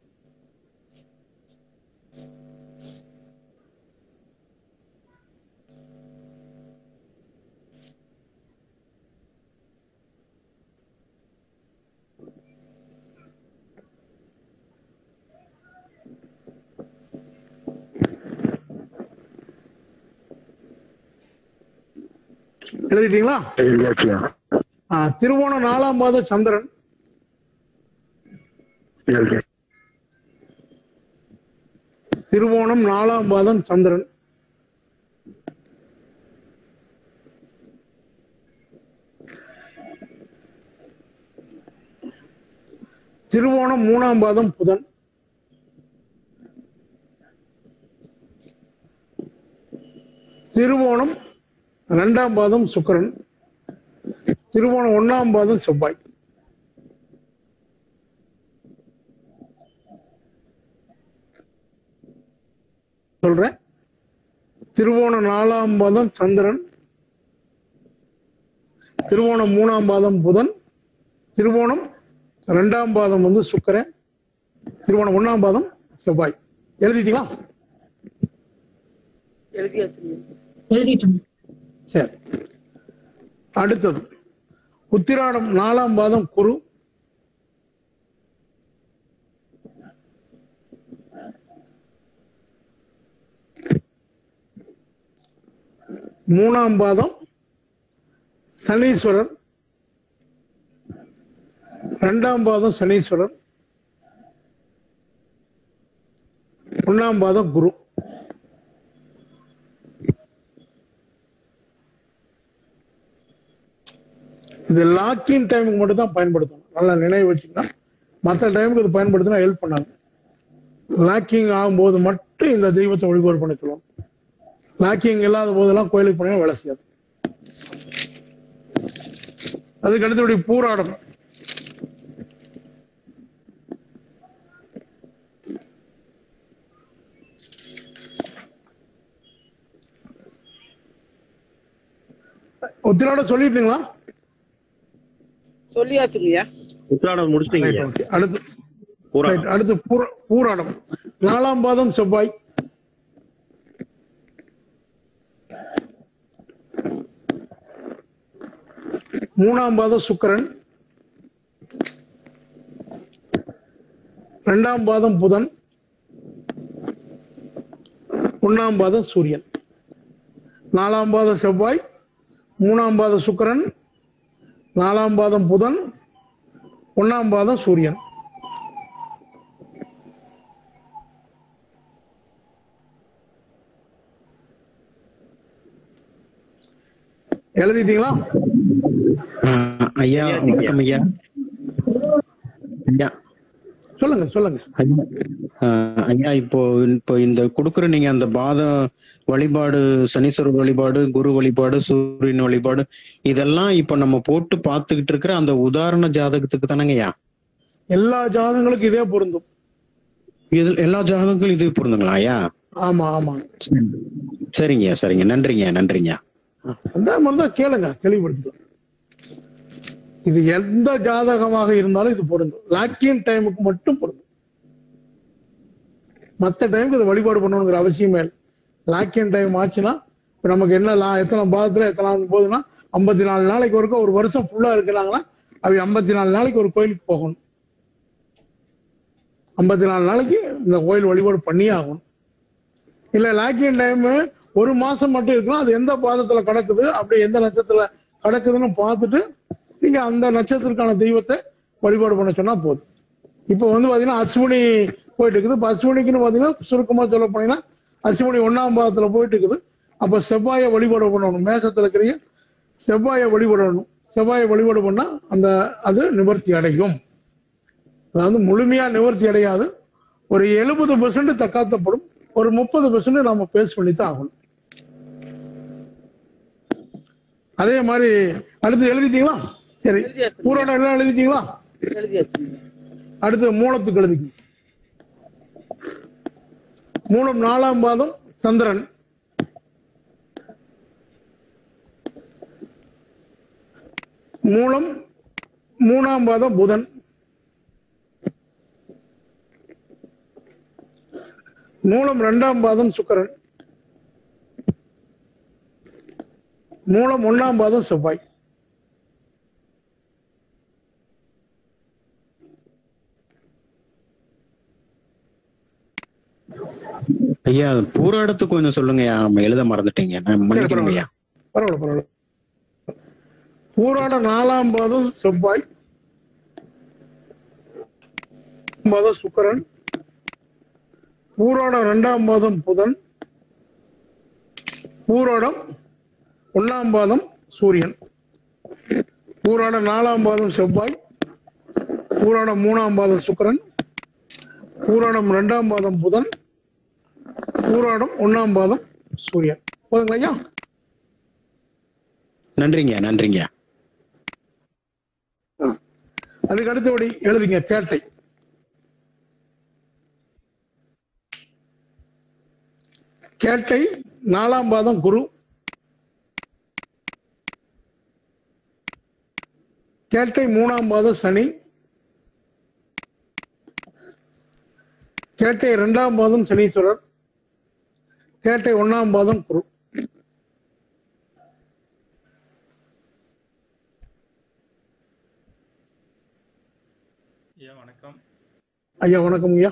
Speaker 5: எழுதிட்டீங்களா ஆ, திருவோணம் நாலாம் பாதம் சந்திரன் திருவோணம் நாலாம் பாதம் சந்திரன் திருவோணம் மூணாம் பாதம் புதன் திருவோணம் இரண்டாம் பாதம் சுக்கிரன் திருவோணம் ஒண்ணாம் பாதம் செவ்வாய் சொல்றேன் திருவோணம் நாலாம் பாதம் சந்திரன் திருவோணம் மூணாம் பாதம் புதன் திருவோணம் ரெண்டாம் பாதம் வந்து சுக்கிரன் திருவோணம் ஒண்ணாம் பாதம் செவ்வாய் எழுதிட்டீங்களா
Speaker 7: எழுதியாச்சு
Speaker 11: எழுதிட்டோம்
Speaker 5: சரி அடுத்தது உத்திராடம் நாலாம் பாதம் குரு மூணாம் பாதம் சனீஸ்வரர் ரெண்டாம் பாதம் சனீஸ்வரர் ஒண்ணாம் பாதம் குரு இது லாக்கிங் டைமுக்கு மட்டும் தான் பயன்படுத்தணும் நல்லா நினைவு வச்சுக்கலாம் மற்ற டைமுக்கு இது பயன்படுத்தினா ஹெல்ப் பண்ணாது லாக்கிங் ஆகும்போது மட்டும் இந்த தெய்வத்தை வழிபாடு பண்ணிக்கலாம் லாக்கிங் இல்லாத போதெல்லாம் கோயிலுக்கு போனா வேலை செய்யாது அதுக்கு அடுத்தபடி பூராடம் உத்திராடம் சொல்லிட்டீங்களா
Speaker 7: சொல்லியாச்சுங்கய்யா
Speaker 8: உத்திராடம் முடிச்சிட்டீங்க
Speaker 5: Right, okay. அடுத்து
Speaker 8: பூராடம்.
Speaker 5: right, அடுத்து பூர- பூராடம் நாலாம் பாதம் செவ்வாய் மூணாம் பாதம் சுக்கிரன் இரண்டாம் பாதம் புதன் ஒன்னாம் பாதம் சூரியன் நாலாம் பாதம் செவ்வாய் மூணாம் பாதம் சுக்கிரன் நாலாம் பாதம் புதன் ஒன்னாம் பாதம் சூரியன் எழுதிட்டீங்களா
Speaker 10: ஆஹ் ஐயா வணக்கம் ஐயா ஐயா
Speaker 5: சொல்லுங்க சொல்லுங்க
Speaker 10: ஐயா ஆஹ் ஐயா இப்போ இப்போ இந்த கொடுக்குற நீங்க அந்த பாதம் வழிபாடு சனீஸ்வரர் வழிபாடு குரு வழிபாடு சூரியன் வழிபாடு இதெல்லாம் இப்ப நம்ம போட்டு பார்த்துக்கிட்டு இருக்கிற அந்த உதாரண ஜாதகத்துக்கு தானங்க ஐயா
Speaker 5: எல்லா ஜாதகங்களுக்கும் இதே பொருந்தும்
Speaker 10: இது எல்லா ஜாதகங்களும் இது பொருந்துங்களா ஐயா
Speaker 5: ஆமா ஆமா
Speaker 10: சரிங்க சரிங்க நன்றிங்க நன்றிங்க
Speaker 5: அந்த மாதிரி தான் கேளுங்க தெளிவுபடுத்திக்கலாம் இது எந்த ஜாதகமாக இருந்தாலும் இது பொருந்தும் லாக்கியன் டைமுக்கு மட்டும் பொருந்தும் மற்ற டைமுக்கு இதை வழிபாடு பண்ணணுங்கிற அவசியமே இல்லை லாக்கியன் டைம் ஆச்சுன்னா இப்ப நமக்கு என்ன லா எத்தனை பாதத்துல எத்தனை போகுதுன்னா ஐம்பத்தி நாலு நாளைக்கு ஒருக்க ஒரு வருஷம் ஃபுல்லா இருக்கிறாங்கன்னா அவங்க ஐம்பத்தி நாலு நாளைக்கு ஒரு கோயிலுக்கு போகணும் ஐம்பத்தி நாலு நாளைக்கு இந்த கோயில் வழிபாடு பண்ணியே ஆகணும் இல்ல லாக்கியன் டைம் ஒரு மாசம் மட்டும் இருக்குன்னா அது எந்த பாதத்துல கிடக்குது அப்படி எந்த நட்சத்திரத்துல கிடக்குதுன்னு பார்த்துட்டு நீங்க அந்த நட்சத்திரக்கான தெய்வத்தை வழிபாடு பண்ண சொன்னா போதும் இப்போ வந்து பாத்தீங்கன்னா அஸ்வினி போயிட்டு இருக்குது இப்போ அஸ்வினிக்குன்னு பாத்தீங்கன்னா சுருக்கமா சொல்ல போனீங்கன்னா அஸ்வினி ஒன்னாம் பாதத்துல போயிட்டு இருக்குது அப்ப செவ்வாயை வழிபாடு பண்ணணும் மேசத்துல இருக்கிறீங்க செவ்வாயை வழிபடணும் செவ்வாயை வழிபாடு பண்ணா அந்த அது நிவர்த்தி அடையும் அதாவது முழுமையா நிவர்த்தி அடையாது ஒரு எழுபது பெர்சன்ட் தக்காத்தப்படும் ஒரு முப்பது பெர்சன்ட் நாம பேஸ் பண்ணி தான் ஆகணும் அதே மாதிரி அடுத்து எழுதிட்டீங்களா சரி பூராடம் எல்லாம் எழுதிட்டீங்களா
Speaker 7: எழுதியாச்சு
Speaker 5: அடுத்து மூலத்துக்கு எழுதிங்க மூலம் நாலாம் பாதம் சந்திரன் மூலம் மூணாம் பாதம் புதன் மூலம் இரண்டாம் பாதம் சுக்கிரன் மூலம் ஒன்னாம் பாதம் செவ்வாய்
Speaker 10: ஐயா பூராடத்துக்கு கொஞ்சம் சொல்லுங்க ஐயா நம்ம எழுத மறந்துட்டீங்க நான் மன்னிக்கணும் ஐயா
Speaker 5: பரவாயில்ல பரவாயில்ல பூராட நாலாம் பாதம் செவ்வாய் பாதம் சுக்கிரன் பூராடம் இரண்டாம் பாதம் புதன் பூராடம் ஒன்னாம் பாதம் சூரியன் பூராடம் நாலாம் பாதம் செவ்வாய் பூராடம் மூணாம் பாதம் சுக்கிரன் பூராடம் இரண்டாம் பாதம் புதன் பூராடம் ஒன்னாம் பாதம் சூரியன் போதுங்களா ஐயா
Speaker 10: நன்றிங்க நன்றிங்க
Speaker 5: அதுக்கு அடுத்தபடி எழுதுங்க கேட்டை கேட்டை நாலாம் பாதம் குரு கேட்டை மூணாம் பாதம் சனி கேட்டை இரண்டாம் பாதம் சனீஸ்வரர் கேட்டை ஒன்னாம் பாதம் குரு
Speaker 3: ஐயா வணக்கம்
Speaker 5: ஐயா வணக்கம் ஐயா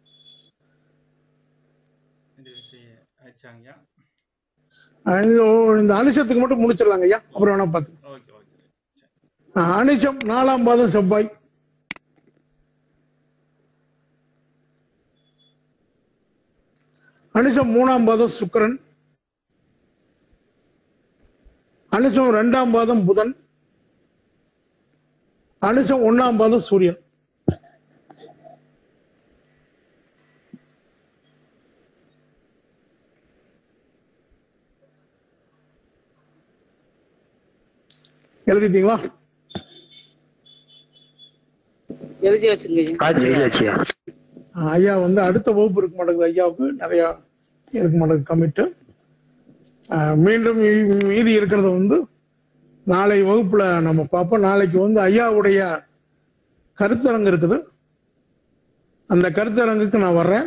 Speaker 3: இந்த விஷயம் ஆச்சாங்கய்யா
Speaker 5: அஹ் இது- இந்த அனுஷத்துக்கு மட்டும் முடிச்சிடலாங்க ஐயா அப்புறம் வேணா பார்த்து
Speaker 3: ஓகே ஓகே
Speaker 5: அஹ் அனுஷம் நாலாம் பாதம் செவ்வாய் அனுஷம் மூணாம் பாதம் சுக்கிரன் அனுஷம் ரெண்டாம் பாதம் புதன் அனுஷம் ஒன்னாம் பாதம் சூரியன் எழுதிட்டீங்களா
Speaker 2: எழுதி வச்சுங்க ஐயா
Speaker 5: ஆஹ் ஐயா வந்து அடுத்த வகுப்பு இருக்க மாட்டேங்குது ஐயாவுக்கு நிறைய இருக்க மாட்டேங்குது கமிட்டு மீண்டும் மீ- மீதி இருக்கிறத வந்து நாளை வகுப்புல நம்ம பார்ப்போம் நாளைக்கு வந்து ஐயாவுடைய கருத்தரங்கு இருக்குது அந்த கருத்தரங்குக்கு நான் வர்றேன்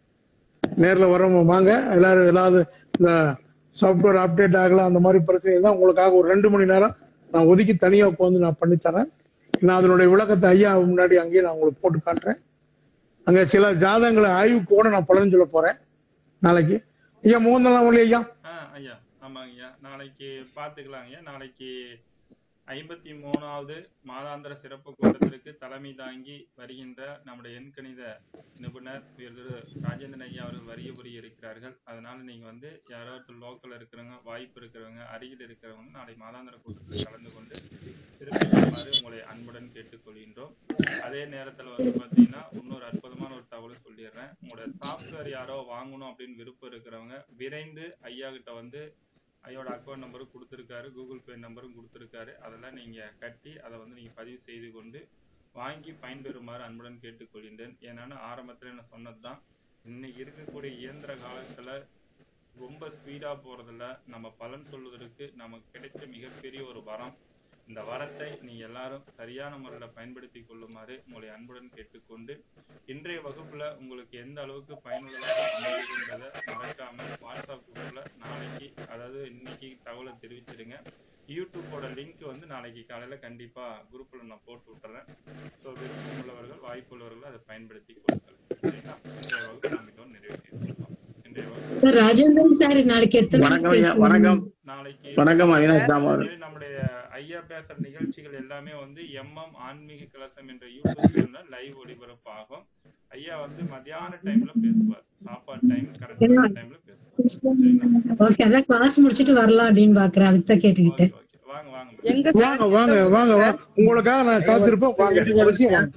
Speaker 5: நேரில் வரவங்க வாங்க எல்லாரும் ஏதாவது இந்த சாஃப்ட்வேர் அப்டேட் ஆகல அந்த மாதிரி பிரச்சனை தான் உங்களுக்காக ஒரு ரெண்டு மணி நேரம் நான் ஒதுக்கி தனியாக உட்காந்து நான் பண்ணித்தரேன் நான் அதனுடைய விளக்கத்தை ஐயா முன்னாடி அங்கேயே நான் உங்களுக்கு போட்டு காட்டுறேன் அங்க சில ஜாதகங்களை ஆய்வுக்கு கூட நான் பலன் சொல்ல போறேன் நாளைக்கு ஐயா முகந்தலாம் ஒளி ஐயா
Speaker 3: ஆ ஐயா ஆமாங்க ஐயா நாளைக்கு பார்த்துக்கலாம் ஐயா நாளைக்கு ஐம்பத்தி மூணாவது மாதாந்திர சிறப்பு கூட்டத்திற்கு தலைமை தாங்கி வருகின்ற நம்முடைய எண்கணித நிபுணர் உயர் திரு ராஜேந்திரன் ஐயா அவர்கள் வருகை புரிய இருக்கிறார்கள் அதனால நீங்க வந்து யாராவது லோக்கல்ல இருக்கிறவங்க வாய்ப்பு இருக்கிறவங்க அருகில் இருக்கிறவங்க நாளை மாதாந்திர கூட்டத்தில் கலந்து கொண்டு சிறப்பிக்குமாறு உங்களை அன்புடன் கேட்டுக்கொள்கின்றோம் அதே நேரத்துல வந்து பாத்தீங்கன்னா இன்னொரு அற்புதமான ஒரு தகவல் சொல்லிடுறேன் உங்களோட சாஃப்ட்வேர் யாரோ வாங்கணும் அப்படின்னு விருப்பம் இருக்கிறவங்க விரைந்து ஐயா கிட்ட வந்து ஐயோட அக்கௌண்ட் நம்பரும் கொடுத்துருக்காரு கூகுள் பே நம்பரும் கொடுத்துருக்காரு அதெல்லாம் நீங்க கட்டி அதை வந்து நீங்க பதிவு செய்து கொண்டு வாங்கி பயன்பெறுமாறு அன்புடன் கேட்டுக்கொள்கின்றேன் ஏன்னா ஆரம்பத்துல நான் சொன்னதுதான் இன்னைக்கு இருக்கக்கூடிய இயந்திர காலத்துல ரொம்ப ஸ்பீடா போறதுல நம்ம பலன் சொல்வதற்கு நமக்கு கிடைச்ச மிகப்பெரிய ஒரு வரம் இந்த வரத்தை நீங்க எல்லாரும் சரியான முறையில பயன்படுத்தி கொள்ளுமாறு உங்களை அன்புடன் கேட்டுக்கொண்டு இன்றைய வகுப்புல உங்களுக்கு எந்த அளவுக்கு பயனுள்ளதாக அமைகிறதை மறக்காம வாட்ஸ்அப் குரூப்ல நாளைக்கு அதாவது இன்னைக்கு தகவலை தெரிவிச்சிருங்க யூடியூப்போட லிங்க் வந்து நாளைக்கு காலையில கண்டிப்பா குரூப்ல நான் போட்டு விட்டுறேன் ஸோ விருப்பம் உள்ளவர்கள் வாய்ப்பு உள்ளவர்கள் அதை பயன்படுத்தி கொள்ளுங்கள் சரிங்களா இன்றைய வகுப்பு நம்ம இதோடு நிறைவு செய்துள்ளோம் இன்றைய வகுப்பு
Speaker 11: சார் ராஜேந்திரன் சார் நாளைக்கு எத்தனை
Speaker 6: வணக்கம்
Speaker 11: மணிக்கு
Speaker 6: ஐயா
Speaker 11: பேசுவீங்க?
Speaker 6: வணக்கம்
Speaker 3: நாளைக்கு
Speaker 6: வணக்கம் அவினாஷ் தாமோதர்
Speaker 3: இனிமேல் நம்முடைய ஐயா பேசுற நிகழ்ச்சிகள் எல்லாமே வந்து எம்எம் ஆன்மீக கலசம் என்ற யூடியூப் சேனல்ல லைவ் ஒளிபரப்பு ஆகும் ஐயா வந்து மத்தியான டைம்ல பேசுவார் சாப்பாடு டைம் கரெக்டான டைம்ல பேசுவார் சரிங்களா
Speaker 11: ஓகே அதான் கிளாஸ் முடிச்சிட்டு வரலாம் அப்படின்னு பாக்குறேன் அதுக்கு தான் கேட்டுக்கிட்டேன்
Speaker 3: வாங்க வாங்க
Speaker 2: எங்க
Speaker 5: வாங்க வாங்க வாங்க வாங்க உங்களுக்காக நான் காத்திருப்பேன் வாங்க அவசியம் வாங்க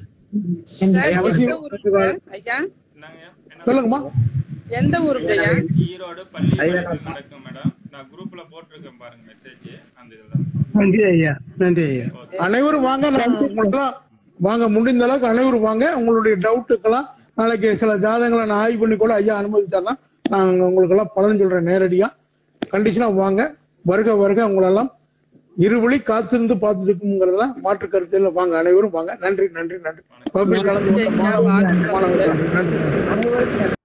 Speaker 2: சார்
Speaker 5: அவசியம்
Speaker 2: எந்த ஊருங்க ஐயா
Speaker 5: சொல்லுங்கம்மா
Speaker 2: எந்த ஊருங்க ஐயா
Speaker 3: ஈரோடு பள்ளி நடக்கும் மேடம் நான் குரூப்ல போட்டிருக்கேன் பாருங்க மெசேஜ் அந்த இதுதான்
Speaker 5: நன்றி ஐயா நன்றி ஐயா அனைவரும் வாங்க நான் உங்களுக்கெல்லாம் வாங்க முடிந்த அளவுக்கு அனைவரும் வாங்க உங்களுடைய டவுட்டுக்கெல்லாம் நாளைக்கு சில ஜாதகங்களை நான் ஆய்வு பண்ணி கூட ஐயா அனுமதிச்சாருன்னா நான் உங்களுக்கெல்லாம் பலன் சொல்றேன் நேரடியா கண்டிஷனா வாங்க வருக வருக உங்களெல்லாம் இருவழி காத்திருந்து பார்த்துட்டு இருக்குங்கிறதுல மாற்று கருத்தில் வாங்க அனைவரும் வாங்க நன்றி நன்றி நன்றி பப்ளிக் கலந்து கொண்ட மாணவ- மாணவர்கள் நன்றி நன்றி